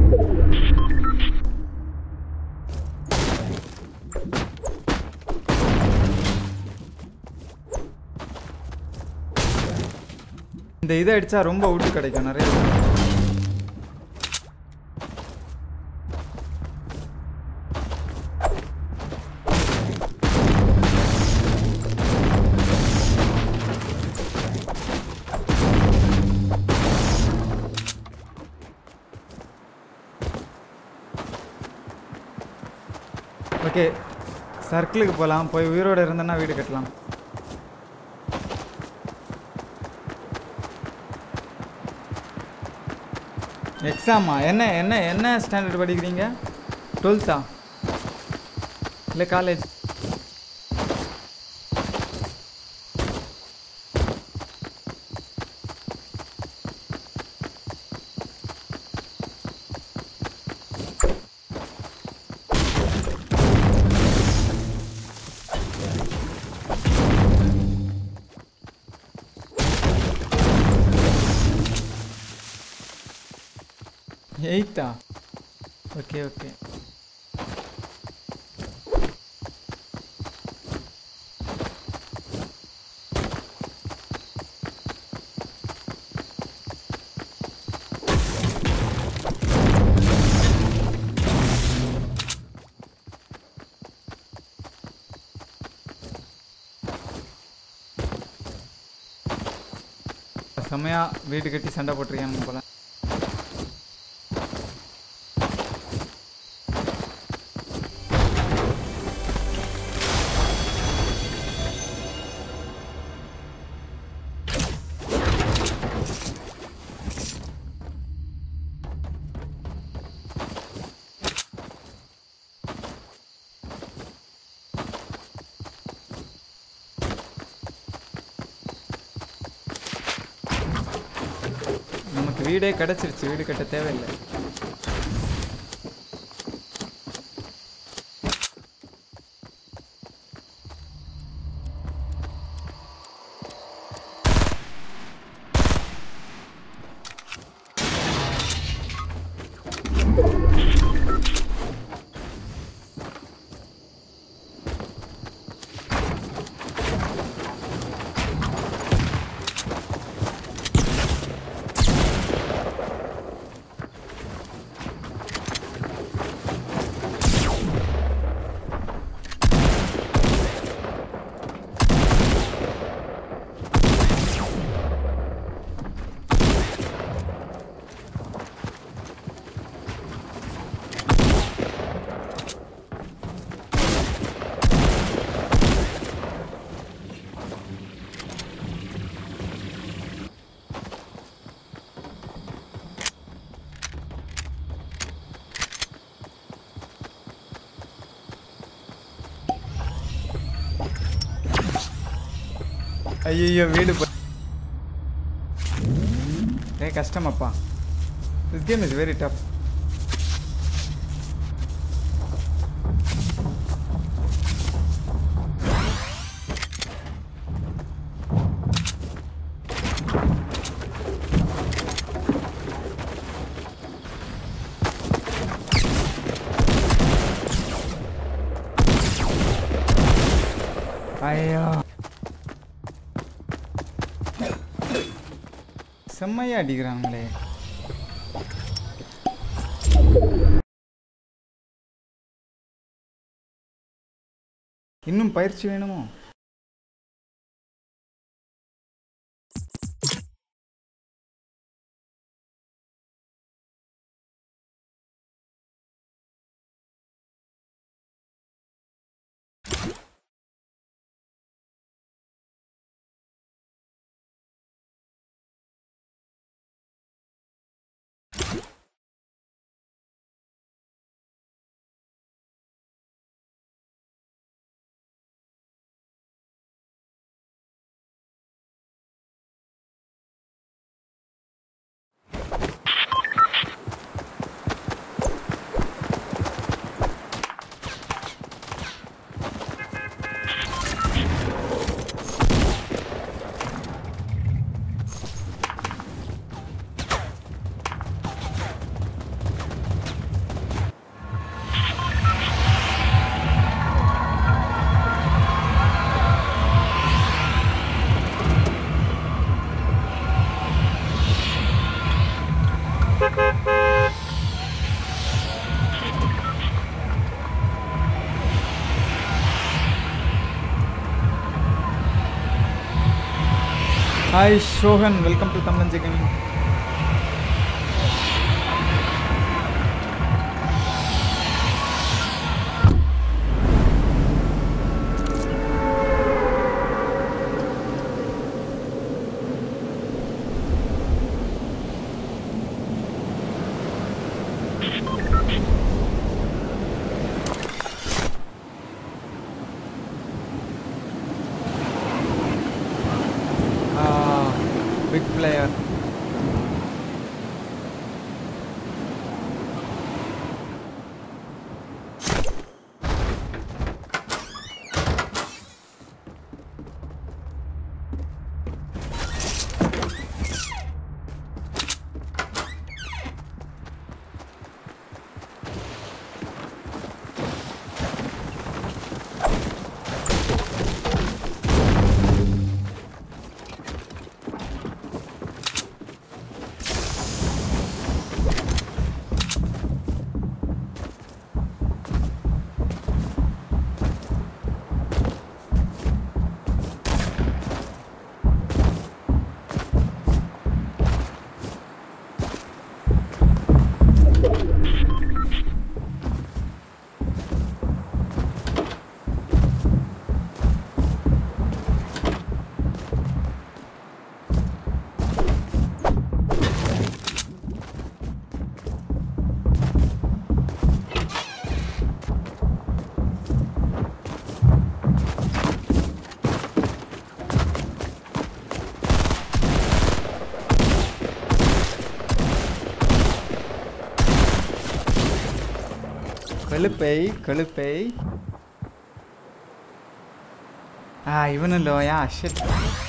Speaker 1: இந்த இதை அடித்தா ரொம்ப விட்டு கிடைக்கும் நிறைய ஓகே சர்க்கிளுக்கு போகலாம் போய் உயிரோடு இருந்தேன்னா வீடு கட்டலாம் எக்ஸாமா என்ன என்ன என்ன ஸ்டாண்டர்ட் படிக்கிறீங்க டுவெல்த்தா இல்லை காலேஜ் எயித்தா ஓகே ஓகே செம்மையா வீடு கட்டி சண்டை போட்டிருக்கானுங்க போல நமக்கு வீடே கிடச்சிருச்சு வீடு கட்ட தேவையில்லை ஐயோ வீடு போ ஏ கஷ்டமாப்பா this game is very tough ஐயோ செம்மையா அடிக்கிறாங்களே இன்னும் பயிற்சி வேணுமோ hi Shohan welcome to Tamilan gaming big player கழுப்பை கழுப்பை ஆ இவனும் லோயா ஷிட்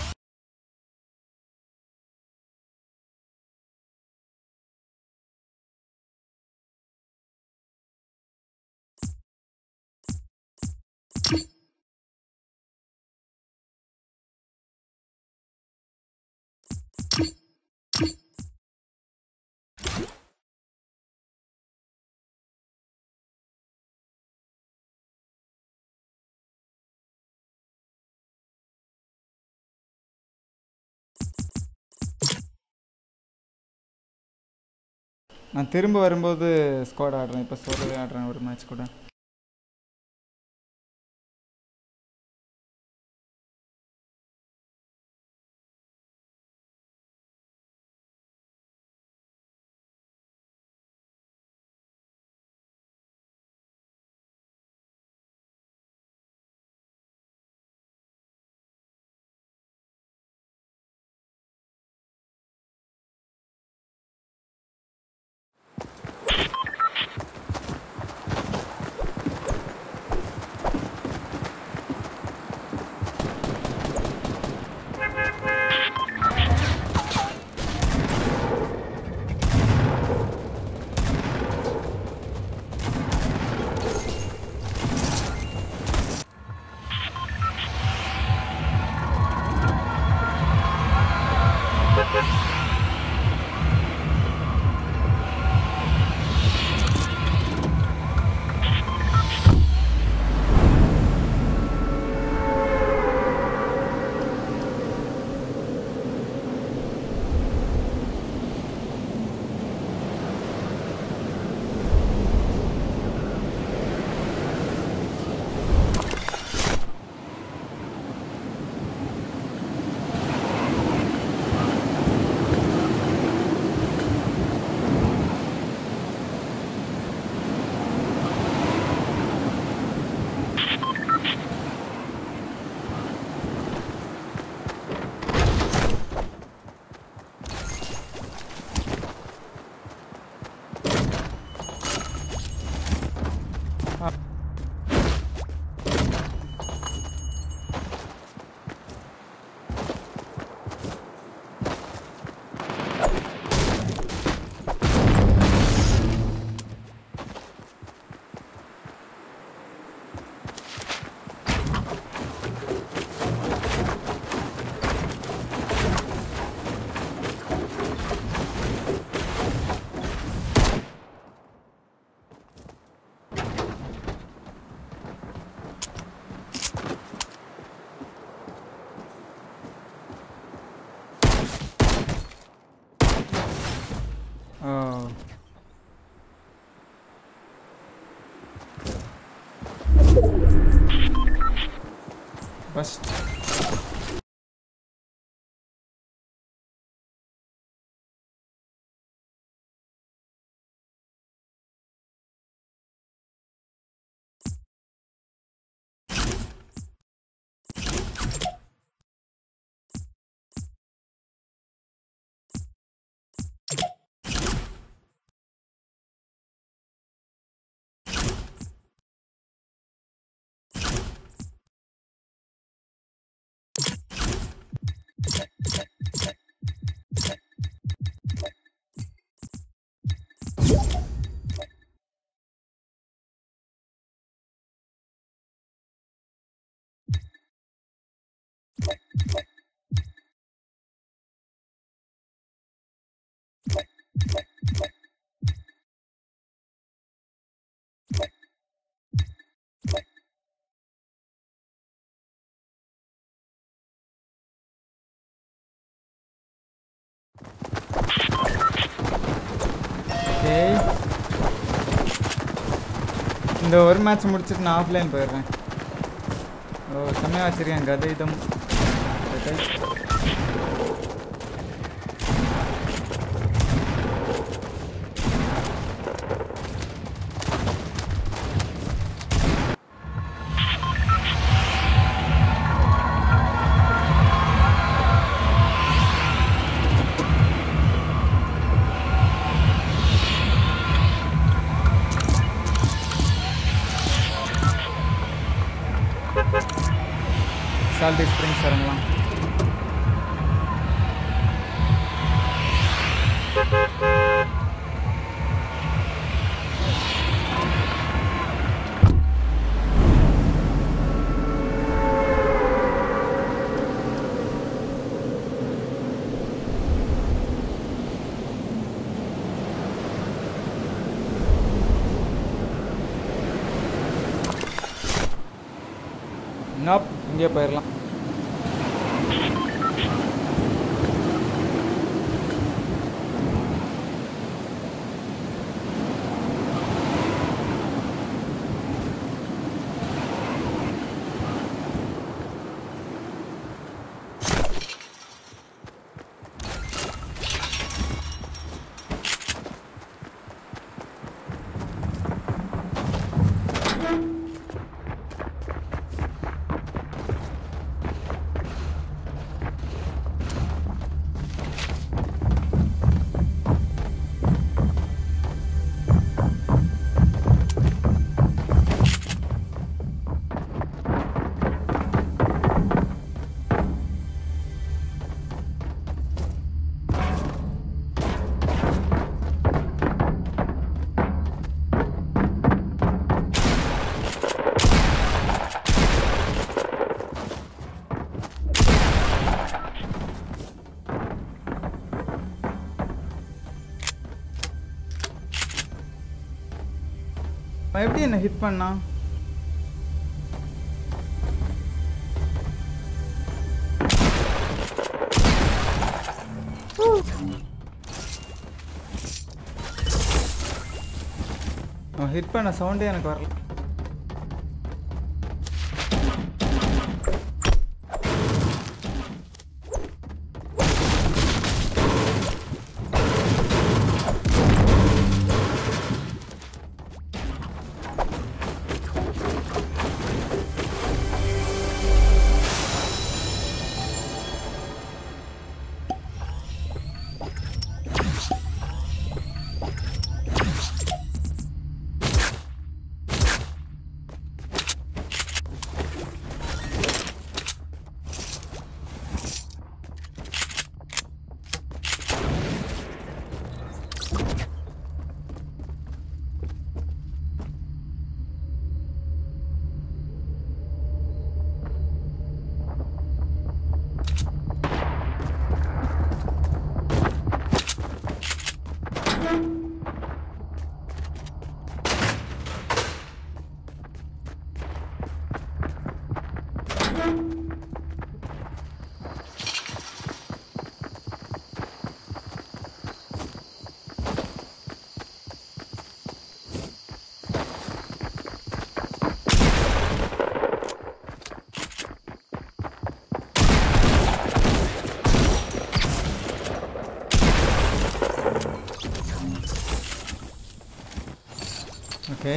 Speaker 1: நான் திரும்ப வரும்போது ஸ்குவாட் ஆடுறேன் இப்போ சோலோவே ஆடுறேன் ஒரு மேட்ச் கூட ஓ ஃபஸ்ட் ஓகே இந்த ஒரு மேட்ச் முடிச்சுட்டு நான் ஆஃப்லைன் போயிடுறேன் ஓ செம்மையாக வச்சுருக்கேன் கதைதம் கதை சால்டி ஸ்ப்ரிங்ஸ் இறங்கலாம் நாப் இங்கே போயிடலாம் அவன் எப்படி என்ன ஹிட் பண்ணான் அவன் ஹிட் பண்ண சவுண்டே எனக்கு வரல ஓகே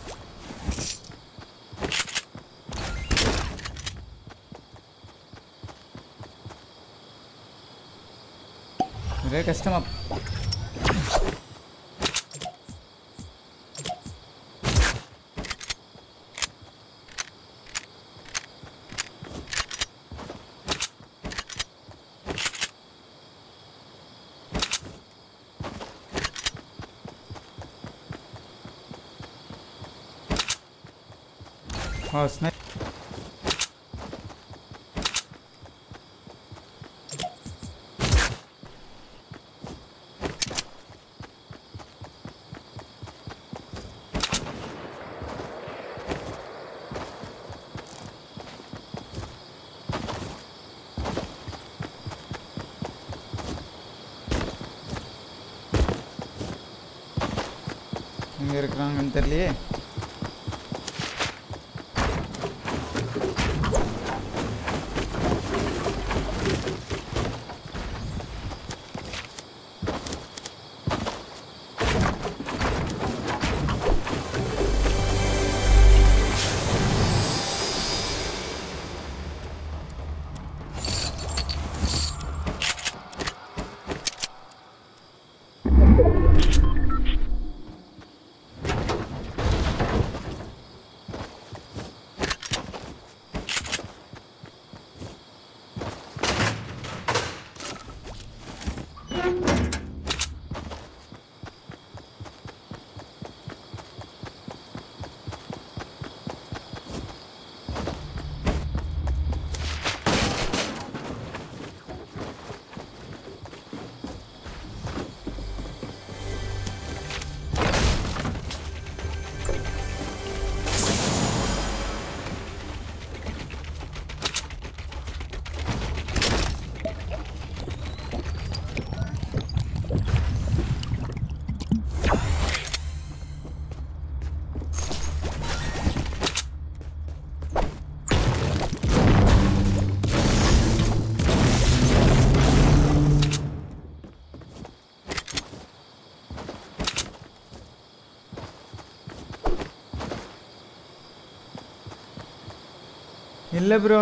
Speaker 1: ஒரே கஷ்டமா Oh, snipe. எங்க இருக்கிறாங்கன்னு தெரியலையே இல்லை ப்ரோ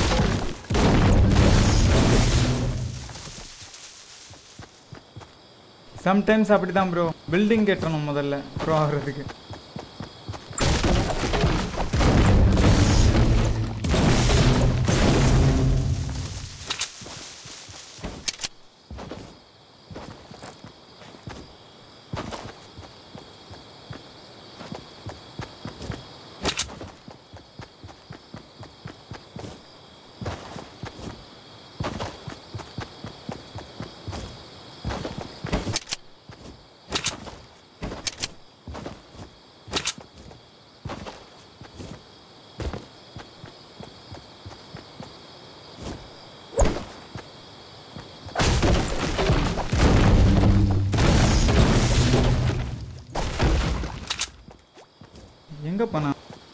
Speaker 1: சம்டைம்ஸ் அப்படி தான் ப்ரோ பில்டிங் கட்டணும் முதல்ல ப்ரோ ஆகிறதுக்கு எங்கே போனா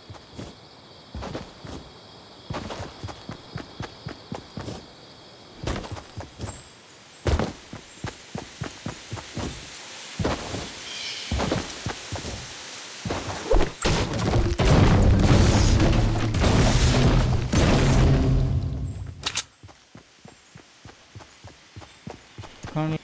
Speaker 1: காணல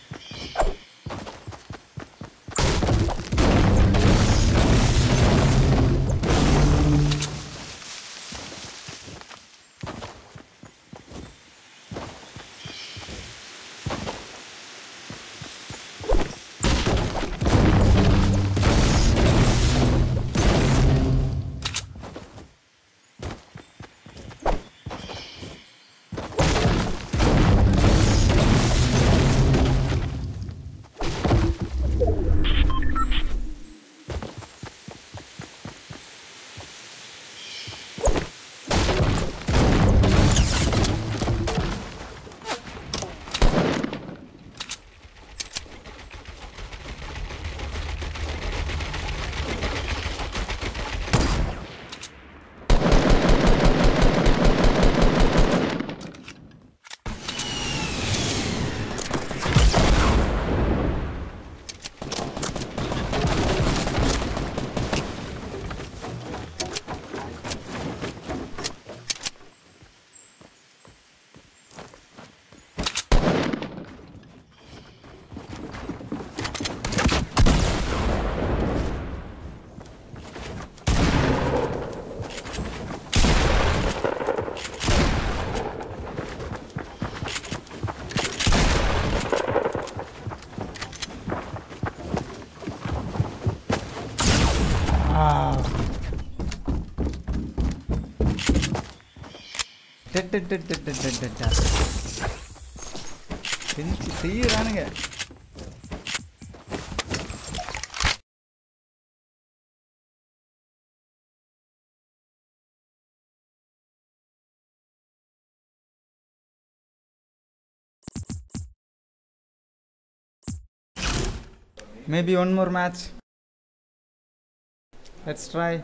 Speaker 1: dead dead dead dead dead dead டெட்டா. செஞ்சு செய்யறானுங்க Maybe one more match. Let's try.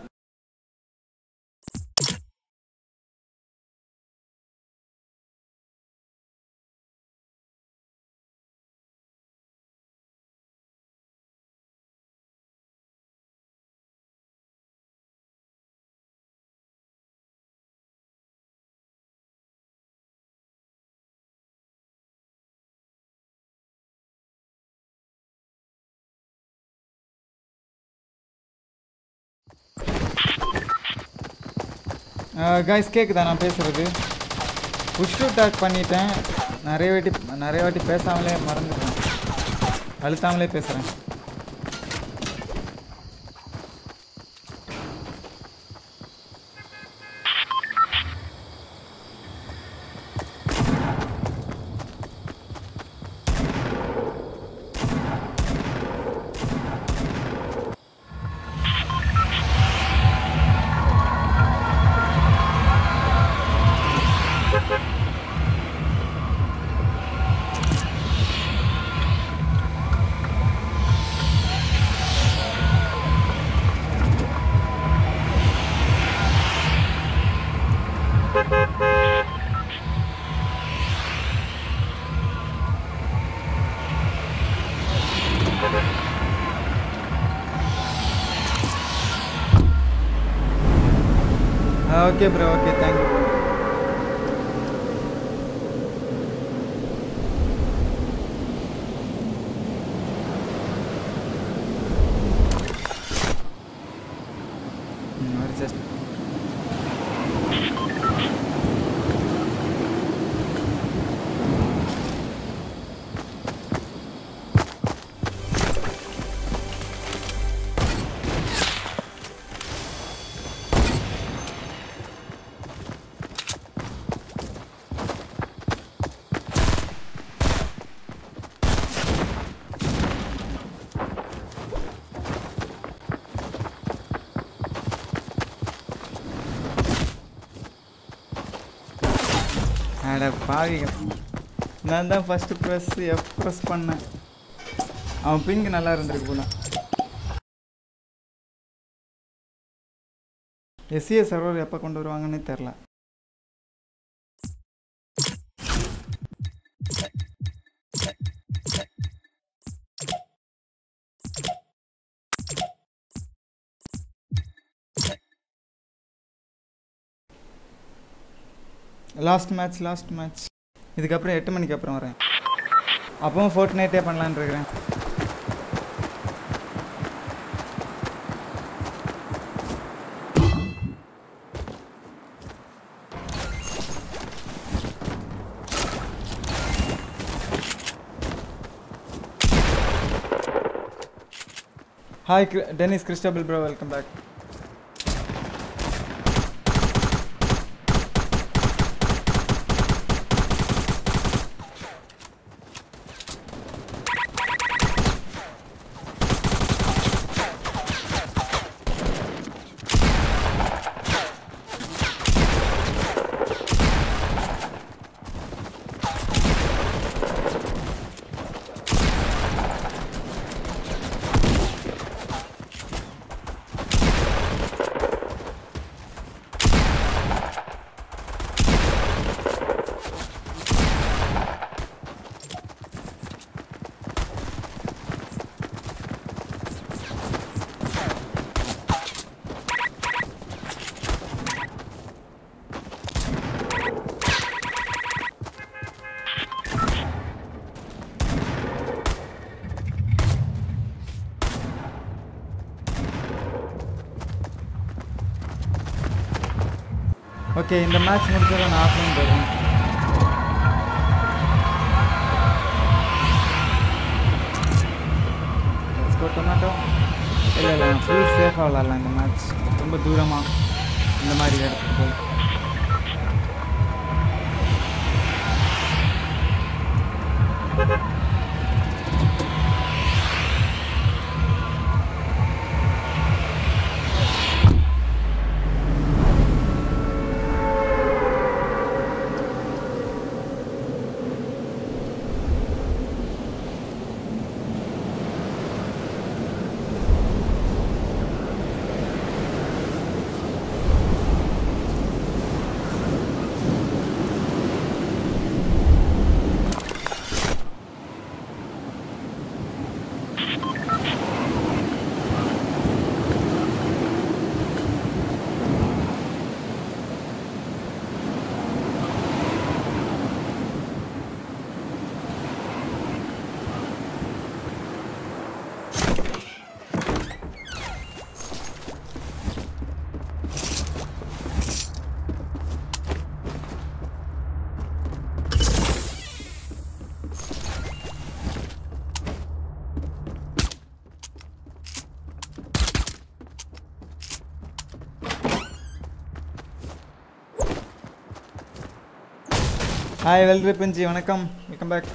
Speaker 1: Guys கேட்குதா நான் பேசுகிறது புஷ் டாக் பண்ணிட்டேன் நிறைய வாட்டி நிறைய வாட்டி பேசாமலே மறந்துட்டேன் அழுத்தாமலே பேசுகிறேன் okay bro okay thank you just அட பாவிங்க நான் தான் ஃபஸ்ட்டு ப்ரெஸ் எஃப் ப்ரெஸ் பண்ணேன் அவன் பிங்க் நல்லா இருந்திருக்கு போல எஸ்சிஏ சர்வர் எப்போ கொண்டு வருவாங்கன்னு தெரில லாஸ்ட் மேட்ச் லாஸ்ட் மேட்ச் இதுக்கப்புறம் எட்டு மணிக்கு அப்புறம் வரேன் அப்பவும் ஃபோர்ட் நைட்டே பண்ணலான்னு இருக்கிறேன் hi Denis Cristobal bro welcome back okay இந்த மேட்ச் முடிச்சதை நான் ஆஃப்லைன் போடுறேன் Let's go tomato இல்லை இல்லை நான் ஃபுல் சேஃபாக விளாட்லாம் இந்த மேட்ச் ரொம்ப தூரமாக இந்த மாதிரி இடத்துக்கு போய் ஹாய் வெல் ரிப்பஞ்சி வணக்கம் welcome back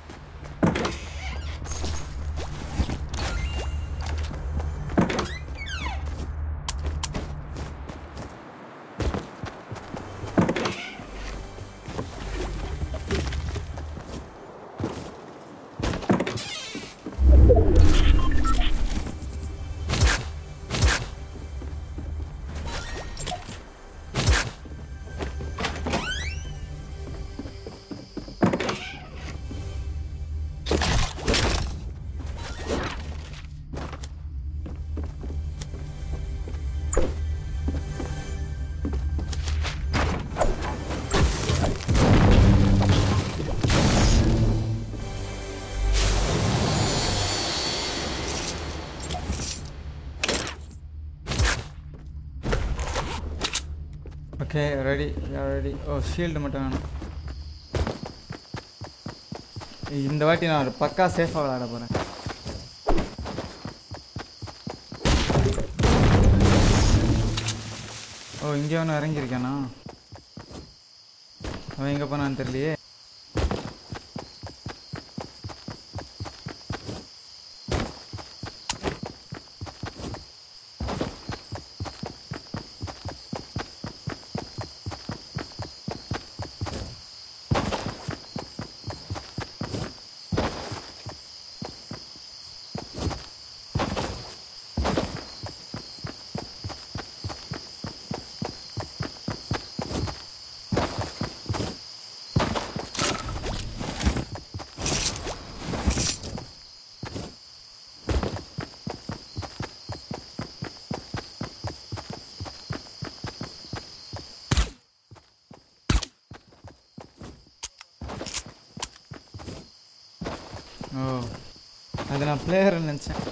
Speaker 1: okay ready ready oh shield மட்டும் வேணும் இந்த வாட்டி நான் ஒரு பக்கா சேஃபாக விளாட போகிறேன் ஓ இங்கே ஒன்று இறங்கியிருக்கானா அவன் எங்கே போனான்னு தெரியலையே ஓ அது நான் பிளேயர் நினச்சேன்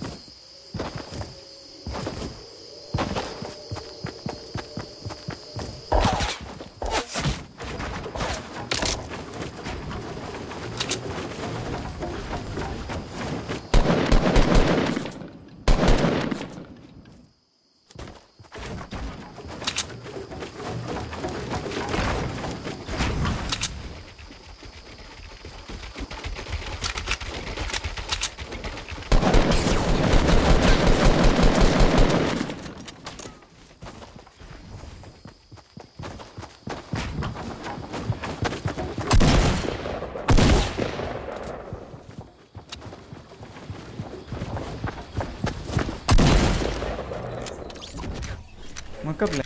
Speaker 1: முக்கப்பில்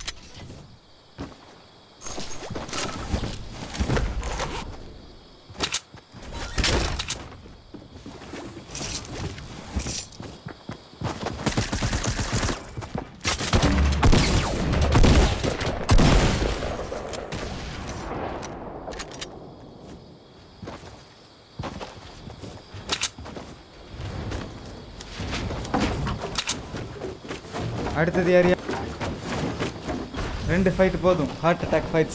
Speaker 1: அடுத்தது ஏரியா ரெண்டு ஃபைட் போதும் ஹார்ட் அட்டாக் ஃபைட்ஸ்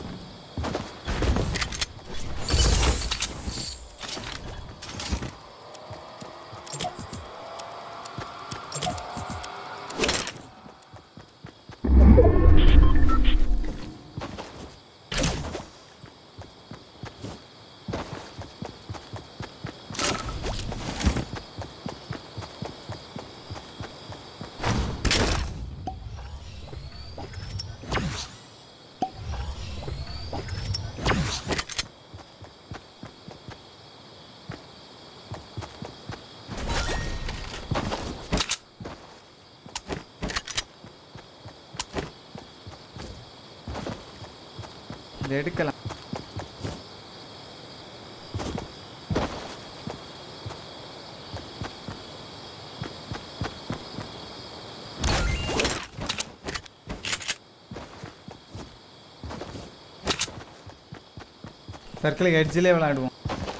Speaker 1: இதை எடுக்கலாம் சர்க்கிளுக்கு எட்ஜிலே விளையாடுவோம்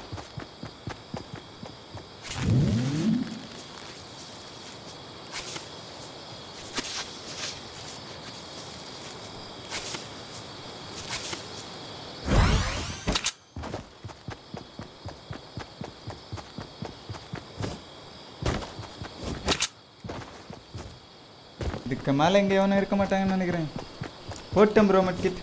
Speaker 1: இதுக்கு மேலே எங்கே எவனும் இருக்க மாட்டாங்கன்னு நினைக்கிறேன் போட்டம் ப்ரோ மட்கிட்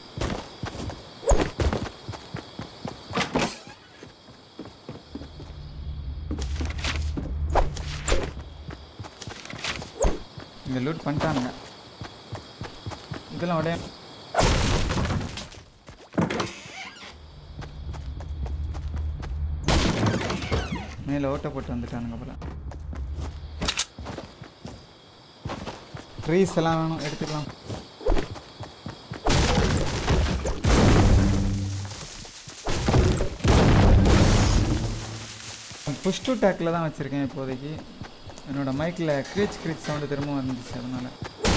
Speaker 1: இங்கே லூட் பண்ணிட்டானுங்க இதெல்லாம் உடைய மேலே ஓட்ட போட்டு வந்துட்டானுங்க போல ட்ரீஸ் எல்லாம் வேணும் எடுத்துக்கலாம் புஷ் டு டேக்கில் தான் வச்சுருக்கேன் இப்போதைக்கு என்னோட மைக்கில் க்ரீச் க்ரீச் சவுண்டு திரும்ப வந்துச்சு அதனால்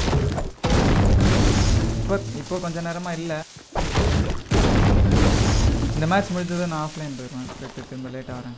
Speaker 1: இப்போ இப்போ கொஞ்ச நேரமாக இல்லை இந்த மேட்ச் முடிஞ்சது நான் ஆஃப்லைன் போயிடுவேன் போயிட்டு திரும்ப லேட்டாக வரேன்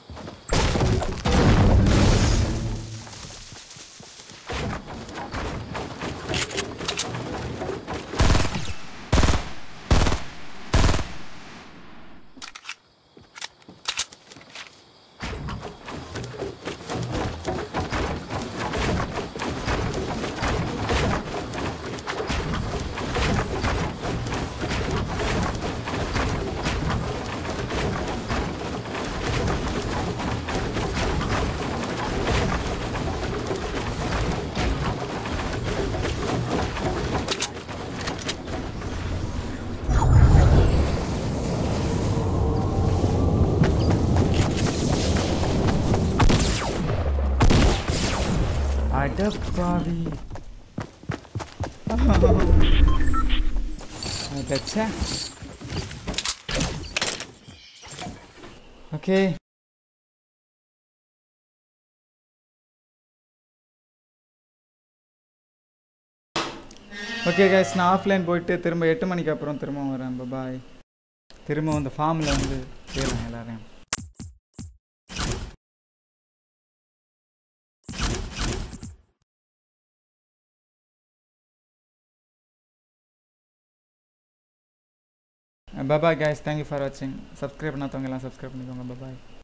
Speaker 1: அடப்பாவி அதச்சா ஓகே ஓகே கைஸ் நான் ஆஃப்லைன் போயிட்டு திரும்ப எட்டு மணிக்கு அப்புறம் திரும்ப வரேன் பாய் திரும்ப அந்த ஃபார்மில் வந்து சேரேன் எல்லாரையும் பாய் guys தேங்க்யூ ஃபார் வாட்சிங் சப்ஸ்கிரைப் பண்ணாதவங்க எல்லாம் சப்ஸ்கிரைப் பண்ணிக்கோங்க பாய்